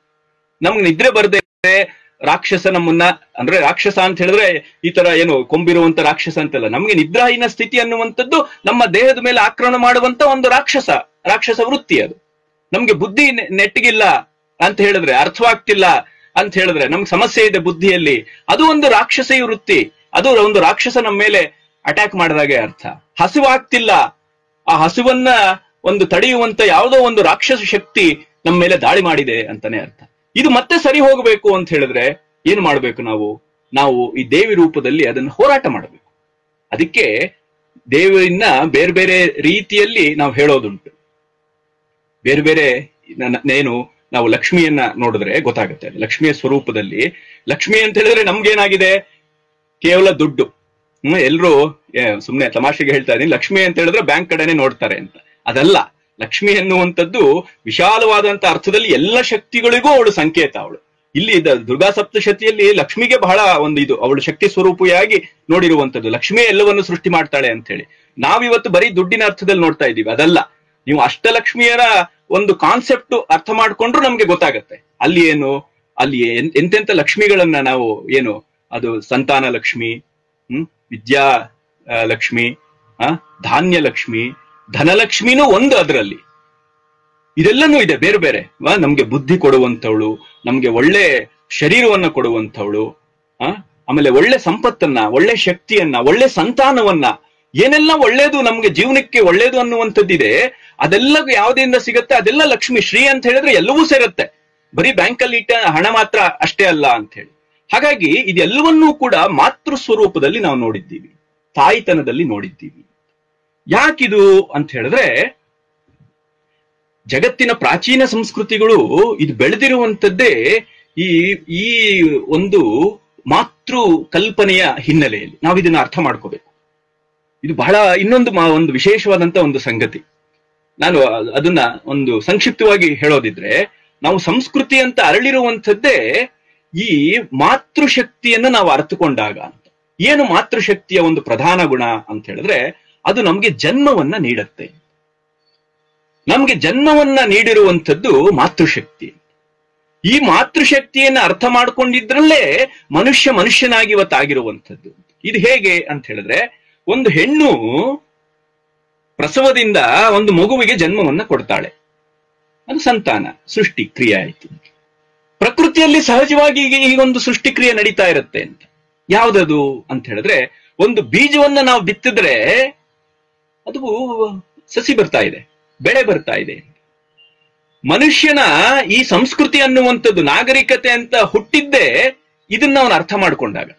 ನಮ್ಗೆ ನಿದ್ರೆ ಬರ್ದೇ ರಾಕ್ಷಸ ನಮ್ಮನ್ನ ಅಂದ್ರೆ ರಾಕ್ಷಸ ಅಂತ ಹೇಳಿದ್ರೆ ಈ ತರ ಏನು ಕೊಂಬಿರುವಂತ ರಾಕ್ಷಸ ಅಂತಲ್ಲ ನಮ್ಗೆ ನಿದ್ರಾಹೀನ ಸ್ಥಿತಿ ಅನ್ನುವಂಥದ್ದು ನಮ್ಮ ದೇಹದ ಮೇಲೆ ಆಕ್ರಮಣ ಮಾಡುವಂತ ಒಂದು ರಾಕ್ಷಸ ರಾಕ್ಷಸ ವೃತ್ತಿ ಅದು ನಮ್ಗೆ ಬುದ್ಧಿ ನೆ- ನೆಟ್ಟಿಗಿಲ್ಲ ಅಂತ ಹೇಳಿದ್ರೆ ಅರ್ಥವಾಗ್ತಿಲ್ಲ ಅಂತ ಹೇಳಿದ್ರೆ ನಮ್ಗೆ ಸಮಸ್ಯೆ ಇದೆ ಬುದ್ಧಿಯಲ್ಲಿ ಅದು ಒಂದು ರಾಕ್ಷಸಿ ವೃತ್ತಿ ಅದು ಒಂದು ರಾಕ್ಷಸ ನಮ್ಮ ಮೇಲೆ ಅಟ್ಯಾಕ್ ಮಾಡಿದಾಗೆ ಅರ್ಥ ಹಸಿವಾಗ್ತಿಲ್ಲ ಆ ಹಸುವನ್ನ ಒಂದು ತಡೆಯುವಂತ ಯಾವುದೋ ಒಂದು ರಾಕ್ಷಸ ಶಕ್ತಿ ನಮ್ಮ ಮೇಲೆ ದಾಳಿ ಮಾಡಿದೆ ಅಂತಾನೆ ಅರ್ಥ ಇದು ಮತ್ತೆ ಸರಿ ಹೋಗಬೇಕು ಅಂತ ಹೇಳಿದ್ರೆ ಏನ್ ಮಾಡ್ಬೇಕು ನಾವು ನಾವು ಈ ದೇವಿ ರೂಪದಲ್ಲಿ ಅದನ್ನ ಹೋರಾಟ ಮಾಡಬೇಕು ಅದಕ್ಕೆ ದೇವರನ್ನ ಬೇರೆ ಬೇರೆ ರೀತಿಯಲ್ಲಿ ನಾವು ಹೇಳೋದುಂಟು ಬೇರೆ ಬೇರೆ ನ- ಏನು ನಾವು ಲಕ್ಷ್ಮಿಯನ್ನ ನೋಡಿದ್ರೆ ಗೊತ್ತಾಗುತ್ತೆ ಲಕ್ಷ್ಮಿಯ ಸ್ವರೂಪದಲ್ಲಿ ಲಕ್ಷ್ಮಿ ಅಂತ ಹೇಳಿದ್ರೆ ನಮ್ಗೇನಾಗಿದೆ ಕೇವಲ ದುಡ್ಡು ಹ್ಮ್ ಎಲ್ರು ಸುಮ್ನೆ ತಮಾಷೆಗೆ ಹೇಳ್ತಾ ಇದೀನಿ ಲಕ್ಷ್ಮಿ ಅಂತ ಹೇಳಿದ್ರೆ ಬ್ಯಾಂಕ್ ಕಡೆನೆ ನೋಡ್ತಾರೆ ಅಂತ ಅದಲ್ಲ ಲಕ್ಷ್ಮಿ ಎನ್ನುವಂಥದ್ದು ವಿಶಾಲವಾದಂತ ಅರ್ಥದಲ್ಲಿ ಎಲ್ಲ ಶಕ್ತಿಗಳಿಗೂ ಅವಳು ಸಂಕೇತ ಅವಳು ಇಲ್ಲಿ ದ- ದುರ್ಗಾ ಸಪ್ತಶತಿಯಲ್ಲಿ ಲಕ್ಷ್ಮಿಗೆ ಬಹಳ ಒಂದು ಇದು ಅವಳು ಶಕ್ತಿ ಸ್ವರೂಪಿಯಾಗಿ ನೋಡಿರುವಂತದ್ದು ಲಕ್ಷ್ಮಿ ಎಲ್ಲವನ್ನು ಸೃಷ್ಟಿ ಮಾಡ್ತಾಳೆ ಅಂತ ಹೇಳಿ ನಾವಿವತ್ತು ಬರೀ ದುಡ್ಡಿನ ಅರ್ಥದಲ್ಲಿ ನೋಡ್ತಾ ಇದ್ದೀವಿ ಅದಲ್ಲ ನೀವು ಅಷ್ಟಲಕ್ಷ್ಮಿಯರ ಒಂದು ಕಾನ್ಸೆಪ್ಟ್ ಅರ್ಥ ಮಾಡ್ಕೊಂಡ್ರು ನಮ್ಗೆ ಗೊತ್ತಾಗತ್ತೆ ಅಲ್ಲಿ ಏನು ಅಲ್ಲಿ ಎನ್- ಎಂತೆಂತ ಲಕ್ಷ್ಮಿಗಳನ್ನ ನಾವು ಏನು ಅದು ಸಂತಾನ ಲಕ್ಷ್ಮಿ ಹ್ಮ್ ವಿದ್ಯಾ ಆ, ಲಕ್ಷ್ಮಿ ಆ ಧಾನ್ಯ ಲಕ್ಷ್ಮಿ ಧನಲಕ್ಷ್ಮಿನೂ ಒಂದು ಅದರಲ್ಲಿ ಇದೆಲ್ಲನೂ ಇದೆ ಬೇರೆ ಬೇರೆ ವಾ ನಮ್ಗೆ ಬುದ್ಧಿ ಕೊಡುವಂತವಳು ನಮ್ಗೆ ಒಳ್ಳೆ ಶರೀರವನ್ನ ಕೊಡುವಂತವಳು ಆ ಆಮೇಲೆ ಒಳ್ಳೆ ಸಂಪತ್ತನ್ನ ಒಳ್ಳೆ ಶಕ್ತಿಯನ್ನ ಒಳ್ಳೆ ಸಂತಾನವನ್ನ ಏನೆಲ್ಲ ಒಳ್ಳೇದು ನಮ್ಗೆ ಜೀವನಕ್ಕೆ ಒಳ್ಳೇದು ಅನ್ನುವಂಥದ್ದಿದೆ ಅದೆಲ್ಲ ಯಾವುದರಿಂದ ಸಿಗತ್ತೆ ಅದೆಲ್ಲ ಲಕ್ಷ್ಮಿ ಶ್ರೀ ಅಂತ ಹೇಳಿದ್ರೆ ಎಲ್ಲವೂ ಸೇರತ್ತೆ ಬರೀ ಬ್ಯಾಂಕಲ್ಲಿ ಇಟ್ಟ ಹಣ ಮಾತ್ರ ಅಷ್ಟೇ ಅಲ್ಲ ಅಂತ ಹೇಳಿ ಹಾಗಾಗಿ ಇದೆಲ್ಲವನ್ನೂ ಕೂಡ ಮಾತೃ ಸ್ವರೂಪದಲ್ಲಿ ನಾವು ನೋಡಿದ್ದೀವಿ ತಾಯ್ತನದಲ್ಲಿ ನೋಡಿದ್ದೀವಿ ಯಾಕಿದು ಅಂತ ಹೇಳಿದ್ರೆ ಜಗತ್ತಿನ ಪ್ರಾಚೀನ ಸಂಸ್ಕೃತಿಗಳು ಇದು ಬೆಳೆದಿರುವಂತದ್ದೇ ಈ ಈ ಒಂದು ಮಾತೃ ಕಲ್ಪನೆಯ ಹಿನ್ನೆಲೆಯಲ್ಲಿ ನಾವು ಇದನ್ನ ಅರ್ಥ ಮಾಡ್ಕೋಬೇಕು ಇದು ಬಹಳ ಇನ್ನೊಂದು ಮಾ- ಒಂದು ವಿಶೇಷವಾದಂತ ಒಂದು ಸಂಗತಿ ನಾನು ಅ- ಅದನ್ನ ಒಂದು ಸಂಕ್ಷಿಪ್ತವಾಗಿ ಹೇಳೋದಿದ್ರೆ ನಾವು ಸಂಸ್ಕೃತಿ ಅಂತ ಅರಳಿರುವಂಥದ್ದೇ ಈ ಮಾತೃಶಕ್ತಿಯನ್ನ ನಾವು ಅರ್ಥಕೊಂಡಾಗ ಅಂತ ಏನು ಮಾತೃಶಕ್ತಿಯ ಒಂದು ಪ್ರಧಾನ ಗುಣ ಅಂತ ಹೇಳಿದ್ರೆ ಅದು ನಮ್ಗೆ ಜನ್ಮವನ್ನ ನೀಡತ್ತೆ ನಮ್ಗೆ ಜನ್ಮವನ್ನ ನೀಡಿರುವಂಥದ್ದು ಮಾತೃಶಕ್ತಿ ಈ ಮಾತೃಶಕ್ತಿಯನ್ನ ಅರ್ಥ ಮಾಡ್ಕೊಂಡಿದ್ರಲ್ಲೇ ಮನುಷ್ಯ ಮನುಷ್ಯನಾಗಿ ಇವತ್ತಾಗಿರುವಂಥದ್ದು ಇದು ಹೇಗೆ ಅಂತ ಹೇಳಿದ್ರೆ ಒಂದು ಹೆಣ್ಣು ಪ್ರಸವದಿಂದ ಒಂದು ಮಗುವಿಗೆ ಜನ್ಮವನ್ನ ಕೊಡ್ತಾಳೆ ಅದು ಸಂತಾನ ಸೃಷ್ಟಿ ಕ್ರಿಯೆ ಆಯ್ತು ಪ್ರಕೃತಿಯಲ್ಲಿ ಸಹಜವಾಗಿ ಈಗ ಈ ಒಂದು ಸೃಷ್ಟಿ ಕ್ರಿಯೆ ನಡೀತಾ ಇರುತ್ತೆ ಅಂತ ಯಾವ್ದದು ಅಂತ ಹೇಳಿದ್ರೆ ಒಂದು ಬೀಜವನ್ನ ನಾವು ಬಿತ್ತಿದ್ರೆ ಅದು ಸಸಿ ಬರ್ತಾ ಇದೆ ಬೆಳೆ ಬರ್ತಾ ಇದೆ ಮನುಷ್ಯನ ಈ ಸಂಸ್ಕೃತಿ ಅನ್ನುವಂಥದ್ದು ನಾಗರಿಕತೆ ಅಂತ ಹುಟ್ಟಿದ್ದೇ ಇದನ್ನ ಅವನು ಅರ್ಥ ಮಾಡ್ಕೊಂಡಾಗ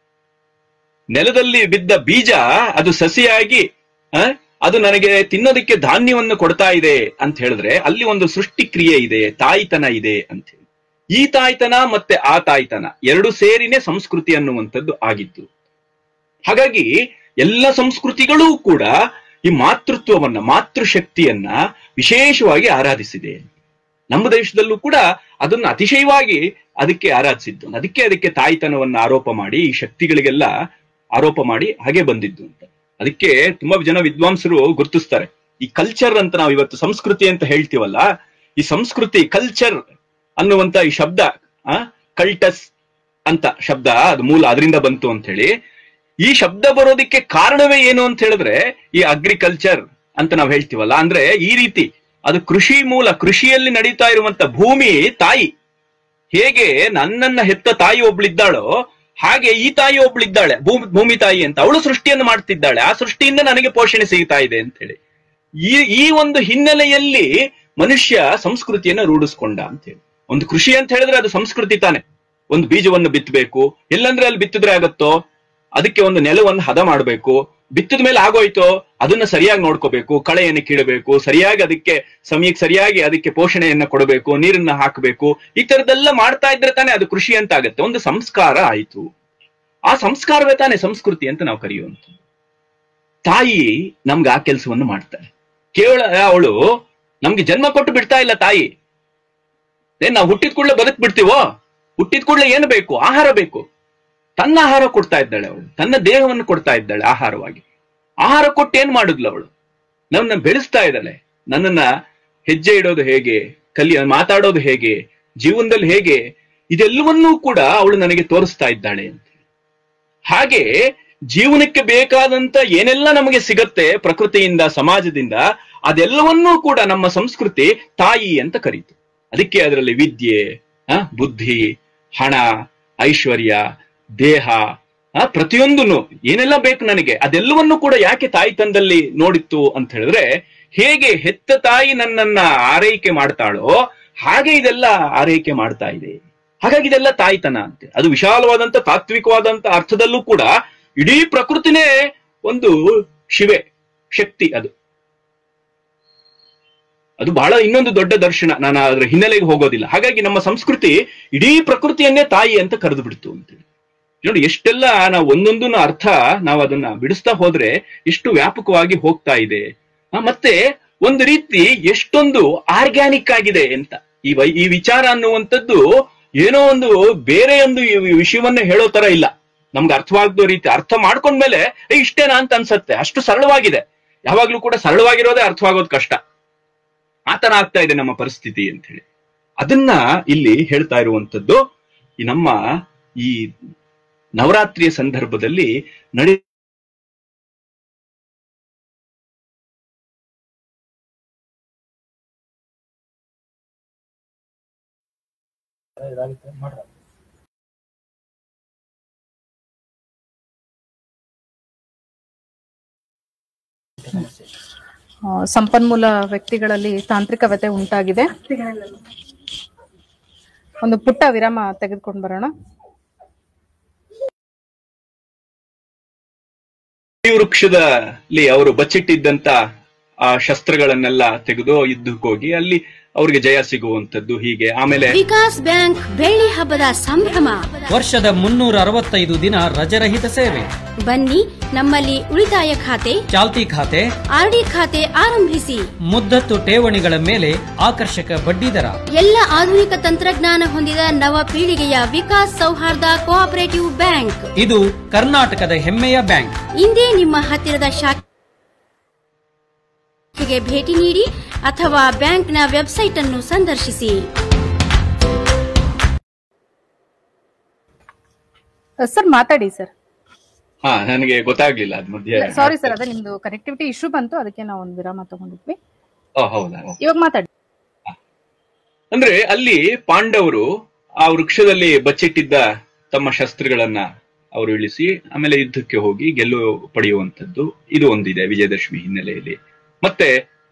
ನೆಲದಲ್ಲಿ ಬಿದ್ದ ಬೀಜ ಅದು ಸಸಿಯಾಗಿ ಆ, ಅದು ನನಗೆ ತಿನ್ನೋದಕ್ಕೆ ಧಾನ್ಯವನ್ನು ಕೊಡ್ತಾ ಇದೆ ಅಂತ ಹೇಳಿದ್ರೆ ಅಲ್ಲಿ ಒಂದು ಸೃಷ್ಟಿ ಕ್ರಿಯೆ ಇದೆ ತಾಯ್ತನ ಇದೆ ಅಂತ ಹೇಳಿ ಈ ತಾಯ್ತನ ಮತ್ತೆ ಆ ತಾಯ್ತನ ಎರಡು ಸೇರಿನೇ ಸಂಸ್ಕೃತಿ ಅನ್ನುವಂಥದ್ದು ಆಗಿದ್ದು ಹಾಗಾಗಿ ಎಲ್ಲ ಸಂಸ್ಕೃತಿಗಳೂ ಕೂಡ ಈ ಮಾತೃತ್ವವನ್ನ ಮಾತೃಶಕ್ತಿಯನ್ನ ವಿಶೇಷವಾಗಿ ಆರಾಧಿಸಿದೆ ನಮ್ಮ ದೇಶದಲ್ಲೂ ಕೂಡ ಅದನ್ನ ಅತಿಶಯವಾಗಿ ಅದಕ್ಕೆ ಆರಾಧಿಸಿದ್ದು ಅದಕ್ಕೆ ಅದಕ್ಕೆ ತಾಯ್ತನವನ್ನ ಆರೋಪ ಮಾಡಿ ಈ ಶಕ್ತಿಗಳಿಗೆಲ್ಲ ಆರೋಪ ಮಾಡಿ ಹಾಗೆ ಬಂದಿದ್ದು ಅಂತ ಅದಕ್ಕೆ ತುಂಬಾ ಜನ ವಿದ್ವಾಂಸರು ಗುರುತಿಸ್ತಾರೆ ಈ ಕಲ್ಚರ್ ಅಂತ ನಾವು ಇವತ್ತು ಸಂಸ್ಕೃತಿ ಅಂತ ಹೇಳ್ತೀವಲ್ಲ ಈ ಸಂಸ್ಕೃತಿ ಕಲ್ಚರ್ ಅನ್ನುವಂತ ಈ ಶಬ್ದ ಆ ಕಲ್ಟಸ್ ಅಂತ ಶಬ್ದ ಅದು ಮೂಲ ಅದರಿಂದ ಬಂತು ಅಂತ ಹೇಳಿ ಈ ಶಬ್ದ ಬರೋದಕ್ಕೆ ಕಾರಣವೇ ಏನು ಅಂತ ಹೇಳಿದ್ರೆ ಈ ಅಗ್ರಿಕಲ್ಚರ್ ಅಂತ ನಾವು ಹೇಳ್ತೀವಲ್ಲ ಅಂದ್ರೆ ಈ ರೀತಿ ಅದು ಕೃಷಿ ಮೂಲ ಕೃಷಿಯಲ್ಲಿ ನಡೀತಾ ಇರುವಂತ ಭೂಮಿ ತಾಯಿ ಹೇಗೆ ನನ್ನನ್ನ ಹೆತ್ತ ತಾಯಿ ಒಬ್ಳಿದ್ದಾಳೋ ಹಾಗೆ ಈ ತಾಯಿ ಒಬ್ಳಿದ್ದಾಳೆ ಭೂಮಿ ಭೂಮಿ ತಾಯಿ ಅಂತ ಅವಳು ಸೃಷ್ಟಿಯನ್ನು ಮಾಡ್ತಿದ್ದಾಳೆ ಆ ಸೃಷ್ಟಿಯಿಂದ ನನಗೆ ಪೋಷಣೆ ಸಿಗ್ತಾ ಇದೆ ಅಂತ ಹೇಳಿ ಈ ಈ ಒಂದು ಹಿನ್ನೆಲೆಯಲ್ಲಿ ಮನುಷ್ಯ ಸಂಸ್ಕೃತಿಯನ್ನ ರೂಢಿಸ್ಕೊಂಡ ಅಂತ ಹೇಳಿ ಒಂದು ಕೃಷಿ ಅಂತ ಹೇಳಿದ್ರೆ ಅದು ಸಂಸ್ಕೃತಿ ತಾನೆ ಒಂದು ಬೀಜವನ್ನು ಬಿತ್ತಬೇಕು ಎಲ್ಲಂದ್ರೆ ಅಲ್ಲಿ ಬಿತ್ತಿದ್ರೆ ಆಗತ್ತೋ ಅದಕ್ಕೆ ಒಂದು ನೆಲವನ್ನು ಹದ ಮಾಡಬೇಕು ಬಿತ್ತಿದ ಮೇಲೆ ಆಗೋಯ್ತೋ ಅದನ್ನ ಸರಿಯಾಗಿ ನೋಡ್ಕೋಬೇಕು ಕಳೆಯನ್ನು ಕೀಳಬೇಕು ಸರಿಯಾಗಿ ಅದಕ್ಕೆ ಸಮಯಕ್ಕೆ ಸರಿಯಾಗಿ ಅದಕ್ಕೆ ಪೋಷಣೆಯನ್ನ ಕೊಡಬೇಕು ನೀರನ್ನ ಹಾಕಬೇಕು ಈ ತರದೆಲ್ಲ ಮಾಡ್ತಾ ಇದ್ರೆ ತಾನೇ ಅದು ಕೃಷಿ ಅಂತ ಆಗತ್ತೆ ಒಂದು ಸಂಸ್ಕಾರ ಆಯ್ತು ಆ ಸಂಸ್ಕಾರವೇ ತಾನೇ ಸಂಸ್ಕೃತಿ ಅಂತ ನಾವು ಕರೆಯುವಂಥದ್ದು ತಾಯಿ ನಮ್ಗೆ ಆ ಕೆಲಸವನ್ನು ಮಾಡ್ತಾರೆ ಕೇವಲ ಅವಳು ನಮ್ಗೆ ಜನ್ಮ ಕೊಟ್ಟು ಬಿಡ್ತಾ ಇಲ್ಲ ತಾಯಿ ಏನ್ ನಾವು ಹುಟ್ಟಿದ ಕೂಡಲೇ ಬದುಕ್ ಬಿಡ್ತೀವೋ ಹುಟ್ಟಿದ ಕೂಡಲೇ ಏನು ಬೇಕು ಆಹಾರ ಬೇಕು ತನ್ನ ಆಹಾರ ಕೊಡ್ತಾ ಇದ್ದಾಳೆ ಅವಳು ತನ್ನ ದೇಹವನ್ನು ಕೊಡ್ತಾ ಇದ್ದಾಳೆ ಆಹಾರವಾಗಿ ಆಹಾರ ಕೊಟ್ಟು ಏನ್ ಮಾಡಿದ್ಲು ಅವಳು ನಮ್ಮನ್ನ ಬೆಳೆಸ್ತಾ ಇದ್ದಾಳೆ ನನ್ನನ್ನ ಹೆಜ್ಜೆ ಇಡೋದು ಹೇಗೆ ಕಲಿ ಮಾತಾಡೋದು ಹೇಗೆ ಜೀವನದಲ್ಲಿ ಹೇಗೆ ಇದೆಲ್ಲವನ್ನೂ ಕೂಡ ಅವಳು ನನಗೆ ತೋರಿಸ್ತಾ ಇದ್ದಾಳೆ ಅಂತ ಹಾಗೆ ಜೀವನಕ್ಕೆ ಬೇಕಾದಂತ ಏನೆಲ್ಲ ನಮಗೆ ಸಿಗತ್ತೆ ಪ್ರಕೃತಿಯಿಂದ ಸಮಾಜದಿಂದ ಅದೆಲ್ಲವನ್ನೂ ಕೂಡ ನಮ್ಮ ಸಂಸ್ಕೃತಿ ತಾಯಿ ಅಂತ ಕರೀತು ಅದಕ್ಕೆ ಅದರಲ್ಲಿ ವಿದ್ಯೆ ಆ, ಬುದ್ಧಿ ಹಣ ಐಶ್ವರ್ಯ ದೇಹ ಆ, ಪ್ರತಿಯೊಂದನ್ನು ಏನೆಲ್ಲ ಬೇಕು ನನಗೆ ಅದೆಲ್ಲವನ್ನೂ ಕೂಡ ಯಾಕೆ ತಾಯ್ತನದಲ್ಲಿ ನೋಡಿತ್ತು ಅಂತ ಹೇಳಿದ್ರೆ ಹೇಗೆ ಹೆತ್ತ ತಾಯಿ ನನ್ನನ್ನ ಆರೈಕೆ ಮಾಡ್ತಾಳೋ ಹಾಗೆ ಇದೆಲ್ಲ ಆರೈಕೆ ಮಾಡ್ತಾ ಇದೆ ಹಾಗಾಗಿ ಇದೆಲ್ಲ ತಾಯ್ತನ ಅಂತೆ ಅದು ವಿಶಾಲವಾದಂತ ತಾತ್ವಿಕವಾದಂತ ಅರ್ಥದಲ್ಲೂ ಕೂಡ ಇಡೀ ಪ್ರಕೃತಿನೇ ಒಂದು ಶಿವೆ ಶಕ್ತಿ ಅದು ಅದು ಬಹಳ ಇನ್ನೊಂದು ದೊಡ್ಡ ದರ್ಶನ ನಾನು ಅದರ ಹಿನ್ನೆಲೆಗೆ ಹೋಗೋದಿಲ್ಲ ಹಾಗಾಗಿ ನಮ್ಮ ಸಂಸ್ಕೃತಿ ಇಡೀ ಪ್ರಕೃತಿಯನ್ನೇ ತಾಯಿ ಅಂತ ಕರೆದು ಬಿಡ್ತು ಅಂತೇಳಿ ನೋಡಿ ಎಷ್ಟೆಲ್ಲ ನಾವು ಒಂದೊಂದನ್ನ ಅರ್ಥ ನಾವು ಅದನ್ನ ಬಿಡಿಸ್ತಾ ಹೋದ್ರೆ ಎಷ್ಟು ವ್ಯಾಪಕವಾಗಿ ಹೋಗ್ತಾ ಇದೆ ಆ, ಮತ್ತೆ ಒಂದು ರೀತಿ ಎಷ್ಟೊಂದು ಆರ್ಗ್ಯಾನಿಕ್ ಆಗಿದೆ ಅಂತ ಈ ವೈ ಈ ವಿಚಾರ ಅನ್ನುವಂಥದ್ದು ಏನೋ ಒಂದು ಬೇರೆ ಒಂದು ಈ ವಿಷಯವನ್ನ ಹೇಳೋ ತರ ಇಲ್ಲ ನಮ್ಗೆ ಅರ್ಥವಾಗದೋ ರೀತಿ ಅರ್ಥ ಮಾಡ್ಕೊಂಡ್ಮೇಲೆ ಏ ಇಷ್ಟೇನಾ ಅಂತ ಅನ್ಸತ್ತೆ ಅಷ್ಟು ಸರಳವಾಗಿದೆ ಯಾವಾಗ್ಲೂ ಕೂಡ ಸರಳವಾಗಿರೋದೇ ಅರ್ಥವಾಗೋದು ಕಷ್ಟ ಆತರ ಆಗ್ತಾ ಇದೆ ನಮ್ಮ ಪರಿಸ್ಥಿತಿ ಅಂತ ಹೇಳಿ ಅದನ್ನ ಇಲ್ಲಿ ಹೇಳ್ತಾ ಇರುವಂತದ್ದು ಈ ನಮ್ಮ ಈ ನವರಾತ್ರಿಯ ಸಂದರ್ಭದಲ್ಲಿ ನಡೆ ಆ, ಸಂಪನ್ಮೂಲ ವ್ಯಕ್ತಿಗಳಲ್ಲಿ ತಾಂತ್ರಿಕವತೆ ಉಂಟಾಗಿದೆ ಒಂದು ಪುಟ್ಟ ವಿರಾಮ ತೆಗೆದುಕೊಂಡು ಬರೋಣ ಈ ವೃಕ್ಷದಲ್ಲಿ ಅವರು ಬಚ್ಚಿಟ್ಟಿದ್ದಂತ ಆ ಶಸ್ತ್ರಗಳನ್ನೆಲ್ಲ ತೆಗೆದು ಯುದ್ಧಕ್ಕೆ ಹೋಗಿ ಅಲ್ಲಿ ಅವ್ರಿಗೆ ಜಯ ಸಿಗುವಂತದ್ದು ಹೀಗೆ ಆಮೇಲೆ ವಿಕಾಸ್ ಬ್ಯಾಂಕ್ ಬೆಳ್ಳಿ ಹಬ್ಬದ ಸಂಭ್ರಮ ವರ್ಷದ ಮುನ್ನೂರ ಅರವತ್ತೈದು ದಿನ ರಜರಹಿತ ಸೇವೆ ಬನ್ನಿ ನಮ್ಮಲ್ಲಿ ಉಳಿತಾಯ ಖಾತೆ ಚಾಲ್ತಿ ಖಾತೆ ಆರ್ಡಿ ಖಾತೆ ಆರಂಭಿಸಿ ಮುದ್ದತ್ತು ಠೇವಣಿಗಳ ಮೇಲೆ ಆಕರ್ಷಕ ಬಡ್ಡಿ ದರ ಎಲ್ಲ ಆಧುನಿಕ ತಂತ್ರಜ್ಞಾನ ಹೊಂದಿದ ನವ ಪೀಳಿಗೆಯ ವಿಕಾಸ್ ಸೌಹಾರ್ದ ಕೋಆಪರೇಟಿವ್ ಬ್ಯಾಂಕ್ ಇದು ಕರ್ನಾಟಕದ ಹೆಮ್ಮೆಯ ಬ್ಯಾಂಕ್ ಇಂದೇ ನಿಮ್ಮ ಹತ್ತಿರದ ಶಾಖೆಗೆ ಭೇಟಿ ನೀಡಿ ಅಥವಾ ಬ್ಯಾಂಕ್ನ ವೆಬ್ಸೈಟ್ ಅನ್ನು ಸಂದರ್ಶಿಸಿ ಸರ್ ಮಾತಾಡಿ ಸರ್ ಹಾ ನನಗೆ ಗೊತ್ತಾಗ್ಲಿಲ್ಲ ಅದ್ ಮಧ್ಯೆ ಸಾರಿ ಸರ್ ಅದೇ ನಿಮ್ದು ಕನೆಕ್ಟಿವಿಟಿ ಇಶ್ಯೂ ಬಂತು ಅದಕ್ಕೆ ನಾವು ಒಂದು ವಿರಾಮ ತಗೊಂಡಿದ್ವಿ ಓ, ಹೌದಾ ಓ. ಇವಾಗ ಮಾತಾಡಿ ಅಂದ್ರೆ ಅಲ್ಲಿ ಪಾಂಡವರು ಆ ವೃಕ್ಷದಲ್ಲಿ ಬಚ್ಚಿಟ್ಟಿದ್ದ ತಮ್ಮ ಶಸ್ತ್ರಗಳನ್ನ ಅವರು ಇಳಿಸಿ ಆಮೇಲೆ ಯುದ್ಧಕ್ಕೆ ಹೋಗಿ ಗೆಲ್ಲು ಪಡೆಯುವಂತದ್ದು ಇದು ಒಂದಿದೆ ವಿಜಯದಶಮಿ ಹಿನ್ನೆಲೆಯಲ್ಲಿ ಮತ್ತೆ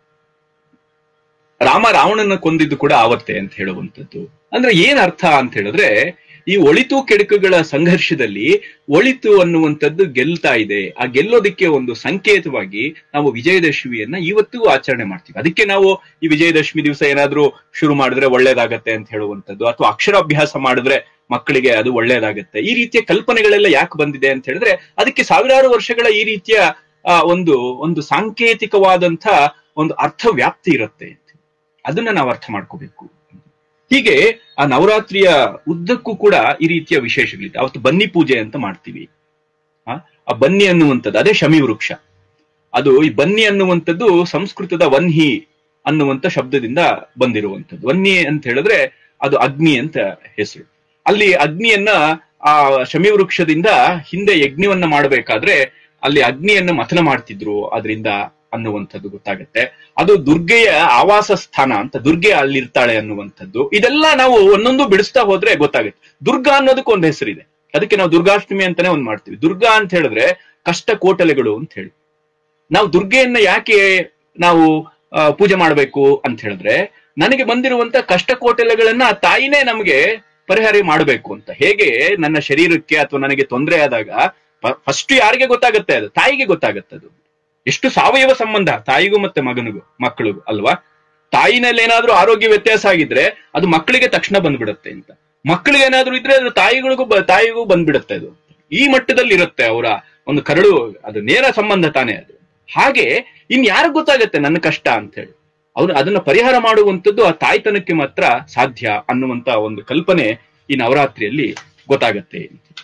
ರಾಮ ರಾವಣನ ಕೊಂದಿದ್ದು ಕೂಡ ಆವತ್ತೆ ಅಂತ ಹೇಳುವಂಥದ್ದು ಅಂದ್ರೆ ಏನ್ ಅರ್ಥ ಅಂತ ಹೇಳಿದ್ರೆ ಈ ಒಳಿತು ಕೆಡುಕುಗಳ ಸಂಘರ್ಷದಲ್ಲಿ ಒಳಿತು ಅನ್ನುವಂಥದ್ದು ಗೆಲ್ತಾ ಇದೆ ಆ ಗೆಲ್ಲೋದಕ್ಕೆ ಒಂದು ಸಂಕೇತವಾಗಿ ನಾವು ವಿಜಯದಶಮಿಯನ್ನ ಇವತ್ತಿಗೂ ಆಚರಣೆ ಮಾಡ್ತೀವಿ ಅದಕ್ಕೆ ನಾವು ಈ ವಿಜಯದಶಮಿ ದಿವಸ ಏನಾದ್ರೂ ಶುರು ಮಾಡಿದ್ರೆ ಒಳ್ಳೇದಾಗತ್ತೆ ಅಂತ ಹೇಳುವಂಥದ್ದು ಅಥವಾ ಅಕ್ಷರಾಭ್ಯಾಸ ಮಾಡಿದ್ರೆ ಮಕ್ಕಳಿಗೆ ಅದು ಒಳ್ಳೇದಾಗತ್ತೆ ಈ ರೀತಿಯ ಕಲ್ಪನೆಗಳೆಲ್ಲ ಯಾಕೆ ಬಂದಿದೆ ಅಂತ ಹೇಳಿದ್ರೆ ಅದಕ್ಕೆ ಸಾವಿರಾರು ವರ್ಷಗಳ ಈ ರೀತಿಯ ಆ, ಒಂದು ಒಂದು ಸಾಂಕೇತಿಕವಾದಂಥ ಒಂದು ಅರ್ಥ ವ್ಯಾಪ್ತಿ ಇರುತ್ತೆ ಅದನ್ನ ನಾವು ಅರ್ಥ ಮಾಡ್ಕೋಬೇಕು ಹೀಗೆ ಆ ನವರಾತ್ರಿಯ ಉದ್ದಕ್ಕೂ ಕೂಡ ಈ ರೀತಿಯ ವಿಶೇಷಗಳಿದೆ ಅವತ್ತು ಬನ್ನಿ ಪೂಜೆ ಅಂತ ಮಾಡ್ತೀವಿ ಆ ಆ ಬನ್ನಿ ಅನ್ನುವಂಥದ್ದು ಅದೇ ಶಮಿ ವೃಕ್ಷ ಅದು ಈ ಬನ್ನಿ ಅನ್ನುವಂಥದ್ದು ಸಂಸ್ಕೃತದ ವನ್ಹಿ ಅನ್ನುವಂಥ ಶಬ್ದದಿಂದ ಬಂದಿರುವಂಥದ್ದು ವನ್ನಿ ಅಂತ ಹೇಳಿದ್ರೆ ಅದು ಅಗ್ನಿ ಅಂತ ಹೆಸರು ಅಲ್ಲಿ ಅಗ್ನಿಯನ್ನ ಆ ಶಮಿ ವೃಕ್ಷದಿಂದ ಹಿಂದೆ ಯಜ್ಞವನ್ನ ಮಾಡಬೇಕಾದ್ರೆ ಅಲ್ಲಿ ಅಗ್ನಿಯನ್ನ ಮಥನ ಮಾಡ್ತಿದ್ರು ಅದರಿಂದ ಅನ್ನುವಂಥದ್ದು ಗೊತ್ತಾಗತ್ತೆ ಅದು ದುರ್ಗೆಯ ಆವಾಸ ಸ್ಥಾನ ಅಂತ ದುರ್ಗೆ ಅಲ್ಲಿರ್ತಾಳೆ ಅನ್ನುವಂಥದ್ದು ಇದೆಲ್ಲ ನಾವು ಒಂದೊಂದು ಬಿಡಿಸ್ತಾ ಹೋದ್ರೆ ಗೊತ್ತಾಗುತ್ತೆ ದುರ್ಗಾ ಅನ್ನೋದಕ್ಕೆ ಒಂದು ಹೆಸರಿದೆ ಅದಕ್ಕೆ ನಾವು ದುರ್ಗಾಷ್ಟಮಿ ಅಂತಾನೆ ಒಂದ್ ಮಾಡ್ತೀವಿ ದುರ್ಗಾ ಅಂತ ಹೇಳಿದ್ರೆ ಕಷ್ಟ ಕೋಟಲೆಗಳು ಅಂತ ಹೇಳಿ ನಾವು ದುರ್ಗೆಯನ್ನ ಯಾಕೆ ನಾವು ಆ, ಪೂಜೆ ಮಾಡಬೇಕು ಅಂತ ಹೇಳಿದ್ರೆ ನನಗೆ ಬಂದಿರುವಂತ ಕಷ್ಟ ಕೋಟಲೆಗಳನ್ನ ಆ ತಾಯಿನೇ ನಮಗೆ ಪರಿಹಾರ ಮಾಡಬೇಕು ಅಂತ ಹೇಗೆ ನನ್ನ ಶರೀರಕ್ಕೆ ಅಥವಾ ನನಗೆ ತೊಂದರೆ ಆದಾಗ ಫಸ್ಟ್ ಯಾರಿಗೆ ಗೊತ್ತಾಗುತ್ತೆ ಅದು ತಾಯಿಗೆ ಗೊತ್ತಾಗುತ್ತೆ ಅದು ಎಷ್ಟು ಸಾವಯವ ಸಂಬಂಧ ತಾಯಿಗೂ ಮತ್ತೆ ಮಗನಿಗೂ ಮಕ್ಕಳಿಗೂ ಅಲ್ವಾ ತಾಯಿನಲ್ಲಿ ಏನಾದ್ರೂ ಆರೋಗ್ಯ ವ್ಯತ್ಯಾಸ ಆಗಿದ್ರೆ ಅದು ಮಕ್ಕಳಿಗೆ ತಕ್ಷಣ ಬಂದ್ಬಿಡುತ್ತೆ ಅಂತ ಮಕ್ಕಳಿಗೆ ಏನಾದ್ರೂ ಇದ್ರೆ ಅದು ತಾಯಿಗಳಿಗೂ ಬ- ತಾಯಿಗೂ ಬಂದ್ಬಿಡುತ್ತೆ ಅದು ಈ ಮಟ್ಟದಲ್ಲಿ ಇರುತ್ತೆ ಅವರ ಒಂದು ಕರಳು ಅದು ನೇರ ಸಂಬಂಧ ತಾನೇ ಅದು ಹಾಗೆ ಇನ್ ಯಾರಿಗ್ ಗೊತ್ತಾಗತ್ತೆ ನನ್ನ ಕಷ್ಟ ಅಂತ ಹೇಳಿ ಅವ್ರು ಅದನ್ನ ಪರಿಹಾರ ಮಾಡುವಂತದ್ದು ಆ ತಾಯ್ತನಕ್ಕೆ ಮಾತ್ರ ಸಾಧ್ಯ ಅನ್ನುವಂತ ಒಂದು ಕಲ್ಪನೆ ಈ ನವರಾತ್ರಿಯಲ್ಲಿ ಗೊತ್ತಾಗತ್ತೆ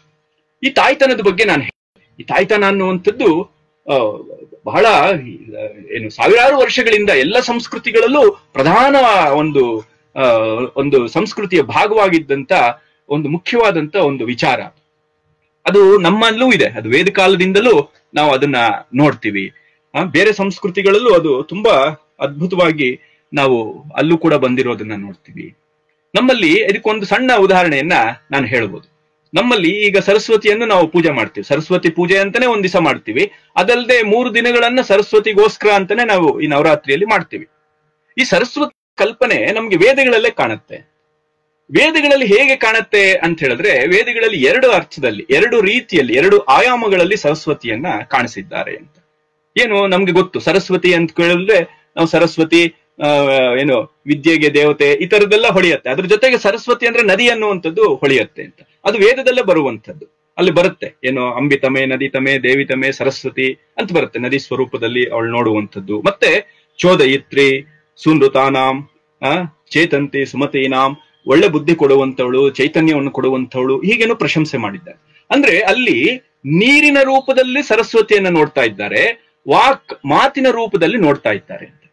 ಈ ತಾಯ್ತನದ ಬಗ್ಗೆ ನಾನು ಹೇಳ್ದೆ. ಈ ತಾಯ್ತನ ಅನ್ನುವಂಥದ್ದು ಆ, ಬಹಳ ಆ, ಏನು ಸಾವಿರಾರು ವರ್ಷಗಳಿಂದ ಎಲ್ಲ ಸಂಸ್ಕೃತಿಗಳಲ್ಲೂ ಪ್ರಧಾನ ಒಂದು ಆ, ಒಂದು ಸಂಸ್ಕೃತಿಯ ಭಾಗವಾಗಿದ್ದಂತ ಒಂದು ಮುಖ್ಯವಾದಂತ ಒಂದು ವಿಚಾರ ಅದು ನಮ್ಮಲ್ಲೂ ಇದೆ ಅದು ವೇದ ಕಾಲದಿಂದಲೂ ನಾವು ಅದನ್ನ ನೋಡ್ತೀವಿ ಆ, ಬೇರೆ ಸಂಸ್ಕೃತಿಗಳಲ್ಲೂ ಅದು ತುಂಬಾ ಅದ್ಭುತವಾಗಿ ನಾವು ಅಲ್ಲೂ ಕೂಡ ಬಂದಿರೋದನ್ನ ನೋಡ್ತೀವಿ ನಮ್ಮಲ್ಲಿ ಇದಕ್ಕೊಂದು ಸಣ್ಣ ಉದಾಹರಣೆಯನ್ನ ನಾನು ಹೇಳ್ಬೋದು ನಮ್ಮಲ್ಲಿ ಈಗ ಸರಸ್ವತಿಯನ್ನು ನಾವು ಪೂಜೆ ಮಾಡ್ತೀವಿ ಸರಸ್ವತಿ ಪೂಜೆ ಅಂತಾನೆ ಒಂದ್ ದಿವಸ ಮಾಡ್ತೀವಿ ಅದಲ್ಲದೆ ಮೂರು ದಿನಗಳನ್ನ ಸರಸ್ವತಿಗೋಸ್ಕರ ಅಂತಾನೆ ನಾವು ಈ ನವರಾತ್ರಿಯಲ್ಲಿ ಮಾಡ್ತೀವಿ ಈ ಸರಸ್ವತಿ ಕಲ್ಪನೆ ನಮ್ಗೆ ವೇದಗಳಲ್ಲೇ ಕಾಣುತ್ತೆ ವೇದಗಳಲ್ಲಿ ಹೇಗೆ ಕಾಣುತ್ತೆ ಅಂತ ಹೇಳಿದ್ರೆ ವೇದಗಳಲ್ಲಿ ಎರಡು ಅರ್ಥದಲ್ಲಿ ಎರಡು ರೀತಿಯಲ್ಲಿ ಎರಡು ಆಯಾಮಗಳಲ್ಲಿ ಸರಸ್ವತಿಯನ್ನ ಕಾಣಿಸಿದ್ದಾರೆ ಅಂತ ಏನು ನಮ್ಗೆ ಗೊತ್ತು ಸರಸ್ವತಿ ಅಂತ ಕೇಳಿದ್ರೆ ನಾವು ಸರಸ್ವತಿ ಆ, ಏನು ವಿದ್ಯೆಗೆ ದೇವತೆ ಈ ತರದ್ದೆಲ್ಲ ಹೊಳೆಯುತ್ತೆ ಅದ್ರ ಜೊತೆಗೆ ಸರಸ್ವತಿ ಅಂದ್ರೆ ನದಿ ಅನ್ನುವಂಥದ್ದು ಹೊಳೆಯುತ್ತೆ ಅಂತ ಅದು ವೇದದಲ್ಲೇ ಬರುವಂಥದ್ದು ಅಲ್ಲಿ ಬರುತ್ತೆ ಏನು ಅಂಬಿತಮೆ ನದಿತಮೆ ದೇವಿತಮೆ ಸರಸ್ವತಿ ಅಂತ ಬರುತ್ತೆ ನದಿ ಸ್ವರೂಪದಲ್ಲಿ ಅವಳು ನೋಡುವಂಥದ್ದು ಮತ್ತೆ ಚೋದಯಿತ್ರಿ ಸುನೃತಾನಾಂ ಆ ಚೇತಂತಿ ಸುಮತೀನಾಂ ಒಳ್ಳೆ ಬುದ್ಧಿ ಕೊಡುವಂತವಳು ಚೈತನ್ಯವನ್ನು ಕೊಡುವಂತವಳು ಹೀಗೇನು ಪ್ರಶಂಸೆ ಮಾಡಿದ್ದಾರೆ ಅಂದ್ರೆ ಅಲ್ಲಿ ನೀರಿನ ರೂಪದಲ್ಲಿ ಸರಸ್ವತಿಯನ್ನ ನೋಡ್ತಾ ಇದ್ದಾರೆ ವಾಕ್ ಮಾತಿನ ರೂಪದಲ್ಲಿ ನೋಡ್ತಾ ಇದ್ದಾರೆ ಅಂತ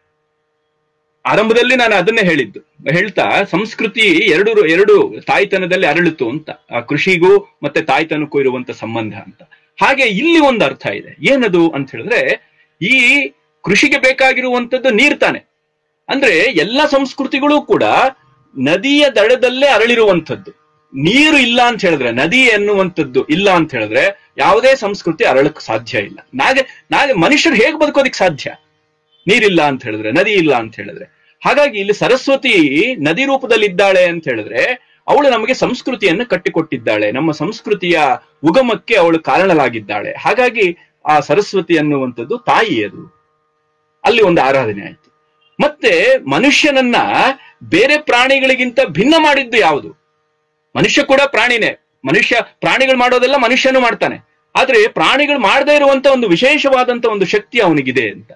ಆರಂಭದಲ್ಲಿ ನಾನು ಅದನ್ನೇ ಹೇಳಿದ್ದು ಹೇಳ್ತಾ ಸಂಸ್ಕೃತಿ ಎರಡು ಎರಡು ತಾಯ್ತನದಲ್ಲಿ ಅರಳಿತು ಅಂತ ಆ ಕೃಷಿಗೂ ಮತ್ತೆ ತಾಯ್ತನಕ್ಕೂ ಇರುವಂತ ಸಂಬಂಧ ಅಂತ ಹಾಗೆ ಇಲ್ಲಿ ಒಂದು ಅರ್ಥ ಇದೆ ಏನದು ಅಂತ ಹೇಳಿದ್ರೆ ಈ ಕೃಷಿಗೆ ಬೇಕಾಗಿರುವಂತದ್ದು ನೀರ್ ತಾನೆ ಅಂದ್ರೆ ಎಲ್ಲ ಸಂಸ್ಕೃತಿಗಳು ಕೂಡ ನದಿಯ ದಡದಲ್ಲೇ ಅರಳಿರುವಂಥದ್ದು ನೀರು ಇಲ್ಲ ಅಂತ ಹೇಳಿದ್ರೆ ನದಿ ಎನ್ನುವಂಥದ್ದು ಇಲ್ಲ ಅಂತ ಹೇಳಿದ್ರೆ ಯಾವುದೇ ಸಂಸ್ಕೃತಿ ಅರಳಕ್ ಸಾಧ್ಯ ಇಲ್ಲ ನಾಗೆ ನಾಗೆ ಮನುಷ್ಯರು ಹೇಗೆ ಬದುಕೋದಿಕ್ ಸಾಧ್ಯ ನೀರಿಲ್ಲ ಅಂತ ಹೇಳಿದ್ರೆ ನದಿ ಇಲ್ಲ ಅಂತ ಹೇಳಿದ್ರೆ ಹಾಗಾಗಿ ಇಲ್ಲಿ ಸರಸ್ವತಿ ನದಿ ರೂಪದಲ್ಲಿ ಇದ್ದಾಳೆ ಅಂತ ಹೇಳಿದ್ರೆ ಅವಳು ನಮಗೆ ಸಂಸ್ಕೃತಿಯನ್ನು ಕಟ್ಟಿಕೊಟ್ಟಿದ್ದಾಳೆ ನಮ್ಮ ಸಂಸ್ಕೃತಿಯ ಉಗಮಕ್ಕೆ ಅವಳು ಕಾರಣಲಾಗಿದ್ದಾಳೆ ಹಾಗಾಗಿ ಆ ಸರಸ್ವತಿ ಅನ್ನುವಂಥದ್ದು ತಾಯಿ ಅದು ಅಲ್ಲಿ ಒಂದು ಆರಾಧನೆ ಆಯ್ತು ಮತ್ತೆ ಮನುಷ್ಯನನ್ನ ಬೇರೆ ಪ್ರಾಣಿಗಳಿಗಿಂತ ಭಿನ್ನ ಮಾಡಿದ್ದು ಯಾವುದು ಮನುಷ್ಯ ಕೂಡ ಪ್ರಾಣಿನೇ ಮನುಷ್ಯ ಪ್ರಾಣಿಗಳು ಮಾಡೋದೆಲ್ಲ ಮನುಷ್ಯನು ಮಾಡ್ತಾನೆ ಆದ್ರೆ ಪ್ರಾಣಿಗಳು ಮಾಡದೇ ಇರುವಂತ ಒಂದು ವಿಶೇಷವಾದಂತ ಒಂದು ಶಕ್ತಿ ಅವನಿಗಿದೆ ಅಂತ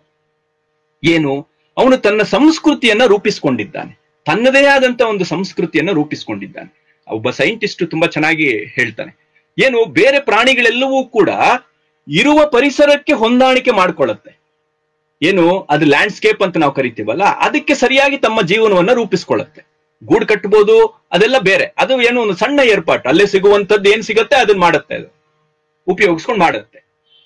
ಏನು ಅವನು ತನ್ನ ಸಂಸ್ಕೃತಿಯನ್ನ ರೂಪಿಸಿಕೊಂಡಿದ್ದಾನೆ ತನ್ನದೇ ಆದಂತ ಒಂದು ಸಂಸ್ಕೃತಿಯನ್ನ ರೂಪಿಸಿಕೊಂಡಿದ್ದಾನೆ ಒಬ್ಬ ಸೈಂಟಿಸ್ಟ್ ತುಂಬಾ ಚೆನ್ನಾಗಿ ಹೇಳ್ತಾನೆ ಏನು ಬೇರೆ ಪ್ರಾಣಿಗಳೆಲ್ಲವೂ ಕೂಡ ಇರುವ ಪರಿಸರಕ್ಕೆ ಹೊಂದಾಣಿಕೆ ಮಾಡ್ಕೊಳ್ಳುತ್ತೆ ಏನು ಅದು ಲ್ಯಾಂಡ್ಸ್ಕೇಪ್ ಅಂತ ನಾವು ಕರಿತೀವಲ್ಲ ಅದಕ್ಕೆ ಸರಿಯಾಗಿ ತಮ್ಮ ಜೀವನವನ್ನ ರೂಪಿಸ್ಕೊಳ್ಳುತ್ತೆ ಗೂಡು ಕಟ್ಟಬಹುದು ಅದೆಲ್ಲ ಬೇರೆ ಅದು ಏನು ಒಂದು ಸಣ್ಣ ಏರ್ಪಾಟು ಅಲ್ಲೇ ಸಿಗುವಂತದ್ದು ಏನ್ ಸಿಗತ್ತೆ ಅದನ್ನ ಮಾಡುತ್ತೆ ಅದು ಉಪಯೋಗಿಸ್ಕೊಂಡು ಮಾಡುತ್ತೆ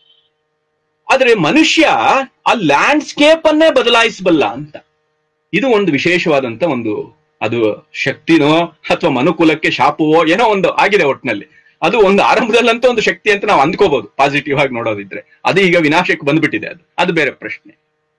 ಆದ್ರೆ ಮನುಷ್ಯ ಆ ಲ್ಯಾಂಡ್ಸ್ಕೇಪ್ ಅನ್ನೇ ಬದಲಾಯಿಸಬಲ್ಲ ಅಂತ ಇದು ಒಂದು ವಿಶೇಷವಾದಂತ ಒಂದು ಅದು ಶಕ್ತಿನೋ ಅಥವಾ ಮನುಕುಲಕ್ಕೆ ಶಾಪವೋ ಏನೋ ಒಂದು ಆಗಿದೆ ಒಟ್ಟಿನಲ್ಲಿ ಅದು ಒಂದು ಆರಂಭದಲ್ಲಂತ ಒಂದು ಶಕ್ತಿ ಅಂತ ನಾವು ಅಂದ್ಕೋಬಹುದು ಪಾಸಿಟಿವ್ ಆಗಿ ನೋಡೋದಿದ್ರೆ ಅದು ಈಗ ವಿನಾಶಕ್ಕೆ ಬಂದ್ಬಿಟ್ಟಿದೆ ಅದು ಅದು ಬೇರೆ ಪ್ರಶ್ನೆ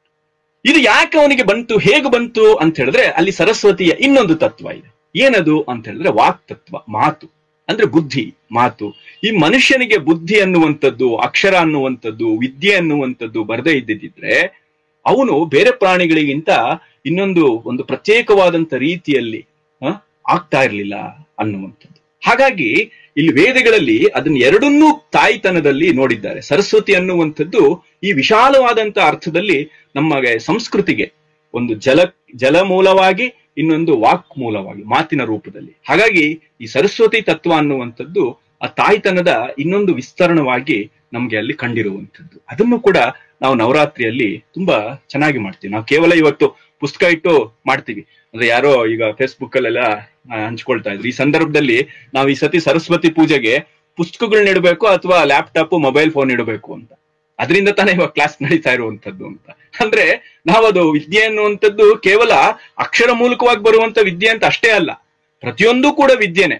ಇದು ಯಾಕೆ ಅವನಿಗೆ ಬಂತು ಹೇಗೆ ಬಂತು ಅಂತ ಹೇಳಿದ್ರೆ ಅಲ್ಲಿ ಸರಸ್ವತಿಯ ಇನ್ನೊಂದು ತತ್ವ ಇದೆ ಏನದು ಅಂತ ಹೇಳಿದ್ರೆ ವಾಕ್ ತತ್ವ ಮಾತು ಅಂದ್ರೆ ಬುದ್ಧಿ ಮಾತು ಈ ಮನುಷ್ಯನಿಗೆ ಬುದ್ಧಿ ಅನ್ನುವಂಥದ್ದು ಅಕ್ಷರ ಅನ್ನುವಂಥದ್ದು ವಿದ್ಯೆ ಅನ್ನುವಂಥದ್ದು ಬರದೇ ಇದ್ದಿದ್ರೆ ಅವನು ಬೇರೆ ಪ್ರಾಣಿಗಳಿಗಿಂತ ಇನ್ನೊಂದು ಒಂದು ಪ್ರತ್ಯೇಕವಾದಂತ ರೀತಿಯಲ್ಲಿ ಆ, ಆಗ್ತಾ ಇರಲಿಲ್ಲ ಅನ್ನುವಂಥದ್ದು ಹಾಗಾಗಿ ಇಲ್ಲಿ ವೇದಗಳಲ್ಲಿ ಅದನ್ನ ಎರಡನ್ನೂ ತಾಯ್ತನದಲ್ಲಿ ನೋಡಿದ್ದಾರೆ ಸರಸ್ವತಿ ಅನ್ನುವಂಥದ್ದು ಈ ವಿಶಾಲವಾದಂತ ಅರ್ಥದಲ್ಲಿ ನಮಗೆ ಸಂಸ್ಕೃತಿಗೆ ಒಂದು ಜಲ ಜಲ ಮೂಲವಾಗಿ ಇನ್ನೊಂದು ವಾಕ್ ಮೂಲವಾಗಿ ಮಾತಿನ ರೂಪದಲ್ಲಿ ಹಾಗಾಗಿ ಈ ಸರಸ್ವತಿ ತತ್ವ ಅನ್ನುವಂಥದ್ದು ಆ ತಾಯ್ತನದ ಇನ್ನೊಂದು ವಿಸ್ತರಣವಾಗಿ ನಮ್ಗೆ ಅಲ್ಲಿ ಕಂಡಿರುವಂಥದ್ದು ಅದನ್ನು ಕೂಡ ನಾವು ನವರಾತ್ರಿಯಲ್ಲಿ ತುಂಬಾ ಚೆನ್ನಾಗಿ ಮಾಡ್ತೀವಿ ನಾವು ಕೇವಲ ಇವತ್ತು ಪುಸ್ತಕ ಇಟ್ಟು ಮಾಡ್ತೀವಿ ಅಂದ್ರೆ ಯಾರೋ ಈಗ ಫೇಸ್ಬುಕ್ ಅಲ್ಲೆಲ್ಲ ಆ, ಹಂಚ್ಕೊಳ್ತಾ ಇದ್ರು ಈ ಸಂದರ್ಭದಲ್ಲಿ ನಾವು ಈ ಸತಿ ಸರಸ್ವತಿ ಪೂಜೆಗೆ ಪುಸ್ತಕಗಳನ್ನ ಇಡಬೇಕು ಅಥವಾ ಲ್ಯಾಪ್ಟಾಪ್ ಮೊಬೈಲ್ ಫೋನ್ ಇಡಬೇಕು ಅಂತ ಅದರಿಂದ ತಾನೇ ಇವಾಗ ಕ್ಲಾಸ್ ನಡೀತಾ ಇರುವಂತದ್ದು ಅಂತ ಅಂದ್ರೆ ನಾವದು ವಿದ್ಯೆ ಅನ್ನುವಂಥದ್ದು ಕೇವಲ ಅಕ್ಷರ ಮೂಲಕವಾಗಿ ಬರುವಂತ ವಿದ್ಯೆ ಅಂತ ಅಷ್ಟೇ ಅಲ್ಲ ಪ್ರತಿಯೊಂದು ಕೂಡ ವಿದ್ಯೆನೆ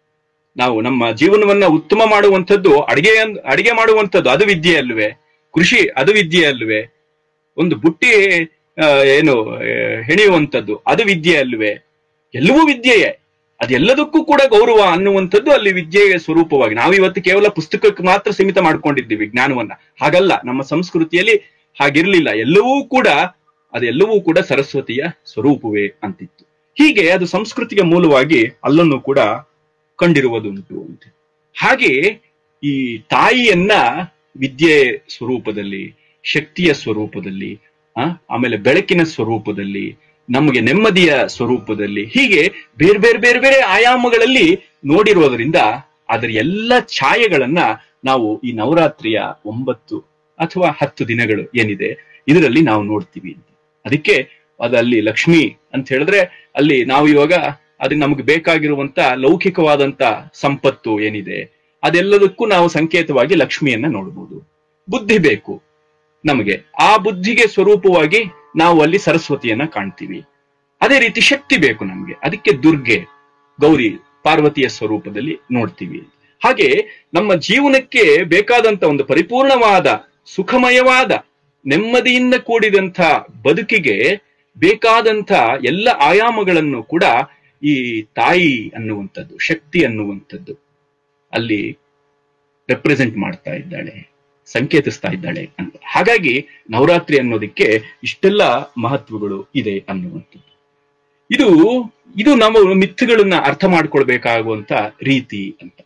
ನಾವು ನಮ್ಮ ಜೀವನವನ್ನ ಉತ್ತಮ ಮಾಡುವಂಥದ್ದು ಅಡಿಗೆ ಅಡಿಗೆ ಮಾಡುವಂಥದ್ದು ಅದು ವಿದ್ಯೆ ಅಲ್ವೇ ಕೃಷಿ ಅದು ವಿದ್ಯೆ ಅಲ್ವೇ ಒಂದು ಬುಟ್ಟಿ ಆ, ಏನು ಆ, ಹೆಣೆಯುವಂಥದ್ದು ಅದು ವಿದ್ಯೆ ಅಲ್ವೇ ಎಲ್ಲವೂ ವಿದ್ಯೆಯೇ ಅದೆಲ್ಲದಕ್ಕೂ ಕೂಡ ಗೌರವ ಅನ್ನುವಂಥದ್ದು ಅಲ್ಲಿ ವಿದ್ಯೆಯ ಸ್ವರೂಪವಾಗಿ ನಾವು ಇವತ್ತು ಕೇವಲ ಪುಸ್ತಕಕ್ಕೆ ಮಾತ್ರ ಸೀಮಿತ ಮಾಡ್ಕೊಂಡಿದ್ದೀವಿ ಜ್ಞಾನವನ್ನ ಹಾಗಲ್ಲ ನಮ್ಮ ಸಂಸ್ಕೃತಿಯಲ್ಲಿ ಹಾಗಿರ್ಲಿಲ್ಲ ಎಲ್ಲವೂ ಕೂಡ ಅದೆಲ್ಲವೂ ಕೂಡ ಸರಸ್ವತಿಯ ಸ್ವರೂಪವೇ ಅಂತಿತ್ತು ಹೀಗೆ ಅದು ಸಂಸ್ಕೃತಿಗೆ ಮೂಲವಾಗಿ ಅಲ್ಲನ್ನು ಕೂಡ ಕಂಡಿರುವುದುಂಟು ಅಂತ ಹಾಗೆ ಈ ತಾಯಿಯನ್ನ ವಿದ್ಯೆ ಸ್ವರೂಪದಲ್ಲಿ ಶಕ್ತಿಯ ಸ್ವರೂಪದಲ್ಲಿ ಆ, ಆಮೇಲೆ ಬೆಳಕಿನ ಸ್ವರೂಪದಲ್ಲಿ ನಮಗೆ ನೆಮ್ಮದಿಯ ಸ್ವರೂಪದಲ್ಲಿ ಹೀಗೆ ಬೇರೆ ಬೇರೆ ಬೇರೆ ಬೇರೆ ಆಯಾಮಗಳಲ್ಲಿ ನೋಡಿರೋದ್ರಿಂದ ಅದರ ಎಲ್ಲ ಛಾಯೆಗಳನ್ನ ನಾವು ಈ ನವರಾತ್ರಿಯ ಒಂಬತ್ತು ಅಥವಾ ಹತ್ತು ದಿನಗಳು ಏನಿದೆ ಇದರಲ್ಲಿ ನಾವು ನೋಡ್ತೀವಿ ಅಂತ ಅದಕ್ಕೆ ಅದು ಅಲ್ಲಿ ಲಕ್ಷ್ಮಿ ಅಂತ ಹೇಳಿದ್ರೆ ಅಲ್ಲಿ ನಾವು ಇವಾಗ ಅದಕ್ಕೆ ನಮಗೆ ಬೇಕಾಗಿರುವಂತ ಲೌಕಿಕವಾದಂತ ಸಂಪತ್ತು ಏನಿದೆ ಅದೆಲ್ಲದಕ್ಕೂ ನಾವು ಸಂಕೇತವಾಗಿ ಲಕ್ಷ್ಮಿಯನ್ನ ನೋಡಬಹುದು ಬುದ್ಧಿ ಬೇಕು ನಮಗೆ ಆ ಬುದ್ಧಿಗೆ ಸ್ವರೂಪವಾಗಿ ನಾವು ಅಲ್ಲಿ ಸರಸ್ವತಿಯನ್ನ ಕಾಣ್ತೀವಿ ಅದೇ ರೀತಿ ಶಕ್ತಿ ಬೇಕು ನಮ್ಗೆ ಅದಕ್ಕೆ ದುರ್ಗೆ ಗೌರಿ ಪಾರ್ವತಿಯ ಸ್ವರೂಪದಲ್ಲಿ ನೋಡ್ತೀವಿ ಹಾಗೆ ನಮ್ಮ ಜೀವನಕ್ಕೆ ಬೇಕಾದಂತ ಒಂದು ಪರಿಪೂರ್ಣವಾದ ಸುಖಮಯವಾದ ನೆಮ್ಮದಿಯಿಂದ ಕೂಡಿದಂಥ ಬದುಕಿಗೆ ಬೇಕಾದಂಥ ಎಲ್ಲ ಆಯಾಮಗಳನ್ನು ಕೂಡ ಈ ತಾಯಿ ಅನ್ನುವಂಥದ್ದು ಶಕ್ತಿ ಅನ್ನುವಂಥದ್ದು ಅಲ್ಲಿ ರೆಪ್ರೆಸೆಂಟ್ ಮಾಡ್ತಾ ಇದ್ದಾಳೆ ಸಂಕೇತಿಸ್ತಾ ಇದ್ದಾಳೆ ಅಂತ ಹಾಗಾಗಿ ನವರಾತ್ರಿ ಅನ್ನೋದಕ್ಕೆ ಇಷ್ಟೆಲ್ಲ ಮಹತ್ವಗಳು ಇದೆ ಅನ್ನುವಂಥದ್ದು ಇದು ಇದು ನಾವು ಮಿಥ್ಗಳನ್ನ ಅರ್ಥ ಮಾಡ್ಕೊಳ್ಬೇಕಾಗುವಂತ ರೀತಿ ಅಂತ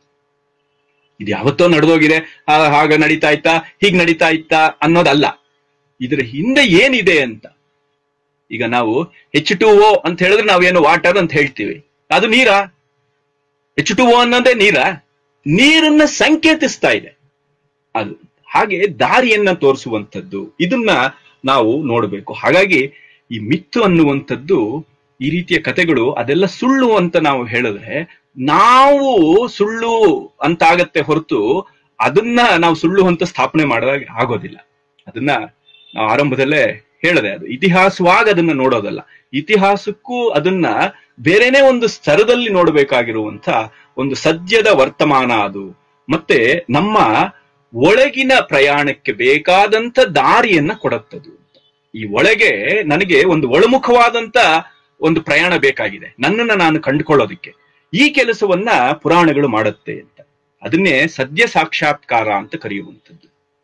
ಇದು ಯಾವತ್ತೋ ನಡೆದೋಗಿದೆ ಆ- ಹಾಗ ನಡೀತಾ ಇತ್ತಾ ಹೀಗ್ ನಡೀತಾ ಇತ್ತಾ ಅನ್ನೋದಲ್ಲ ಇದರ ಹಿಂದೆ ಏನಿದೆ ಅಂತ ಈಗ ನಾವು ಎಚ್ ಟು ಓ ಅಂತ ಹೇಳಿದ್ರೆ ನಾವೇನು ವಾಟರ್ ಅಂತ ಹೇಳ್ತೀವಿ ಅದು ನೀರಾ ಎಚ್ ಟು ಓ ಅನ್ನೋದೇ ನೀರಾ ನೀರನ್ನ ಸಂಕೇತಿಸ್ತಾ ಇದೆ ಅದು ಹಾಗೆ ದಾರಿಯನ್ನ ತೋರಿಸುವಂಥದ್ದು ಇದನ್ನ ನಾವು ನೋಡಬೇಕು ಹಾಗಾಗಿ ಈ ಮಿತ್ತು ಅನ್ನುವಂಥದ್ದು ಈ ರೀತಿಯ ಕಥೆಗಳು ಅದೆಲ್ಲ ಸುಳ್ಳು ಅಂತ ನಾವು ಹೇಳಿದ್ರೆ ನಾವು ಸುಳ್ಳು ಅಂತ ಆಗತ್ತೆ ಹೊರತು ಅದನ್ನ ನಾವು ಸುಳ್ಳು ಅಂತ ಸ್ಥಾಪನೆ ಮಾಡಿದಾಗ ಆಗೋದಿಲ್ಲ ಅದನ್ನ ನಾವು ಆರಂಭದಲ್ಲೇ ಹೇಳಿದೆ ಅದು ಇತಿಹಾಸವಾಗಿ ಅದನ್ನ ನೋಡೋದಲ್ಲ ಇತಿಹಾಸಕ್ಕೂ ಅದನ್ನ ಬೇರೆನೇ ಒಂದು ಸ್ತರದಲ್ಲಿ ನೋಡಬೇಕಾಗಿರುವಂತ ಒಂದು ಸದ್ಯದ ವರ್ತಮಾನ ಅದು ಮತ್ತೆ ನಮ್ಮ ಒಳಗಿನ ಪ್ರಯಾಣಕ್ಕೆ ಬೇಕಾದಂತ ದಾರಿಯನ್ನ ಕೊಡುತ್ತದು ಈ ಒಳಗೆ ನನಗೆ ಒಂದು ಒಳಮುಖವಾದಂತ ಒಂದು ಪ್ರಯಾಣ ಬೇಕಾಗಿದೆ ನನ್ನನ್ನ ನಾನು ಕಂಡುಕೊಳ್ಳೋದಕ್ಕೆ ಈ ಕೆಲಸವನ್ನ ಪುರಾಣಗಳು ಮಾಡುತ್ತೆ ಅಂತ ಅದನ್ನೇ ಸದ್ಯ ಸಾಕ್ಷಾತ್ಕಾರ ಅಂತ ಕರೆಯುವಂಥದ್ದು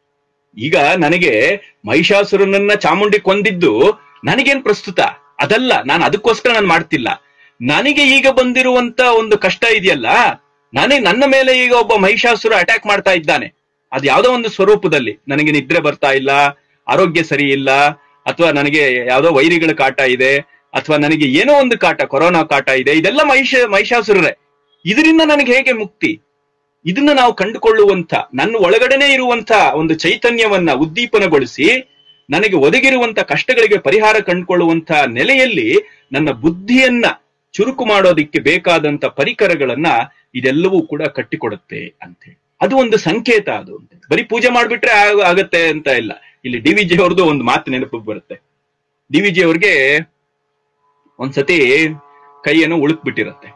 ಈಗ ನನಗೆ ಮಹಿಷಾಸುರನನ್ನ ಚಾಮುಂಡಿ ಕೊಂದಿದ್ದು ನನಗೇನ್ ಪ್ರಸ್ತುತ ಅದಲ್ಲ ನಾನು ಅದಕ್ಕೋಸ್ಕರ ನಾನು ಮಾಡ್ತಿಲ್ಲ ನನಗೆ ಈಗ ಬಂದಿರುವಂತ ಒಂದು ಕಷ್ಟ ಇದೆಯಲ್ಲ ನನಗೆ ನನ್ನ ಮೇಲೆ ಈಗ ಒಬ್ಬ ಮಹಿಷಾಸುರ ಅಟ್ಯಾಕ್ ಮಾಡ್ತಾ ಇದ್ದಾನೆ ಅದು ಯಾವ್ದೋ ಒಂದು ಸ್ವರೂಪದಲ್ಲಿ ನನಗೆ ನಿದ್ರೆ ಬರ್ತಾ ಇಲ್ಲ ಆರೋಗ್ಯ ಸರಿ ಇಲ್ಲ ಅಥವಾ ನನಗೆ ಯಾವ್ದೋ ವೈರಿಗಳ ಕಾಟ ಇದೆ ಅಥವಾ ನನಗೆ ಏನೋ ಒಂದು ಕಾಟ ಕೊರೋನಾ ಕಾಟ ಇದೆ ಇದೆಲ್ಲ ಮಹಿಷ ಮಹಿಷಾಸುರರೇ ಇದರಿಂದ ನನಗೆ ಹೇಗೆ ಮುಕ್ತಿ ಇದನ್ನ ನಾವು ಕಂಡುಕೊಳ್ಳುವಂತ ನನ್ನ ಒಳಗಡೆನೆ ಇರುವಂತ ಒಂದು ಚೈತನ್ಯವನ್ನ ಉದ್ದೀಪನಗೊಳಿಸಿ ನನಗೆ ಒದಗಿರುವಂತ ಕಷ್ಟಗಳಿಗೆ ಪರಿಹಾರ ಕಂಡುಕೊಳ್ಳುವಂತ ನೆಲೆಯಲ್ಲಿ ನನ್ನ ಬುದ್ಧಿಯನ್ನ ಚುರುಕು ಮಾಡೋದಿಕ್ಕೆ ಬೇಕಾದಂತ ಪರಿಕರಗಳನ್ನ ಇದೆಲ್ಲವೂ ಕೂಡ ಕಟ್ಟಿಕೊಡುತ್ತೆ ಅಂತೇಳಿ ಅದು ಒಂದು ಸಂಕೇತ ಅದು ಅಂತ ಬರೀ ಪೂಜೆ ಮಾಡ್ಬಿಟ್ರೆ ಆಗ- ಆಗತ್ತೆ ಅಂತ ಇಲ್ಲ ಇಲ್ಲಿ ಡಿ ವಿ ಜಿ ಅವ್ರದ್ದು ಒಂದು ಮಾತು ನೆನಪಿಗೆ ಬರುತ್ತೆ ಡಿ ವಿ ಜಿ ಅವ್ರಿಗೆ ಒಂದ್ಸತಿ ಕೈಯನ್ನು ಉಳುಕ್ ಬಿಟ್ಟಿರತ್ತೆ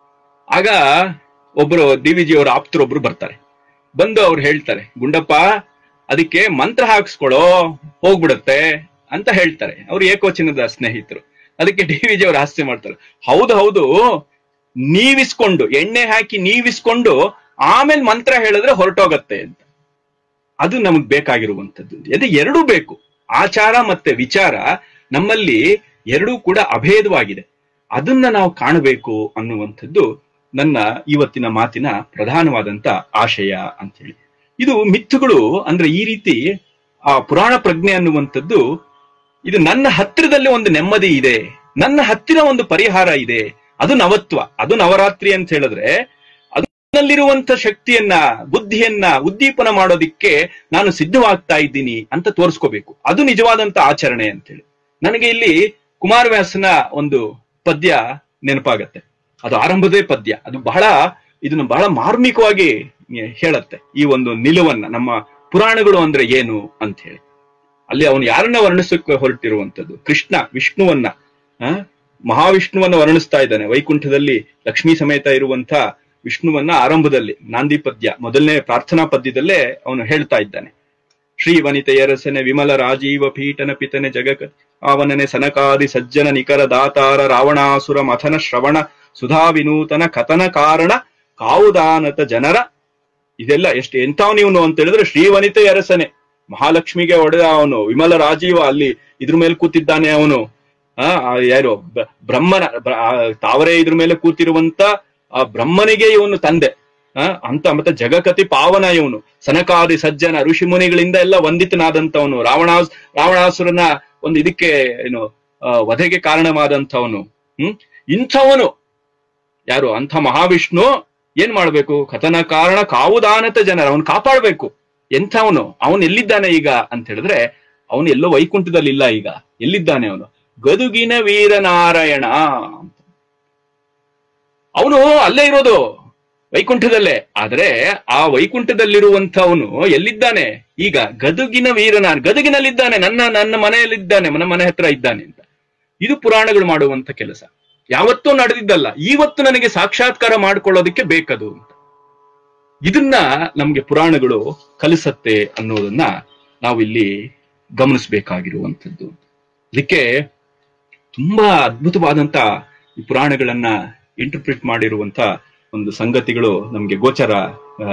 ಆಗ ಒಬ್ರು ಡಿ ವಿ ಜಿ ಅವರ ಆಪ್ತರೊಬ್ರು ಬರ್ತಾರೆ ಬಂದು ಅವ್ರು ಹೇಳ್ತಾರೆ ಗುಂಡಪ್ಪ ಅದಕ್ಕೆ ಮಂತ್ರ ಹಾಕ್ಸ್ಕೊಳೋ ಹೋಗ್ಬಿಡತ್ತೆ ಅಂತ ಹೇಳ್ತಾರೆ ಅವ್ರು ಏಕವಚನದ ಸ್ನೇಹಿತರು ಅದಕ್ಕೆ ಡಿ ವಿ ಜಿ ಅವ್ರು ಹಾಸ್ಯ ಮಾಡ್ತಾರೆ ಹೌದು ಹೌದು ನೀವಿಸ್ಕೊಂಡು ಎಣ್ಣೆ ಹಾಕಿ ನೀವಿಸ್ಕೊಂಡು ಆಮೇಲೆ ಮಂತ್ರ ಹೇಳಿದ್ರೆ ಹೊರಟೋಗತ್ತೆ ಅಂತ ಅದು ನಮಗ್ ಬೇಕಾಗಿರುವಂತದ್ದು ಅದೇ ಎರಡೂ ಬೇಕು ಆಚಾರ ಮತ್ತೆ ವಿಚಾರ ನಮ್ಮಲ್ಲಿ ಎರಡೂ ಕೂಡ ಅಭೇದವಾಗಿದೆ ಅದನ್ನ ನಾವು ಕಾಣಬೇಕು ಅನ್ನುವಂಥದ್ದು ನನ್ನ ಇವತ್ತಿನ ಮಾತಿನ ಪ್ರಧಾನವಾದಂತ ಆಶಯ ಅಂತ ಹೇಳಿ ಇದು ಮಿಥುಗಳು ಅಂದ್ರೆ ಈ ರೀತಿ ಆ ಪುರಾಣ ಪ್ರಜ್ಞೆ ಅನ್ನುವಂಥದ್ದು ಇದು ನನ್ನ ಹತ್ತಿರದಲ್ಲಿ ಒಂದು ನೆಮ್ಮದಿ ಇದೆ ನನ್ನ ಹತ್ತಿರ ಒಂದು ಪರಿಹಾರ ಇದೆ ಅದು ನವತ್ವ ಅದು ನವರಾತ್ರಿ ಅಂತ ಹೇಳಿದ್ರೆ ಅದು ನನ್ನಲ್ಲಿರುವಂತ ಶಕ್ತಿಯನ್ನ ಬುದ್ಧಿಯನ್ನ ಉದ್ದೀಪನ ಮಾಡೋದಿಕ್ಕೆ ನಾನು ಸಿದ್ಧವಾಗ್ತಾ ಇದ್ದೀನಿ ಅಂತ ತೋರಿಸ್ಕೋಬೇಕು ಅದು ನಿಜವಾದಂತ ಆಚರಣೆ ಅಂತೇಳಿ ನನಗೆ ಇಲ್ಲಿ ಕುಮಾರವ್ಯಾಸನ ಒಂದು ಪದ್ಯ ನೆನಪಾಗತ್ತೆ ಅದು ಆರಂಭದೇ ಪದ್ಯ ಅದು ಬಹಳ ಇದನ್ನು ಬಹಳ ಮಾರ್ಮಿಕವಾಗಿ ಹೇಳತ್ತೆ ಈ ಒಂದು ನಿಲುವನ್ನ ನಮ್ಮ ಪುರಾಣಗಳು ಅಂದ್ರೆ ಏನು ಅಂತ ಹೇಳಿ ಅಲ್ಲಿ ಅವನು ಯಾರನ್ನ ವರ್ಣಿಸಕ್ಕೆ ಹೊರಟಿರುವಂತದ್ದು ಕೃಷ್ಣ ವಿಷ್ಣುವನ್ನ ಆ ಮಹಾವಿಷ್ಣುವನ್ನ ವರ್ಣಿಸ್ತಾ ಇದ್ದಾನೆ ವೈಕುಂಠದಲ್ಲಿ ಲಕ್ಷ್ಮೀ ಸಮೇತ ಇರುವಂತ ವಿಷ್ಣುವನ್ನ ಆರಂಭದಲ್ಲಿ ನಾಂದಿ ಪದ್ಯ ಮೊದಲನೇ ಪ್ರಾರ್ಥನಾ ಪದ್ಯದಲ್ಲೇ ಅವನು ಹೇಳ್ತಾ ಇದ್ದಾನೆ ಶ್ರೀ ವನಿತೆಯರಸನೆ ವಿಮಲ ರಾಜೀವ ಪೀಠನ ಪಿತನೆ ಜಗಕ ಅವನನೆ ಸನಕಾದಿ ಸಜ್ಜನ ನಿಕರ ದಾತಾರ ರಾವಣಾಸುರ ಮಥನ ಶ್ರವಣ ಸುಧಾ ವಿನೂತನ ಕಥನ ಕಾರಣ ಕಾವುದಾನತ ಜನರ ಇದೆಲ್ಲ ಎಷ್ಟು ಎಂಥವ್ ನೀವನು ಅಂತ ಹೇಳಿದ್ರೆ ಶ್ರೀ ವನಿತೆ ಅರಸನೆ ಮಹಾಲಕ್ಷ್ಮಿಗೆ ಒಡೆದ ಅವನು ವಿಮಲ ರಾಜೀವ ಅಲ್ಲಿ ಇದ್ರ ಮೇಲೆ ಕೂತಿದ್ದಾನೆ ಅವನು ಆ ಆ ಯಾರು ಬ- ಬ್ರಹ್ಮನ ಬ- ಆ ತಾವರೇ ಇದ್ರ ಮೇಲೆ ಕೂತಿರುವಂತ ಆ ಬ್ರಹ್ಮನಿಗೆ ಇವನು ತಂದೆ ಆ ಅಂತ ಮತ್ತೆ ಜಗಕತಿ ಪಾವನ ಇವನು ಸನಕಾದಿ ಸಜ್ಜನ ಋಷಿ ಮುನಿಗಳಿಂದ ಎಲ್ಲ ವಂದಿತನಾದಂತವನು ರಾವಣಾಸ್ ರಾವಣಾಸುರನ ಒಂದು ಇದಕ್ಕೆ ಏನು ಆ, ವಧೆಗೆ ಕಾರಣವಾದಂಥವನು ಹ್ಮ್ ಇಂಥವನು ಯಾರು ಅಂಥ ಮಹಾವಿಷ್ಣು ಏನ್ ಮಾಡ್ಬೇಕು ಕಥನ ಕಾರಣ ಕಾವುದಾನತ ಜನರ ಅವನು ಕಾಪಾಡ್ಬೇಕು ಎಂಥವನು ಅವನು ಎಲ್ಲಿದ್ದಾನೆ ಈಗ ಅಂತ ಹೇಳಿದ್ರೆ ಅವನು ಎಲ್ಲೋ ವೈಕುಂಠದಲ್ಲಿ ಇಲ್ಲ ಈಗ ಎಲ್ಲಿದ್ದಾನೆ ಅವನು ಗದುಗಿನ ವೀರನಾರಾಯಣ ಅಂತ ಅವನು ಅಲ್ಲೇ ಇರೋದು ವೈಕುಂಠದಲ್ಲೇ ಆದ್ರೆ ಆ ವೈಕುಂಠದಲ್ಲಿರುವಂತವನು ಎಲ್ಲಿದ್ದಾನೆ ಈಗ ಗದುಗಿನ ವೀರನಾರ್ ಗದುಗಿನಲ್ಲಿದ್ದಾನೆ ನನ್ನ ನನ್ನ ಮನೆಯಲ್ಲಿದ್ದಾನೆ ನನ್ನ ಮನೆ ಹತ್ರ ಇದ್ದಾನೆ ಅಂತ ಇದು ಪುರಾಣಗಳು ಮಾಡುವಂತ ಕೆಲಸ ಯಾವತ್ತೂ ನಡೆದಿದ್ದಲ್ಲ ಇವತ್ತು ನನಗೆ ಸಾಕ್ಷಾತ್ಕಾರ ಮಾಡ್ಕೊಳ್ಳೋದಕ್ಕೆ ಬೇಕದು ಅಂತ ಇದನ್ನ ನಮ್ಗೆ ಪುರಾಣಗಳು ಕಲಿಸತ್ತೆ ಅನ್ನೋದನ್ನ ನಾವು ಇಲ್ಲಿ ಗಮನಿಸಬೇಕಾಗಿರುವಂಥದ್ದು ಅದಕ್ಕೆ ತುಂಬಾ ಅದ್ಭುತವಾದಂತ ಈ ಪುರಾಣಗಳನ್ನ ಇಂಟರ್ಪ್ರಿಟ್ ಮಾಡಿರುವಂತ ಒಂದು ಸಂಗತಿಗಳು ನಮ್ಗೆ ಗೋಚರ ಆ,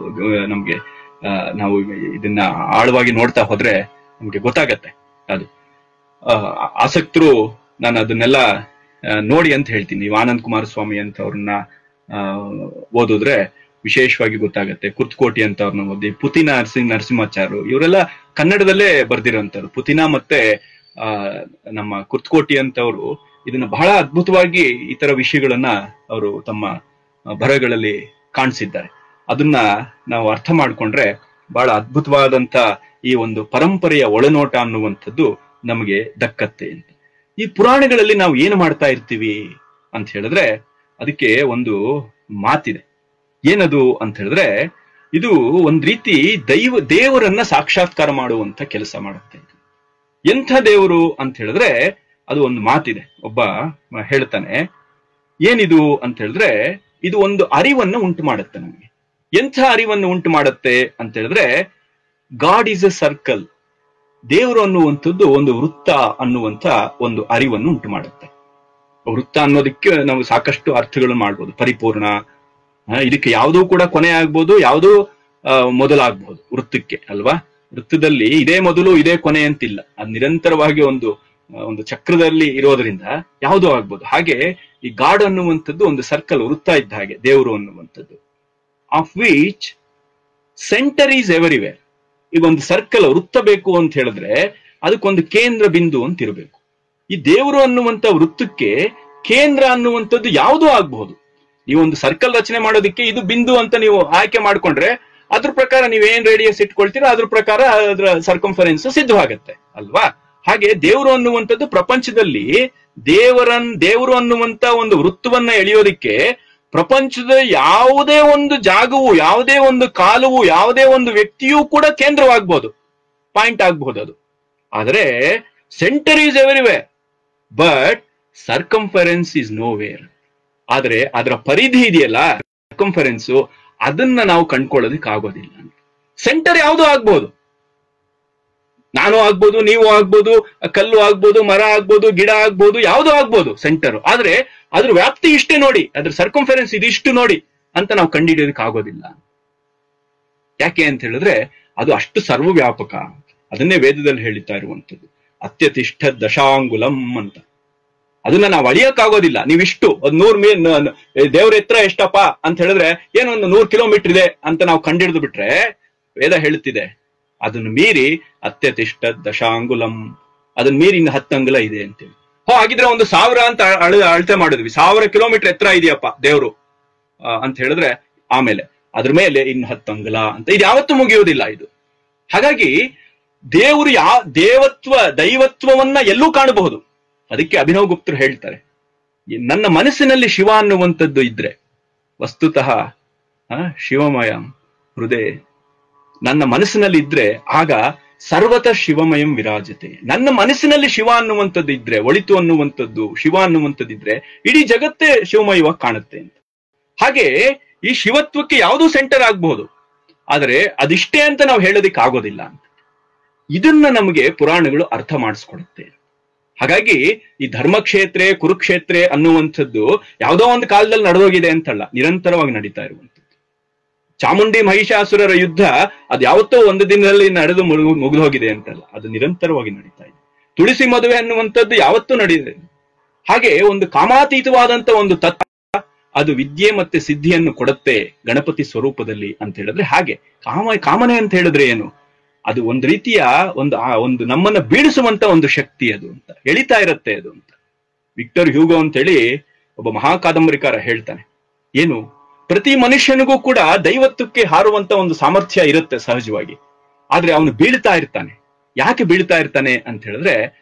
ನಮ್ಗೆ ಆ, ನಾವು ಇದನ್ನ ಆಳವಾಗಿ ನೋಡ್ತಾ ಹೋದ್ರೆ ನಮ್ಗೆ ಗೊತ್ತಾಗತ್ತೆ ಅದು ಆ, ಆಸಕ್ತರು ನಾನು ಅದನ್ನೆಲ್ಲ ಆ, ನೋಡಿ ಅಂತ ಹೇಳ್ತೀನಿ ನೀವು ಆನಂದ್ ಕುಮಾರ ಸ್ವಾಮಿ ಅಂತ ಅವ್ರನ್ನ ಆ, ಓದಿದ್ರೆ ವಿಶೇಷವಾಗಿ ಗೊತ್ತಾಗತ್ತೆ ಕುರ್ತಕೋಟಿ ಅಂತ ಅವ್ರನ್ನ ಓದಿ ಪುತಿನ ನರಸಿಂಹ ನರಸಿಂಹಾಚಾರ್ಯರು ಇವರೆಲ್ಲ ಕನ್ನಡದಲ್ಲೇ ಬರ್ದಿರೋಂಥವ್ರು ಪುತಿನ ಮತ್ತೆ ಆ ನಮ್ಮ ಕುರ್ತಕೋಟಿ ಅಂತವರು ಇದನ್ನ ಬಹಳ ಅದ್ಭುತವಾಗಿ ಈ ತರ ವಿಷಯಗಳನ್ನ ಅವರು ತಮ್ಮ ಆ, ಬರಹಗಳಲ್ಲಿ ಕಾಣಿಸಿದ್ದಾರೆ ಅದನ್ನ ನಾವು ಅರ್ಥ ಮಾಡ್ಕೊಂಡ್ರೆ ಬಹಳ ಅದ್ಭುತವಾದಂತ ಈ ಒಂದು ಪರಂಪರೆಯ ಒಳನೋಟ ಅನ್ನುವಂಥದ್ದು ನಮಗೆ ದಕ್ಕತ್ತೆ ಅಂತ ಈ ಪುರಾಣಗಳಲ್ಲಿ ನಾವು ಏನು ಮಾಡ್ತಾ ಇರ್ತೀವಿ ಅಂತ ಹೇಳಿದ್ರೆ ಅದಕ್ಕೆ ಒಂದು ಮಾತಿದೆ ಏನದು ಅಂತ ಹೇಳಿದ್ರೆ ಇದು ಒಂದ್ ರೀತಿ ದೈವ ದೇವರನ್ನ ಸಾಕ್ಷಾತ್ಕಾರ ಮಾಡುವಂತ ಕೆಲಸ ಮಾಡುತ್ತೆ ಎಂಥ ದೇವರು ಅಂತ ಹೇಳಿದ್ರೆ ಅದು ಒಂದು ಮಾತಿದೆ ಒಬ್ಬ ಹೇಳ್ತಾನೆ ಏನಿದು ಅಂತ ಹೇಳಿದ್ರೆ ಇದು ಒಂದು ಅರಿವನ್ನು ಉಂಟು ಮಾಡುತ್ತೆ ನಮಗೆ ಎಂಥ ಅರಿವನ್ನು ಉಂಟು ಮಾಡುತ್ತೆ ಅಂತ ಹೇಳಿದ್ರೆ ಗಾಡ್ ಈಸ್ ಎ ಸರ್ಕಲ್ ದೇವರು ಅನ್ನುವಂಥದ್ದು ಒಂದು ವೃತ್ತ ಅನ್ನುವಂತ ಒಂದು ಅರಿವನ್ನು ಉಂಟು ಮಾಡುತ್ತೆ ವೃತ್ತ ಅನ್ನೋದಕ್ಕೆ ನಾವು ಸಾಕಷ್ಟು ಅರ್ಥಗಳನ್ನು ಮಾಡ್ಬೋದು ಪರಿಪೂರ್ಣ ಆ, ಇದಕ್ಕೆ ಯಾವುದೂ ಕೂಡ ಕೊನೆ ಆಗ್ಬೋದು ಯಾವುದೂ ಆ, ಮೊದಲಾಗ್ಬೋದು ವೃತ್ತಕ್ಕೆ ಅಲ್ವಾ ವೃತ್ತದಲ್ಲಿ ಇದೇ ಮೊದಲು ಇದೇ ಕೊನೆ ಅಂತಿಲ್ಲ ಅದು ನಿರಂತರವಾಗಿ ಒಂದು ಆ, ಒಂದು ಚಕ್ರದಲ್ಲಿ ಇರೋದ್ರಿಂದ ಯಾವುದೋ ಆಗ್ಬೋದು ಹಾಗೆ ಈ ಗಾಡ್ ಅನ್ನುವಂಥದ್ದು ಒಂದು ಸರ್ಕಲ್ ವೃತ್ತ ಇದ್ದ ಹಾಗೆ ದೇವರು ಅನ್ನುವಂಥದ್ದು of which centre is everywhere ಈಗ ಒಂದು ಸರ್ಕಲ್ ವೃತ್ತ ಬೇಕು ಅಂತ ಹೇಳಿದ್ರೆ ಅದಕ್ಕೊಂದು ಕೇಂದ್ರ ಬಿಂದು ಅಂತ ಇರಬೇಕು ಈ ದೇವರು ಅನ್ನುವಂತ ವೃತ್ತಕ್ಕೆ ಕೇಂದ್ರ ಅನ್ನುವಂಥದ್ದು ಯಾವುದೂ ಆಗ್ಬಹುದು ನೀವು ಒಂದು ಸರ್ಕಲ್ ರಚನೆ ಮಾಡೋದಕ್ಕೆ ಇದು ಬಿಂದು ಅಂತ ನೀವು ಆಯ್ಕೆ ಮಾಡ್ಕೊಂಡ್ರೆ ಅದ್ರ ಪ್ರಕಾರ ನೀವು ಏನ್ ರೇಡಿಯಸ್ ಇಟ್ಕೊಳ್ತೀರೋ ಅದ್ರ ಪ್ರಕಾರ ಅದ್ರ ಸರ್ಕಂಫರೆನ್ಸ್ ಸಿದ್ಧವಾಗತ್ತೆ ಅಲ್ವಾ ಹಾಗೆ ದೇವರು ಅನ್ನುವಂಥದ್ದು ಪ್ರಪಂಚದಲ್ಲಿ ದೇವರನ್ ದೇವರು ಅನ್ನುವಂತ ಒಂದು ವೃತ್ತವನ್ನ ಎಳೆಯೋದಿಕ್ಕೆ ಪ್ರಪಂಚದ ಯಾವುದೇ ಒಂದು ಜಾಗವು ಯಾವುದೇ ಒಂದು ಕಾಲವು ಯಾವುದೇ ಒಂದು ವ್ಯಕ್ತಿಯೂ ಕೂಡ ಕೇಂದ್ರವಾಗ್ಬೋದು ಪಾಯಿಂಟ್ ಆಗ್ಬಹುದು ಅದು ಆದರೆ centre is everywhere but circumference is nowhere ಆದ್ರೆ ಅದರ ಪರಿಧಿ ಇದೆಯಲ್ಲ ಸರ್ಕಂಫರೆನ್ಸ್ ಅದನ್ನ ನಾವು ಕಂಡ್ಕೊಳ್ಳೋದಕ್ಕೆ ಆಗೋದಿಲ್ಲ ಸೆಂಟರ್ ಯಾವುದೋ ಆಗ್ಬೋದು ನಾನು ಆಗ್ಬೋದು ನೀವು ಆಗ್ಬೋದು ಕಲ್ಲು ಆಗ್ಬೋದು ಮರ ಆಗ್ಬೋದು ಗಿಡ ಆಗ್ಬೋದು ಯಾವುದೋ ಆಗ್ಬೋದು ಸೆಂಟರ್ ಆದ್ರೆ ಅದ್ರ ವ್ಯಾಪ್ತಿ ಇಷ್ಟೇ ನೋಡಿ ಅದ್ರ ಸರ್ಕಂಫರೆನ್ಸ್ ಇದಿಷ್ಟು ನೋಡಿ ಅಂತ ನಾವು ಕಂಡುಹಿಡಿಯೋದಕ್ಕೆ ಆಗೋದಿಲ್ಲ ಯಾಕೆ ಅಂತ ಹೇಳಿದ್ರೆ ಅದು ಅಷ್ಟು ಸರ್ವವ್ಯಾಪಕ ಅದನ್ನೇ ವೇದದಲ್ಲಿ ಹೇಳ್ತಾ ಇರುವಂತದ್ದು ಅತ್ಯತಿಷ್ಠ ದಶಾಂಗುಲಂ ಅಂತ ಅದನ್ನ ನಾವು ಅಳಿಯಕ್ಕಾಗೋದಿಲ್ಲ ನೀವಿಷ್ಟು ಒಂದ್ ನೂರ್ ಮೀ ದೇವ್ರ ಎತ್ತರ ಎಷ್ಟಪ್ಪ ಅಂತ ಹೇಳಿದ್ರೆ ಏನೋ ಒಂದು ನೂರ್ ಕಿಲೋಮೀಟರ್ ಇದೆ ಅಂತ ನಾವು ಕಂಡಿಡಿದು ಬಿಟ್ರೆ ವೇದ ಹೇಳುತ್ತಿದೆ ಅದನ್ನು ಮೀರಿ ಅತ್ಯತಿಷ್ಠ ದಶಾಂಗುಲಂ ಅದನ್ನ ಮೀರಿ ಇನ್ನು ಹತ್ತು ಅಂಗುಲ ಇದೆ ಅಂತೇಳಿ ಹೋ ಹಾಗಿದ್ರೆ ಒಂದು ಸಾವಿರ ಅಂತ ಅಳ ಅಳತೆ ಮಾಡಿದ್ವಿ ಸಾವಿರ ಕಿಲೋಮೀಟರ್ ಎತ್ತರ ಇದೆಯಪ್ಪ ದೇವ್ರು ಆ, ಅಂತ ಹೇಳಿದ್ರೆ ಆಮೇಲೆ ಅದ್ರ ಮೇಲೆ ಇನ್ನು ಹತ್ತು ಅಂಗುಲ ಅಂತ ಇದು ಯಾವತ್ತೂ ಮುಗಿಯೋದಿಲ್ಲ ಇದು ಹಾಗಾಗಿ ದೇವರು ಯಾ ದೇವತ್ವ ದೈವತ್ವವನ್ನ ಎಲ್ಲೂ ಕಾಣಬಹುದು ಅದಕ್ಕೆ ಅಭಿನವ್ ಗುಪ್ತರು ಹೇಳ್ತಾರೆ ಈ ನನ್ನ ಮನಸ್ಸಿನಲ್ಲಿ ಶಿವ ಅನ್ನುವಂಥದ್ದು ಇದ್ರೆ ವಸ್ತುತಃ ಆ, ಶಿವಮಯ ಹೃದಯ ನನ್ನ ಮನಸ್ಸಿನಲ್ಲಿ ಇದ್ರೆ ಆಗ ಸರ್ವತ ಶಿವಮಯಂ ವಿರಾಜತೆ ನನ್ನ ಮನಸ್ಸಿನಲ್ಲಿ ಶಿವ ಅನ್ನುವಂಥದ್ದು ಇದ್ರೆ ಒಳಿತು ಅನ್ನುವಂಥದ್ದು ಶಿವ ಅನ್ನುವಂಥದ್ದು ಇದ್ರೆ ಇಡೀ ಜಗತ್ತೇ ಶಿವಮಯವಾಗಿ ಕಾಣುತ್ತೆ ಅಂತ ಹಾಗೆ ಈ ಶಿವತ್ವಕ್ಕೆ ಯಾವುದೂ ಸೆಂಟರ್ ಆಗ್ಬಹುದು ಆದರೆ ಅದಿಷ್ಟೇ ಅಂತ ನಾವು ಹೇಳೋದಿಕ್ ಆಗೋದಿಲ್ಲ ಅಂತ ಇದನ್ನ ನಮಗೆ ಪುರಾಣಗಳು ಅರ್ಥ ಮಾಡಿಸ್ಕೊಡುತ್ತೆ ಹಾಗಾಗಿ ಈ ಧರ್ಮಕ್ಷೇತ್ರೆ ಕುರುಕ್ಷೇತ್ರೆ ಅನ್ನುವಂಥದ್ದು ಯಾವುದೋ ಒಂದು ಕಾಲದಲ್ಲಿ ನಡೆದೋಗಿದೆ ಅಂತಲ್ಲ ನಿರಂತರವಾಗಿ ನಡೀತಾ ಇರುವಂಥದ್ದು ಚಾಮುಂಡಿ ಮಹಿಷಾಸುರರ ಯುದ್ಧ ಅದು ಯಾವತ್ತೋ ಒಂದು ದಿನದಲ್ಲಿ ನಡೆದು ಮುಗಿದು ಹೋಗಿದೆ ಅಂತಲ್ಲ ಅದು ನಿರಂತರವಾಗಿ ನಡೀತಾ ಇದೆ ತುಳಸಿ ಮದುವೆ ಅನ್ನುವಂಥದ್ದು ಯಾವತ್ತೂ ನಡೆದಿದೆ ಹಾಗೆ ಒಂದು ಕಾಮಾತೀತವಾದಂತ ಒಂದು ತತ್ವ ಅದು ವಿದ್ಯೆ ಮತ್ತೆ ಸಿದ್ಧಿಯನ್ನು ಕೊಡುತ್ತೆ ಗಣಪತಿ ಸ್ವರೂಪದಲ್ಲಿ ಅಂತ ಹೇಳಿದ್ರೆ ಹಾಗೆ ಕಾಮ ಕಾಮನೆ ಅಂತ ಹೇಳಿದ್ರೆ ಏನು ಅದು ಒಂದು ರೀತಿಯ ಒಂದು ಆ ಒಂದು ನಮ್ಮನ್ನ ಬೀಳಿಸುವಂತ ಒಂದು ಶಕ್ತಿ ಅದು ಅಂತ ಎಳಿತಾ ಇರತ್ತೆ ಅದು ಅಂತ ವಿಕ್ಟರ್ ಹ್ಯೂಗೋ ಅಂತ ಹೇಳಿ ಒಬ್ಬ ಮಹಾಕಾದಂಬರಿಕಾರ ಹೇಳ್ತಾನೆ ಏನು ಪ್ರತಿ ಮನುಷ್ಯನಿಗೂ ಕೂಡ ದೈವತ್ವಕ್ಕೆ ಹಾರುವಂತ ಒಂದು ಸಾಮರ್ಥ್ಯ ಇರುತ್ತೆ ಸಹಜವಾಗಿ ಆದ್ರೆ ಅವನು ಬೀಳ್ತಾ ಇರ್ತಾನೆ ಯಾಕೆ ಬೀಳ್ತಾ ಇರ್ತಾನೆ ಅಂತ ಹೇಳಿದ್ರೆ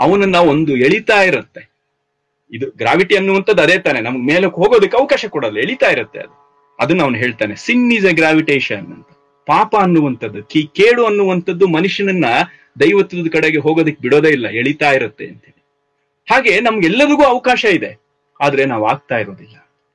ಅವನನ್ನ ಒಂದು ಎಳಿತಾ ಇರುತ್ತೆ ಇದು ಗ್ರಾವಿಟಿ ಅನ್ನುವಂಥದ್ದು ಅದೇ ತಾನೆ ನಮ್ಗೆ ಮೇಲಕ್ಕೆ ಹೋಗೋದಕ್ಕೆ ಅವಕಾಶ ಕೊಡಲ್ಲ ಎಳಿತಾ ಇರುತ್ತೆ ಅದು ಅದನ್ನ ಅವನು ಹೇಳ್ತಾನೆ ಸಿನ್ ಈಸ್ ಎ ಗ್ರಾವಿಟೇಷನ್ ಅಂತ ಪಾಪ ಅನ್ನುವಂಥದ್ದು ಕಿ ಕೇಡು ಅನ್ನುವಂಥದ್ದು ಮನುಷ್ಯನನ್ನ ದೈವತ್ವದ ಕಡೆಗೆ ಹೋಗೋದಕ್ಕೆ ಬಿಡೋದೇ ಇಲ್ಲ ಎಳಿತಾ ಇರುತ್ತೆ ಅಂತೇಳಿ ಹಾಗೆ ನಮ್ಗೆಲ್ಲರಿಗೂ ಅವಕಾಶ ಇದೆ ಆದ್ರೆ ನಾವು ಆಗ್ತಾ ಇರೋದಿಲ್ಲ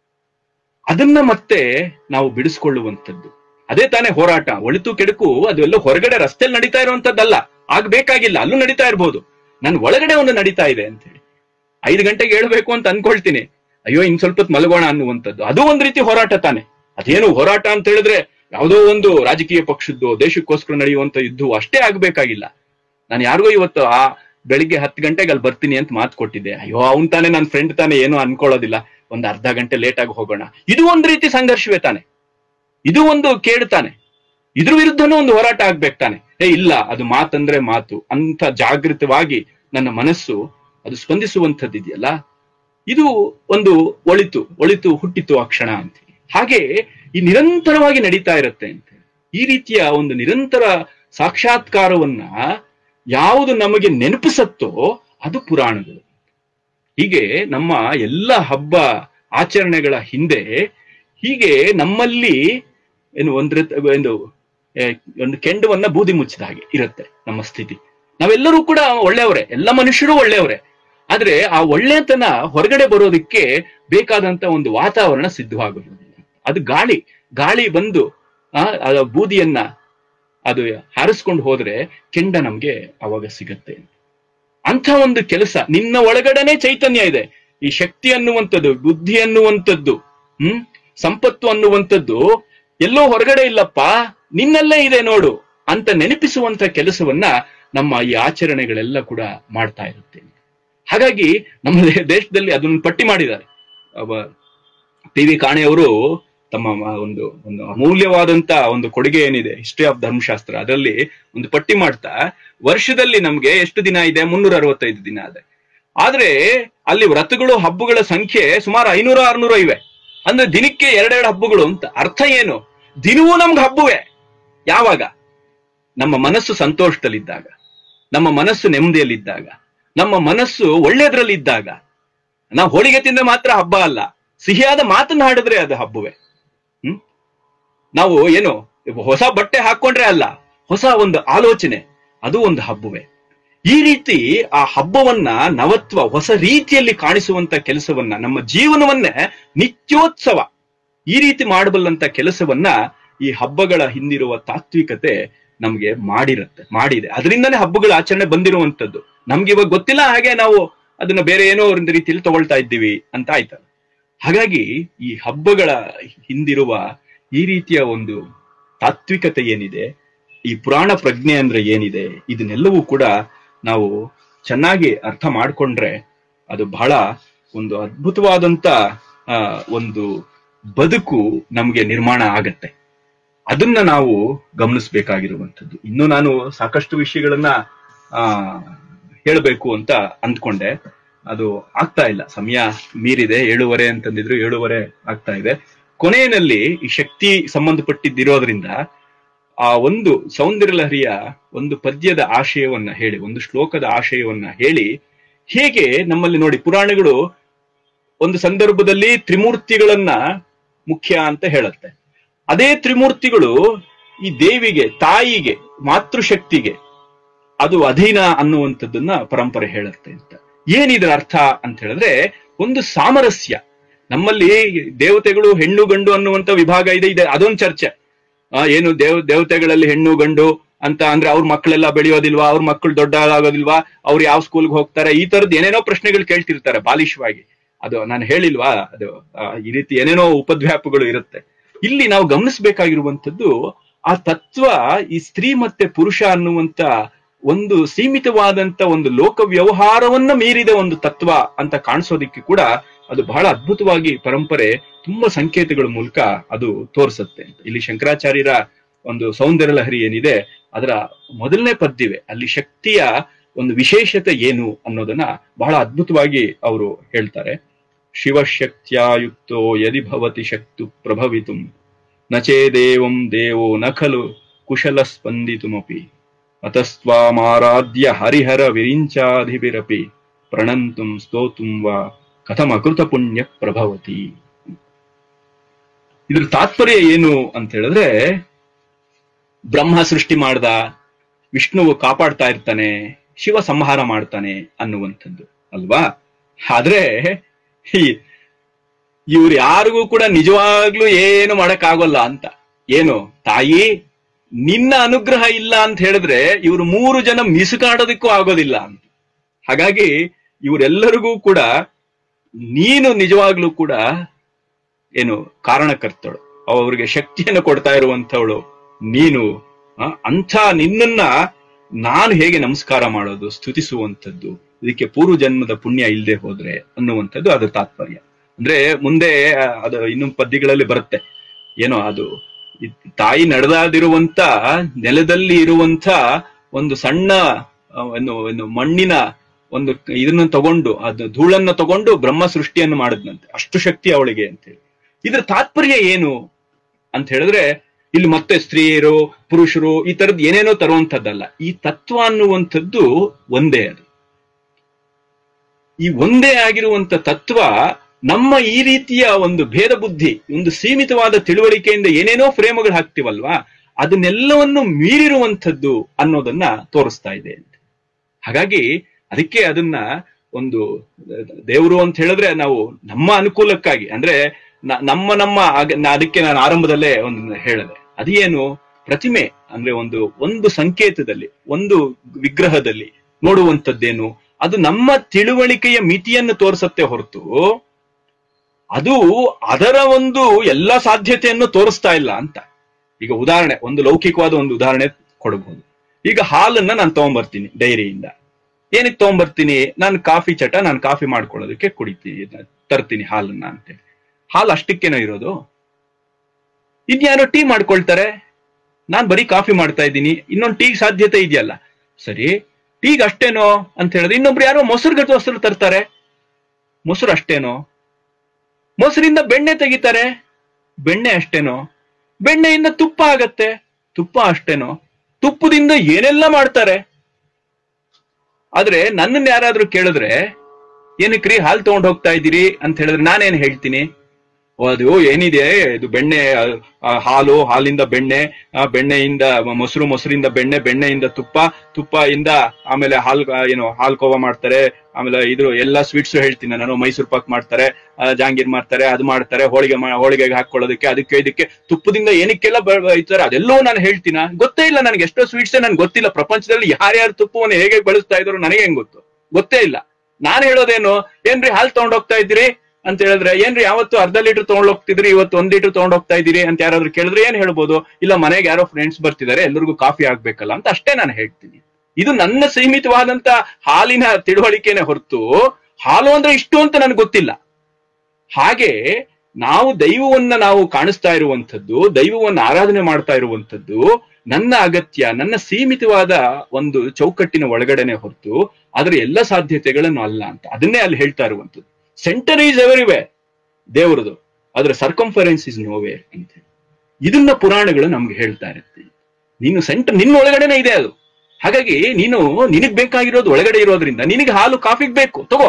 ಅದನ್ನ ಮತ್ತೆ ನಾವು ಬಿಡಿಸ್ಕೊಳ್ಳುವಂಥದ್ದು ಅದೇ ತಾನೇ ಹೋರಾಟ ಒಳಿತು ಕೆಡುಕು ಅದೆಲ್ಲ ಹೊರಗಡೆ ರಸ್ತೆಯಲ್ಲಿ ನಡೀತಾ ಇರುವಂತದ್ದಲ್ಲ ಆಗ್ಬೇಕಾಗಿಲ್ಲ ಅಲ್ಲೂ ನಡೀತಾ ಇರ್ಬೋದು ನನ್ ಒಳಗಡೆ ಒಂದು ನಡೀತಾ ಇದೆ ಅಂತ ಹೇಳಿ ಐದು ಗಂಟೆಗೆ ಹೇಳ್ಬೇಕು ಅಂತ ಅನ್ಕೊಳ್ತೀನಿ ಅಯ್ಯೋ ಇನ್ ಸ್ವಲ್ಪ ಹೊತ್ತು ಮಲಗೋಣ ಅನ್ನುವಂಥದ್ದು ಅದು ಒಂದ್ ರೀತಿ ಹೋರಾಟ ತಾನೆ ಅದೇನು ಹೋರಾಟ ಅಂತ ಹೇಳಿದ್ರೆ ಯಾವುದೋ ಒಂದು ರಾಜಕೀಯ ಪಕ್ಷದ್ದು ದೇಶಕ್ಕೋಸ್ಕರ ನಡೆಯುವಂತ ಯುದ್ಧವು ಅಷ್ಟೇ ಆಗ್ಬೇಕಾಗಿಲ್ಲ ನಾನು ಯಾರಿಗೋ ಇವತ್ತು ಆ ಬೆಳಿಗ್ಗೆ ಹತ್ತು ಗಂಟೆಗೆ ಅಲ್ಲಿ ಬರ್ತೀನಿ ಅಂತ ಮಾತು ಕೊಟ್ಟಿದ್ದೆ ಅಯ್ಯೋ ಅವ್ನ್ ತಾನೇ ನನ್ನ ಫ್ರೆಂಡ್ ತಾನೇ ಏನೋ ಅನ್ಕೊಳ್ಳೋದಿಲ್ಲ ಒಂದ್ ಅರ್ಧ ಗಂಟೆ ಲೇಟ್ ಆಗಿ ಹೋಗೋಣ ಇದು ಒಂದ್ ರೀತಿ ಸಂಘರ್ಷವೇ ತಾನೆ ಇದು ಒಂದು ಕೇಡು ತಾನೆ ಇದ್ರ ವಿರುದ್ಧನೂ ಒಂದು ಹೋರಾಟ ಆಗ್ಬೇಕು ತಾನೆ ಏ ಇಲ್ಲ ಅದು ಮಾತಂದ್ರೆ ಮಾತು ಅಂತ ಜಾಗೃತವಾಗಿ ನನ್ನ ಮನಸ್ಸು ಅದು ಸ್ಪಂದಿಸುವಂಥದ್ದು ಇದೆಯಲ್ಲ ಇದು ಒಂದು ಒಳಿತು ಒಳಿತು ಹುಟ್ಟಿತು ಆ ಕ್ಷಣ ಅಂತ ಹಾಗೆ ಈ ನಿರಂತರವಾಗಿ ನಡೀತಾ ಇರುತ್ತೆ ಅಂತ ಈ ರೀತಿಯ ಒಂದು ನಿರಂತರ ಸಾಕ್ಷಾತ್ಕಾರವನ್ನ ಯಾವುದು ನಮಗೆ ನೆನಪಿಸತ್ತೋ ಅದು ಪುರಾಣಗಳು ಹೀಗೆ ನಮ್ಮ ಎಲ್ಲ ಹಬ್ಬ ಆಚರಣೆಗಳ ಹಿಂದೆ ಹೀಗೆ ನಮ್ಮಲ್ಲಿ ಏನು ಒಂದ್ ರೀತಿ ಒಂದು ಏ, ಒಂದು ಕೆಂಡವನ್ನ ಬೂದಿ ಮುಚ್ಚಿದ ಹಾಗೆ ಇರುತ್ತೆ ನಮ್ಮ ಸ್ಥಿತಿ ನಾವೆಲ್ಲರೂ ಕೂಡ ಒಳ್ಳೆಯವರೇ ಎಲ್ಲ ಮನುಷ್ಯರು ಒಳ್ಳೆಯವರೇ ಆದ್ರೆ ಆ ಒಳ್ಳೆತನ ಹೊರಗಡೆ ಬರೋದಕ್ಕೆ ಬೇಕಾದಂತ ಒಂದು ವಾತಾವರಣ ಸಿದ್ಧವಾಗೋದಿಲ್ಲ ಅದು ಗಾಳಿ ಗಾಳಿ ಬಂದು ಆ ಆ ಬೂದಿಯನ್ನ ಅದು ಹಾರಿಸ್ಕೊಂಡು ಹೋದ್ರೆ ಕೆಂಡ ನಮ್ಗೆ ಅವಾಗ ಸಿಗತ್ತೆ ಅಂಥ ಒಂದು ಕೆಲಸ ನಿನ್ನ ಒಳಗಡೆನೆ ಚೈತನ್ಯ ಇದೆ ಈ ಶಕ್ತಿ ಅನ್ನುವಂಥದ್ದು ಬುದ್ಧಿ ಅನ್ನುವಂಥದ್ದು ಹ್ಮ್ ಸಂಪತ್ತು ಅನ್ನುವಂಥದ್ದು ಎಲ್ಲೋ ಹೊರಗಡೆ ಇಲ್ಲಪ್ಪ ನಿನ್ನಲ್ಲೇ ಇದೆ ನೋಡು ಅಂತ ನೆನಪಿಸುವಂತ ಕೆಲಸವನ್ನ ನಮ್ಮ ಈ ಆಚರಣೆಗಳೆಲ್ಲ ಕೂಡ ಮಾಡ್ತಾ ಇರುತ್ತೆ ಹಾಗಾಗಿ ನಮ್ಮ ದೇ- ದೇಶದಲ್ಲಿ ಅದನ್ನು ಪಟ್ಟಿ ಮಾಡಿದ್ದಾರೆ ಟಿ ವಿ ಕಾಣೆಯವರು ತಮ್ಮ ಮ- ಒಂದು ಒಂದು ಅಮೂಲ್ಯವಾದಂತ ಒಂದು ಕೊಡುಗೆ ಏನಿದೆ ಹಿಸ್ಟ್ರಿ ಆಫ್ ಧರ್ಮಶಾಸ್ತ್ರ ಅದರಲ್ಲಿ ಒಂದು ಪಟ್ಟಿ ಮಾಡ್ತಾ ವರ್ಷದಲ್ಲಿ ನಮ್ಗೆ ಎಷ್ಟು ದಿನ ಇದೆ ಮುನ್ನೂರ ಅರವತ್ತೈದು ದಿನ ಇದೆ ಆದ್ರೆ ಅಲ್ಲಿ ವ್ರತಗಳು ಹಬ್ಬಗಳ ಸಂಖ್ಯೆ ಸುಮಾರು ಐನೂರ ಆರ್ನೂರ ಇವೆ ಅಂದ್ರೆ ದಿನಕ್ಕೆ ಎರಡೆರಡು ಹಬ್ಬಗಳು ಅಂತ ಅರ್ಥ ಏನು ದಿನವೂ ನಮ್ಗೆ ಹಬ್ಬವೇ ಯಾವಾಗ ನಮ್ಮ ಮನಸ್ಸು ಸಂತೋಷದಲ್ಲಿದ್ದಾಗ ನಮ್ಮ ಮನಸ್ಸು ನೆಮ್ಮದಿಯಲ್ಲಿದ್ದಾಗ ನಮ್ಮ ಮನಸ್ಸು ಒಳ್ಳೆಯದ್ರಲ್ಲಿದ್ದಾಗ ನಾವು ಹೋಳಿಗೆ ತಿಂದ್ರೆ ಮಾತ್ರ ಹಬ್ಬ ಅಲ್ಲ ಸಿಹಿಯಾದ ಮಾತನ್ನ ಹಾಡಿದ್ರೆ ಅದು ಹಬ್ಬವೇ ಹ್ಮ್ ನಾವು ಏನು ಹೊಸ ಬಟ್ಟೆ ಹಾಕೊಂಡ್ರೆ ಅಲ್ಲ ಹೊಸ ಒಂದು ಆಲೋಚನೆ ಅದು ಒಂದು ಹಬ್ಬವೇ ಈ ರೀತಿ ಆ ಹಬ್ಬವನ್ನ ನವತ್ವ ಹೊಸ ರೀತಿಯಲ್ಲಿ ಕಾಣಿಸುವಂತ ಕೆಲಸವನ್ನ ನಮ್ಮ ಜೀವನವನ್ನೇ ನಿತ್ಯೋತ್ಸವ ಈ ರೀತಿ ಮಾಡಬಲ್ಲಂತ ಕೆಲಸವನ್ನ ಈ ಹಬ್ಬಗಳ ಹಿಂದಿರುವ ತಾತ್ವಿಕತೆ ನಮ್ಗೆ ಮಾಡಿರುತ್ತೆ ಮಾಡಿದೆ ಅದರಿಂದನೇ ಹಬ್ಬಗಳ ಆಚರಣೆ ಬಂದಿರುವಂತದ್ದು ನಮ್ಗೆ ಇವಾಗ ಗೊತ್ತಿಲ್ಲ ಹಾಗೆ ನಾವು ಅದನ್ನ ಬೇರೆ ಏನೋ ಒಂದು ರೀತಿಯಲ್ಲಿ ತಗೊಳ್ತಾ ಇದ್ದೀವಿ ಅಂತ ಆಯ್ತಲ್ಲ ಹಾಗಾಗಿ ಈ ಹಬ್ಬಗಳ ಹಿಂದಿರುವ ಈ ರೀತಿಯ ಒಂದು ತಾತ್ವಿಕತೆ ಏನಿದೆ ಈ ಪುರಾಣ ಪ್ರಜ್ಞೆ ಅಂದ್ರೆ ಏನಿದೆ ಇದನ್ನೆಲ್ಲವೂ ಕೂಡ ನಾವು ಚೆನ್ನಾಗಿ ಅರ್ಥ ಮಾಡ್ಕೊಂಡ್ರೆ ಅದು ಬಹಳ ಒಂದು ಅದ್ಭುತವಾದಂತ ಆ, ಒಂದು ಬದುಕು ನಮ್ಗೆ ನಿರ್ಮಾಣ ಆಗತ್ತೆ ಅದನ್ನ ನಾವು ಗಮನಿಸಬೇಕಾಗಿರುವಂಥದ್ದು ಇನ್ನು ನಾನು ಸಾಕಷ್ಟು ವಿಷಯಗಳನ್ನ ಆ ಹೇಳಬೇಕು ಅಂತ ಅಂದ್ಕೊಂಡೆ ಅದು ಆಗ್ತಾ ಇಲ್ಲ ಸಮಯ ಮೀರಿದೆ ಏಳುವರೆ ಅಂತಂದಿದ್ರು ಏಳುವರೆ ಆಗ್ತಾ ಇದೆ ಕೊನೆಯಲ್ಲಿ ಈ ಶಕ್ತಿ ಸಂಬಂಧಪಟ್ಟಿದ್ದಿರೋದ್ರಿಂದ ಆ ಒಂದು ಸೌಂದರ್ಯ ಲಹರಿಯ ಒಂದು ಪದ್ಯದ ಆಶಯವನ್ನ ಹೇಳಿ ಒಂದು ಶ್ಲೋಕದ ಆಶಯವನ್ನ ಹೇಳಿ ಹೇಗೆ ನಮ್ಮಲ್ಲಿ ನೋಡಿ ಪುರಾಣಗಳು ಒಂದು ಸಂದರ್ಭದಲ್ಲಿ ತ್ರಿಮೂರ್ತಿಗಳನ್ನ ಮುಖ್ಯ ಅಂತ ಹೇಳುತ್ತೆ ಅದೇ ತ್ರಿಮೂರ್ತಿಗಳು ಈ ದೇವಿಗೆ ತಾಯಿಗೆ ಮಾತೃಶಕ್ತಿಗೆ ಅದು ಅಧೀನ ಅನ್ನುವಂಥದ್ದನ್ನ ಪರಂಪರೆ ಹೇಳುತ್ತೆ ಅಂತ ಏನಿದ್ರ ಅರ್ಥ ಅಂತ ಹೇಳಿದ್ರೆ ಒಂದು ಸಾಮರಸ್ಯ ನಮ್ಮಲ್ಲಿ ದೇವತೆಗಳು ಹೆಣ್ಣು ಗಂಡು ಅನ್ನುವಂತ ವಿಭಾಗ ಇದೆ ಇದೆ ಅದೊಂದು ಚರ್ಚೆ ಆ, ಏನು ದೇವ್ ದೇವತೆಗಳಲ್ಲಿ ಹೆಣ್ಣು ಗಂಡು ಅಂತ ಅಂದ್ರೆ ಅವ್ರ ಮಕ್ಕಳೆಲ್ಲ ಬೆಳೆಯೋದಿಲ್ವಾ ಅವ್ರ ಮಕ್ಕಳು ದೊಡ್ಡ ಆಗೋದಿಲ್ವಾ ಅವ್ರು ಯಾವ ಸ್ಕೂಲ್ಗೆ ಹೋಗ್ತಾರೆ ಈ ತರದ್ ಏನೇನೋ ಪ್ರಶ್ನೆಗಳು ಕೇಳ್ತಿರ್ತಾರೆ ಬಾಲಿಶವಾಗಿ ಅದು ನಾನು ಹೇಳಿಲ್ವಾ ಅದು ಆ, ಈ ರೀತಿ ಏನೇನೋ ಉಪದ್ವ್ಯಾಪಗಳು ಇರುತ್ತೆ ಇಲ್ಲಿ ನಾವು ಗಮನಿಸಬೇಕಾಗಿರುವಂತದ್ದು ಆ ತತ್ವ ಈ ಸ್ತ್ರೀ ಮತ್ತೆ ಪುರುಷ ಅನ್ನುವಂತ ಒಂದು ಸೀಮಿತವಾದಂತ ಒಂದು ಲೋಕ ವ್ಯವಹಾರವನ್ನ ಮೀರಿದ ಒಂದು ತತ್ವ ಅಂತ ಕಾಣಿಸೋದಿಕ್ಕೆ ಕೂಡ ಅದು ಬಹಳ ಅದ್ಭುತವಾಗಿ ಪರಂಪರೆ ತುಂಬಾ ಸಂಕೇತಗಳ ಮೂಲಕ ಅದು ತೋರಿಸುತ್ತೆ ಅಂತ ಇಲ್ಲಿ ಶಂಕರಾಚಾರ್ಯರ ಒಂದು ಸೌಂದರ್ಯ ಲಹರಿ ಏನಿದೆ ಅದರ ಮೊದಲನೇ ಪದ್ಯವೇ ಅಲ್ಲಿ ಶಕ್ತಿಯ ಒಂದು ವಿಶೇಷತೆ ಏನು ಅನ್ನೋದನ್ನ ಬಹಳ ಅದ್ಭುತವಾಗಿ ಅವರು ಹೇಳ್ತಾರೆ ಶಿವಶಕ್ತ್ಯಾಯುಕ್ತೋ ಯದಿ ಭವತಿ ಶಕ್ತು ಪ್ರಭವಿತುಂ ನಚೇದೇವಂ ದೇವೋ ನ ಖಲು ಕುಶಲ ಸ್ಪಂದಿತುಮಪಿ ಅತಸ್ವಾಮಾರಾಧ್ಯ ಹರಿಹರ ವಿರಿಂಚಾಧಿಭಿರಪಿ ಪ್ರಣಂತುಂ ಸ್ತೋತುಂ ವಾ ಕಥಮಕೃತ ಪುಣ್ಯ ಪ್ರಭವತಿ ಇದ್ರ ತಾತ್ಪರ್ಯ ಏನು ಅಂತ ಹೇಳಿದ್ರೆ ಬ್ರಹ್ಮ ಸೃಷ್ಟಿ ಮಾಡ್ದ ವಿಷ್ಣುವು ಕಾಪಾಡ್ತಾ ಇರ್ತಾನೆ ಶಿವ ಸಂಹಾರ ಮಾಡ್ತಾನೆ ಅನ್ನುವಂಥದ್ದು ಅಲ್ವಾ ಆದ್ರೆ ಈ- ಇವ್ರು ಯಾರಿಗೂ ಕೂಡ ನಿಜವಾಗ್ಲೂ ಏನು ಮಾಡಕ್ಕಾಗಲ್ಲ ಅಂತ ಏನು ತಾಯಿ ನಿನ್ನ ಅನುಗ್ರಹ ಇಲ್ಲ ಅಂತ ಹೇಳಿದ್ರೆ ಇವರು ಮೂರು ಜನ ಮಿಸುಕಾಡೋದಕ್ಕೂ ಆಗೋದಿಲ್ಲ ಅಂತ ಹಾಗಾಗಿ ಇವರೆಲ್ಲರಿಗೂ ಕೂಡ ನೀನು ನಿಜವಾಗ್ಲೂ ಕೂಡ ಏನು ಕಾರಣಕರ್ತಳು ಅವರಿಗೆ ಶಕ್ತಿಯನ್ನು ಕೊಡ್ತಾ ಇರುವಂತವಳು ನೀನು ಆ, ಅಂಥ ನಿನ್ನನ್ನ ನಾನು ಹೇಗೆ ನಮಸ್ಕಾರ ಮಾಡೋದು ಸ್ತುತಿಸುವಂಥದ್ದು ಇದಕ್ಕೆ ಪೂರ್ವ ಜನ್ಮದ ಪುಣ್ಯ ಇಲ್ಲದೆ ಹೋದ್ರೆ ಅನ್ನುವಂಥದ್ದು ಅದು ತಾತ್ಪರ್ಯ ಅಂದ್ರೆ ಮುಂದೆ ಆ, ಅದು ಇನ್ನು ಪದ್ಯಗಳಲ್ಲಿ ಬರುತ್ತೆ ಏನೋ ಅದು ಈ ತಾಯಿ ನಡೆದಾದಿರುವಂತ ನೆಲದಲ್ಲಿ ಇರುವಂತ ಒಂದು ಸಣ್ಣ ಆ, ಏನು ಏನು ಮಣ್ಣಿನ ಒಂದು ಇದನ್ನ ತಗೊಂಡು ಅದು ಧೂಳನ್ನ ತಗೊಂಡು ಬ್ರಹ್ಮ ಸೃಷ್ಟಿಯನ್ನು ಮಾಡಿದ್ನಂತೆ ಅಷ್ಟು ಶಕ್ತಿ ಅವಳಿಗೆ ಅಂತೇಳಿ ಇದ್ರ ತಾತ್ಪರ್ಯ ಏನು ಅಂತ ಹೇಳಿದ್ರೆ ಇಲ್ಲಿ ಮತ್ತೆ ಸ್ತ್ರೀಯರು ಪುರುಷರು ಈ ತರದ್ ಏನೇನೋ ತರುವಂತದ್ದಲ್ಲ ಈ ತತ್ವ ಅನ್ನುವಂಥದ್ದು ಒಂದೇ ಅದು ಈ ಒಂದೇ ಆಗಿರುವಂತ ತತ್ವ ನಮ್ಮ ಈ ರೀತಿಯ ಒಂದು ಭೇದ ಬುದ್ಧಿ ಒಂದು ಸೀಮಿತವಾದ ತಿಳುವಳಿಕೆಯಿಂದ ಏನೇನೋ ಫ್ರೇಮ್ಗಳು ಹಾಕ್ತಿವಲ್ವಾ ಅದನ್ನೆಲ್ಲವನ್ನು ಮೀರಿರುವಂಥದ್ದು ಅನ್ನೋದನ್ನ ತೋರಿಸ್ತಾ ಇದೆ ಹಾಗಾಗಿ ಅದಕ್ಕೆ ಅದನ್ನ ಒಂದು ದೇವರು ಅಂತ ಹೇಳಿದ್ರೆ ನಾವು ನಮ್ಮ ಅನುಕೂಲಕ್ಕಾಗಿ ಅಂದ್ರೆ ನ- ನಮ್ಮ ನಮ್ಮ ಆಗ- ನಾ ಅದಕ್ಕೆ ನಾನು ಆರಂಭದಲ್ಲೇ ಒಂದು ಹೇಳಿದೆ ಅದೇನು ಪ್ರತಿಮೆ ಅಂದ್ರೆ ಒಂದು ಒಂದು ಸಂಕೇತದಲ್ಲಿ ಒಂದು ವಿಗ್ರಹದಲ್ಲಿ ನೋಡುವಂಥದ್ದೇನು ಅದು ನಮ್ಮ ತಿಳುವಳಿಕೆಯ ಮಿತಿಯನ್ನು ತೋರಿಸತ್ತೆ ಹೊರತು ಅದು ಅದರ ಒಂದು ಎಲ್ಲ ಸಾಧ್ಯತೆಯನ್ನು ತೋರಿಸ್ತಾ ಇಲ್ಲ ಅಂತ ಈಗ ಉದಾಹರಣೆ ಒಂದು ಲೌಕಿಕವಾದ ಒಂದು ಉದಾಹರಣೆ ಕೊಡಬಹುದು ಈಗ ಹಾಲನ್ನ ನಾನು ತಗೊಂಬರ್ತೀನಿ ಡೈರಿಯಿಂದ ಏನಕ್ಕೆ ತಗೊಂಬರ್ತೀನಿ ನಾನು ಕಾಫಿ ಚಟ ನಾನು ಕಾಫಿ ಮಾಡ್ಕೊಳ್ಳೋದಕ್ಕೆ ಕುಡಿತೀನಿ ತರ್ತೀನಿ ಹಾಲನ್ನ ಅಂತೇಳಿ ಹಾಲು ಅಷ್ಟಕ್ಕೇನೋ ಇರೋದು ಇದ್ಯಾರೋ ಟೀ ಮಾಡ್ಕೊಳ್ತಾರೆ ನಾನ್ ಬರೀ ಕಾಫಿ ಮಾಡ್ತಾ ಇದ್ದೀನಿ ಇನ್ನೊಂದು ಟೀಗ್ ಸಾಧ್ಯತೆ ಇದೆಯಲ್ಲ ಸರಿ ಟೀಗ್ ಅಷ್ಟೇನೋ ಅಂತ ಹೇಳಿದ್ರೆ ಇನ್ನೊಬ್ರು ಯಾರೋ ಮೊಸರು ಗಟ್ಟು ಮೊಸರು ತರ್ತಾರೆ ಮೊಸರು ಅಷ್ಟೇನೋ ಮೊಸರಿಂದ ಬೆಣ್ಣೆ ತೆಗಿತಾರೆ ಬೆಣ್ಣೆ ಅಷ್ಟೇನೋ ಬೆಣ್ಣೆಯಿಂದ ತುಪ್ಪ ಆಗತ್ತೆ ತುಪ್ಪ ಅಷ್ಟೇನೋ ತುಪ್ಪದಿಂದ ಏನೆಲ್ಲ ಮಾಡ್ತಾರೆ ಆದ್ರೆ ನನ್ನನ್ನು ಯಾರಾದ್ರೂ ಕೇಳಿದ್ರೆ ಏನಕ್ರಿ ಹಾಲು ತಗೊಂಡ್ ಹೋಗ್ತಾ ಇದ್ದೀರಿ ಅಂತ ಹೇಳಿದ್ರೆ ನಾನೇನ್ ಹೇಳ್ತೀನಿ ಓ, ಅದು ಏನಿದೆ ಇದು ಬೆಣ್ಣೆ ಆ, ಆ, ಹಾಲು ಹಾಲಿಂದ ಬೆಣ್ಣೆ ಆ ಬೆಣ್ಣೆಯಿಂದ ಮೊಸರು ಮೊಸರಿಂದ ಬೆಣ್ಣೆ ಬೆಣ್ಣೆಯಿಂದ ತುಪ್ಪ ತುಪ್ಪದಿಂದ ಆಮೇಲೆ ಹಾಲ್ ಆ, ಏನು ಹಾಲ್ ಕೋವ ಮಾಡ್ತಾರೆ ಆಮೇಲೆ ಇದ್ರ ಎಲ್ಲಾ ಸ್ವೀಟ್ಸ್ ಹೇಳ್ತೀನಿ ನಾನು ಮೈಸೂರು ಪಾಕ್ ಮಾಡ್ತಾರೆ ಆ, ಜಾಂಗೀರ್ ಮಾಡ್ತಾರೆ ಅದು ಮಾಡ್ತಾರೆ ಹೋಳಿಗೆ ಮಾ- ಹೋಳಿಗೆಗೆ ಹಾಕೊಳ್ಳೋದಕ್ಕೆ ಅದಕ್ಕೆ ಇದಕ್ಕೆ ತುಪ್ಪದಿಂದ ಏನಕ್ಕೆಲ್ಲ ಬೈತಾರೆ ಅದೆಲ್ಲವೂ ನಾನು ಹೇಳ್ತೀನ ಗೊತ್ತೇ ಇಲ್ಲ ನನಗೆ ಎಷ್ಟೋ ಸ್ವೀಟ್ಸ್ ನನ್ಗೆ ಗೊತ್ತಿಲ್ಲ ಪ್ರಪಂಚದಲ್ಲಿ ಯಾರ್ಯಾರು ತುಪ್ಪವನ್ನು ಹೇಗೆ ಬಳಸ್ತಾ ಇದ್ರು ನನಗೆ ಹೆಂಗ್ ಗೊತ್ತು ಗೊತ್ತೇ ಇಲ್ಲ ನಾನ್ ಹೇಳೋದೇನು ಏನ್ರಿ ಹಾಲ್ ತಗೊಂಡ್ ಹೋಗ್ತಾ ಇದ್ದೀರಿ ಅಂತ ಹೇಳಿದ್ರೆ ಏನ್ರಿ ಯಾವತ್ತು ಅರ್ಧ ಲೀಟರ್ ತಗೊಂಡ್ ಹೋಗ್ತಿದ್ರಿ ಇವತ್ತು ಒಂದ್ ಲೀಟರ್ ತಗೊಂಡ್ ಹೋಗ್ತಾ ಇದ್ದೀರಿ ಅಂತ ಯಾರಾದ್ರೂ ಕೇಳಿದ್ರೆ ಏನ್ ಹೇಳ್ಬೋದು ಇಲ್ಲ ಮನೆಗೆ ಯಾರೋ ಫ್ರೆಂಡ್ಸ್ ಬರ್ತಿದ್ದಾರೆ ಎಲ್ಲರಿಗೂ ಕಾಫಿ ಆಗ್ಬೇಕಲ್ಲ ಅಂತ ಅಷ್ಟೇ ನಾನು ಹೇಳ್ತೀನಿ ಇದು ನನ್ನ ಸೀಮಿತವಾದಂತ ಹಾಲಿನ ತಿಳುವಳಿಕೆನೆ ಹೊರತು ಹಾಲು ಅಂದ್ರೆ ಇಷ್ಟು ಅಂತ ನನಗೆ ಗೊತ್ತಿಲ್ಲ ಹಾಗೆ ನಾವು ದೈವವನ್ನ ನಾವು ಕಾಣಿಸ್ತಾ ಇರುವಂತದ್ದು ದೈವವನ್ನ ಆರಾಧನೆ ಮಾಡ್ತಾ ಇರುವಂತದ್ದು ನನ್ನ ಅಗತ್ಯ ನನ್ನ ಸೀಮಿತವಾದ ಒಂದು ಚೌಕಟ್ಟಿನ ಒಳಗಡೆನೆ ಹೊರತು ಅದರ ಎಲ್ಲ ಸಾಧ್ಯತೆಗಳನ್ನು ಅಲ್ಲ ಅಂತ ಅದನ್ನೇ ಅಲ್ಲಿ ಹೇಳ್ತಾ ಇರುವಂತದ್ದು ಸೆಂಟರ್ ಈಸ್ ಎವರಿವೇ ದೇವರದು ಅದರ ಸರ್ಕಂಫರೆನ್ಸ್ ಇಸ್ ನೋವೇರ್ ಅಂತ ಇದನ್ನ ಪುರಾಣಗಳು ನಮ್ಗೆ ಹೇಳ್ತಾ ಇರುತ್ತೆ ನೀನು ಸೆಂಟರ್ ನಿನ್ನ ಒಳಗಡೆನೆ ಇದೆ ಅದು ಹಾಗಾಗಿ ನೀನು ನಿನಗ್ ಬೇಕಾಗಿರೋದು ಒಳಗಡೆ ಇರೋದ್ರಿಂದ ನಿನಗೆ ಹಾಲು ಕಾಫಿಗೆ ಬೇಕು ತಗೋ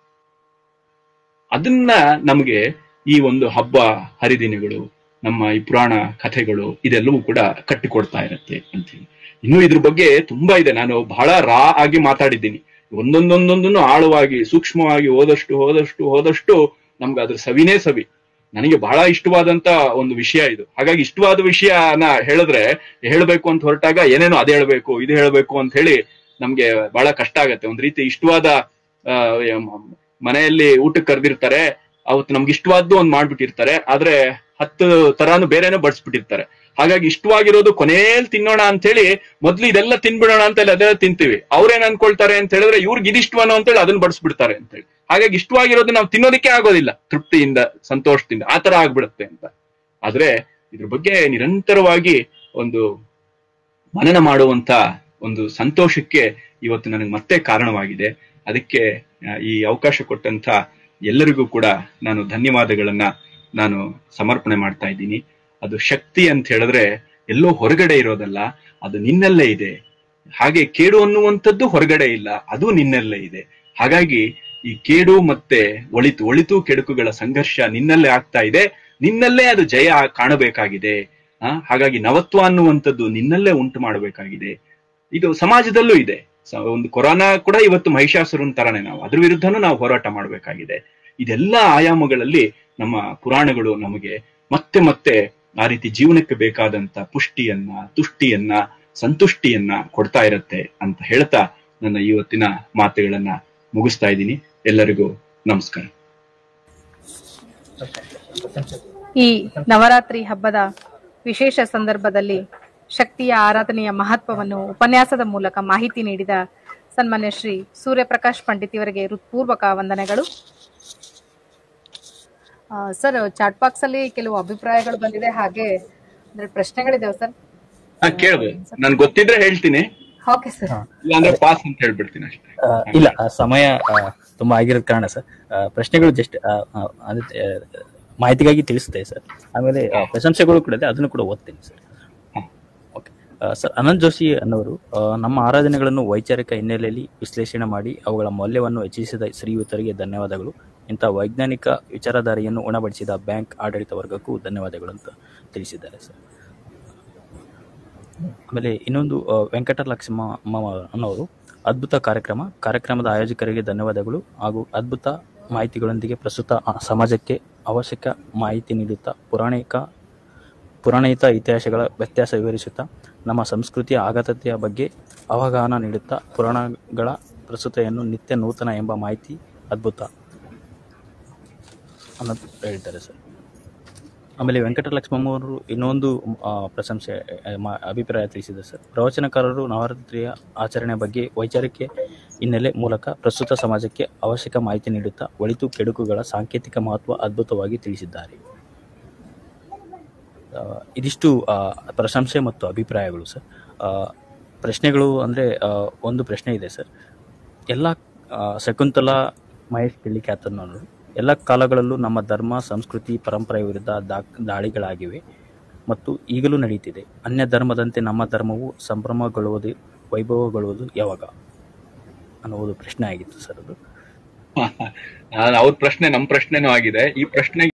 ಅದನ್ನ ನಮಗೆ ಈ ಒಂದು ಹಬ್ಬ ಹರಿದಿನಗಳು ನಮ್ಮ ಈ ಪುರಾಣ ಕಥೆಗಳು ಇದೆಲ್ಲವೂ ಕೂಡ ಕಟ್ಟಿಕೊಡ್ತಾ ಇರುತ್ತೆ ಅಂತ ಹೇಳಿ ಇನ್ನು ಇದ್ರ ಬಗ್ಗೆ ತುಂಬಾ ಇದೆ ನಾನು ಬಹಳ ರಾ ಆಗಿ ಮಾತಾಡಿದ್ದೀನಿ ಒಂದೊಂದೊಂದೊಂದನ್ನು ಆಳವಾಗಿ ಸೂಕ್ಷ್ಮವಾಗಿ ಹೋದಷ್ಟು ಹೋದಷ್ಟು ಹೋದಷ್ಟು ನಮ್ಗೆ ಅದ್ರ ಸವಿನೇ ಸವಿ ನನಗೆ ಬಹಳ ಇಷ್ಟವಾದಂತ ಒಂದು ವಿಷಯ ಇದು ಹಾಗಾಗಿ ಇಷ್ಟವಾದ ವಿಷಯನ ಹೇಳಿದ್ರೆ ಹೇಳ್ಬೇಕು ಅಂತ ಹೊರಟಾಗ ಏನೇನೋ ಅದ್ ಹೇಳ್ಬೇಕು ಇದು ಹೇಳ್ಬೇಕು ಅಂತ ಹೇಳಿ ನಮ್ಗೆ ಬಹಳ ಕಷ್ಟ ಆಗತ್ತೆ ಒಂದ್ ರೀತಿ ಇಷ್ಟವಾದ ಆ, ಮ- ಮನೆಯಲ್ಲಿ ಊಟಕ್ಕೆ ಕರೆದಿರ್ತಾರೆ ಅವತ್ತು ನಮ್ಗೆ ಇಷ್ಟವಾದ್ದು ಒಂದ್ ಮಾಡ್ಬಿಟ್ಟಿರ್ತಾರೆ ಆದ್ರೆ ಹತ್ತು ತರಾನು ಬೇರೆನೋ ಬಡಿಸ್ಬಿಟ್ಟಿರ್ತಾರೆ ಹಾಗಾಗಿ ಇಷ್ಟವಾಗಿರೋದು ಕೊನೆಯಲ್ಲಿ ತಿನ್ನೋಣ ಅಂತ ಹೇಳಿ ಮೊದ್ಲು ಇದೆಲ್ಲ ತಿನ್ಬಿಡೋಣ ಅಂತ ಹೇಳಿ ಅದೆಲ್ಲ ತಿಂತೀವಿ ಅವ್ರೇನ್ ಅನ್ಕೊಳ್ತಾರೆ ಅಂತ ಹೇಳಿದ್ರೆ ಇವ್ರಿಗೆ ಇದಿಷ್ಟವನೋ ಅಂತ ಹೇಳಿ ಅದನ್ನ ಬಡಿಸ್ಬಿಡ್ತಾರೆ ಅಂತ ಹೇಳಿ ಹಾಗಾಗಿ ಇಷ್ಟವಾಗಿರೋದು ನಾವು ತಿನ್ನೋದಕ್ಕೆ ಆಗೋದಿಲ್ಲ ತೃಪ್ತಿಯಿಂದ ಸಂತೋಷದಿಂದ ಆ ತರ ಆಗ್ಬಿಡುತ್ತೆ ಅಂತ ಆದ್ರೆ ಇದ್ರ ಬಗ್ಗೆ ನಿರಂತರವಾಗಿ ಒಂದು ಮನನ ಮಾಡುವಂತ ಒಂದು ಸಂತೋಷಕ್ಕೆ ಇವತ್ತು ನನಗೆ ಮತ್ತೆ ಕಾರಣವಾಗಿದೆ ಅದಕ್ಕೆ ಆ, ಈ ಅವಕಾಶ ಕೊಟ್ಟಂತ ಎಲ್ಲರಿಗೂ ಕೂಡ ನಾನು ಧನ್ಯವಾದಗಳನ್ನ ನಾನು ಸಮರ್ಪಣೆ ಮಾಡ್ತಾ ಇದ್ದೀನಿ ಅದು ಶಕ್ತಿ ಅಂತ ಹೇಳಿದ್ರೆ ಎಲ್ಲೋ ಹೊರಗಡೆ ಇರೋದಲ್ಲ ಅದು ನಿನ್ನಲ್ಲೇ ಇದೆ ಹಾಗೆ ಕೇಡು ಅನ್ನುವಂಥದ್ದು ಹೊರಗಡೆ ಇಲ್ಲ ಅದು ನಿನ್ನಲ್ಲೇ ಇದೆ ಹಾಗಾಗಿ ಈ ಕೇಡು ಮತ್ತೆ ಒಳಿತು ಒಳಿತು ಕೆಡುಕುಗಳ ಸಂಘರ್ಷ ನಿನ್ನಲ್ಲೇ ಆಗ್ತಾ ಇದೆ ನಿನ್ನಲ್ಲೇ ಅದು ಜಯ ಕಾಣಬೇಕಾಗಿದೆ ಆ ಹಾಗಾಗಿ ನವತ್ವ ಅನ್ನುವಂಥದ್ದು ನಿನ್ನಲ್ಲೇ ಉಂಟು ಮಾಡಬೇಕಾಗಿದೆ ಇದು ಸಮಾಜದಲ್ಲೂ ಇದೆ ಸ- ಒಂದು ಕೊರೋನಾ ಕೂಡ ಇವತ್ತು ಮಹಿಷಾಸುರನ್ ತರನೇ ನಾವು ಅದ್ರ ವಿರುದ್ಧನೂ ನಾವು ಹೋರಾಟ ಮಾಡಬೇಕಾಗಿದೆ ಇದೆಲ್ಲ ಆಯಾಮಗಳಲ್ಲಿ ನಮ್ಮ ಪುರಾಣಗಳು ನಮಗೆ ಮತ್ತೆ ಮತ್ತೆ ಆ ರೀತಿ ಜೀವನಕ್ಕೆ ಬೇಕಾದಂತ ಪುಷ್ಟಿಯನ್ನ ತುಷ್ಟಿಯನ್ನ ಸಂತುಷ್ಟಿಯನ್ನ ಕೊಡ್ತಾ ಇರತ್ತೆ ಅಂತ ಹೇಳ್ತಾ ನನ್ನ ಇವತ್ತಿನ ಮಾತುಗಳನ್ನ ಮುಗಿಸ್ತಾ ಇದ್ದೀನಿ ಎಲ್ಲರಿಗೂ ನಮಸ್ಕಾರ ಈ ನವರಾತ್ರಿ ಹಬ್ಬದ ವಿಶೇಷ ಸಂದರ್ಭದಲ್ಲಿ ಶಕ್ತಿಯ ಆರಾಧನೆಯ ಮಹತ್ವವನ್ನು ಉಪನ್ಯಾಸದ ಮೂಲಕ ಮಾಹಿತಿ ನೀಡಿದ ಸನ್ಮಾನ್ಯ ಶ್ರೀ ಸೂರ್ಯಪ್ರಕಾಶ್ ಪಂಡಿತ್ ಇವರಿಗೆ ಹೃತ್ಪೂರ್ವಕ ವಂದನೆಗಳು ಆ, ಸರ್ ಚಾಟ್ ಬಾಕ್ಸ್ ಅಲ್ಲಿ ಕೆಲವು ಅಭಿಪ್ರಾಯಗಳು ಬಂದಿದೆ ಹಾಗೆ ಅಂದ್ರೆ ಪ್ರಶ್ನೆಗಳಿದಾವೆ ಸರ್ ಹಾ ಕೇಳ್ಬೋದು ನನ್ ಗೊತ್ತಿದ್ರೆ ಹೇಳ್ತೀನಿ ಓಕೆ ಸರ್ ಇಲ್ಲಾಂದ್ರೆ ಪಾಸ್ ಅಂತ ಹೇಳ್ಬಿಡ್ತೀನಿ ಅಷ್ಟೇ ಆ, ಇಲ್ಲ ಆ, ಸಮಯ ಆ, ತುಂಬಾ ಆಗಿರೋದ್ ಕಾರಣ ಸರ್ ಆ, ಪ್ರಶ್ನೆಗಳು ಜಸ್ಟ್ ಮಾಹಿತಿಗಾಗಿ ತಿಳಿಸ್ತೇವೆ ಸರ್ ಆಮೇಲೆ ಆ, ಪ್ರಶಂಸೆಗಳು ಕೂಡ ಇದೆ ಅದನ್ನು ಕೂಡ ಓದ್ತೀನಿ sir okay sir Anant Joshi ಅನ್ನೋರು ಆ, ನಮ್ಮ ಆರಾಧನೆಗಳನ್ನು ವೈಚಾರಿಕ ಹಿನ್ನೆಲೆಯಲ್ಲಿ ವಿಶ್ಲೇಷಣೆ ಮಾಡಿ ಅವುಗಳ ಮೌಲ್ಯವನ್ನು ಹೆಚ್ಚಿಸಿದ ಶ್ರೀಯುತರಿಗೆ ಧನ್ಯವಾದಗಳು ಇಂಥ ವೈಜ್ಞಾನಿಕ ವಿಚಾರಧಾರೆಯನ್ನು ಉಣಬಡಿಸಿದ ಬ್ಯಾಂಕ್ ಆಡಳಿತ ವರ್ಗಕ್ಕೂ ಧನ್ಯವಾದಗಳು ಅಂತ ತಿಳಿಸಿದ್ದಾರೆ ಸರ್ ಆಮೇಲೆ ಇನ್ನೊಂದು ಆ, ವೆಂಕಟಲಕ್ಷ್ಮ ಅಮ್ಮ ಅನ್ನೋರು ಅದ್ಭುತ ಕಾರ್ಯಕ್ರಮ ಕಾರ್ಯಕ್ರಮದ ಆಯೋಜಕರಿಗೆ ಧನ್ಯವಾದಗಳು ಹಾಗೂ ಅದ್ಭುತ ಮಾಹಿತಿಗಳೊಂದಿಗೆ ಪ್ರಸ್ತುತ ಆ ಸಮಾಜಕ್ಕೆ ಅವಶ್ಯಕ ಮಾಹಿತಿ ನೀಡುತ್ತಾ ಪುರಾಣಿಕ ಪುರಾಣಿತ ಇತಿಹಾಸಗಳ ವ್ಯತ್ಯಾಸ ವಿವರಿಸುತ್ತಾ ನಮ್ಮ ಸಂಸ್ಕೃತಿಯ ಆಘಾತತೆಯ ಬಗ್ಗೆ ಅವಗಾಹನ ನೀಡುತ್ತಾ ಪುರಾಣಗಳ ಪ್ರಸ್ತುತೆಯನ್ನು ನಿತ್ಯ ನೂತನ ಎಂಬ ಮಾಹಿತಿ ಅದ್ಭುತ ಅನ್ನೋದು ಹೇಳ್ತಾರೆ ಸರ್ ಆಮೇಲೆ ವೆಂಕಟಲಕ್ಷ್ಮಮ್ಮ ಅವರು ಇನ್ನೊಂದು ಆ, ಪ್ರಶಂಸೆ ಆ, ಮ- ಅಭಿಪ್ರಾಯ ತಿಳಿಸಿದ್ದಾರೆ ಸರ್ ಪ್ರವಚನಕಾರರು ನವರಾತ್ರಿಯ ಆಚರಣೆ ಬಗ್ಗೆ ವೈಚಾರಿಕೆ ಹಿನ್ನೆಲೆ ಮೂಲಕ ಪ್ರಸ್ತುತ ಸಮಾಜಕ್ಕೆ ಅವಶ್ಯಕ ಮಾಹಿತಿ ನೀಡುತ್ತಾ ಒಳಿತು ಕೆಡುಕುಗಳ ಸಾಂಕೇತಿಕ ಮಹತ್ವ ಅದ್ಭುತವಾಗಿ ತಿಳಿಸಿದ್ದಾರೆ ಆ, ಇದಿಷ್ಟು ಆ, ಪ್ರಶಂಸೆ ಮತ್ತು ಅಭಿಪ್ರಾಯಗಳು ಸರ್ ಆ, ಪ್ರಶ್ನೆಗಳು ಅಂದರೆ ಒಂದು ಪ್ರಶ್ನೆ ಇದೆ ಸರ್ ಎಲ್ಲ ಆ, ಶಕುಂತಲಾ ಮಹೇಶ್ ಪಿಳ್ಳಿಕ್ಯಾತನವರು ಎಲ್ಲ ಕಾಲಗಳಲ್ಲೂ ನಮ್ಮ ಧರ್ಮ ಸಂಸ್ಕೃತಿ ಪರಂಪರೆಯ ವಿರುದ್ಧ ದಾ ದಾಳಿಗಳಾಗಿವೆ ಮತ್ತು ಈಗಲೂ ನಡೀತಿದೆ ಅನ್ಯ ಧರ್ಮದಂತೆ ನಮ್ಮ ಧರ್ಮವು ಸಂಭ್ರಮಗೊಳ್ಳುವುದು ವೈಭವಗೊಳ್ಳುವುದು ಯಾವಾಗ ಅನ್ನುವುದು ಪ್ರಶ್ನೆ ಆಗಿತ್ತು ಸರ್ ಅದು ಅವ್ರ ಪ್ರಶ್ನೆ ನಮ್ ಪ್ರಶ್ನೆನೂ ಆಗಿದೆ ಈ ಪ್ರಶ್ನೆ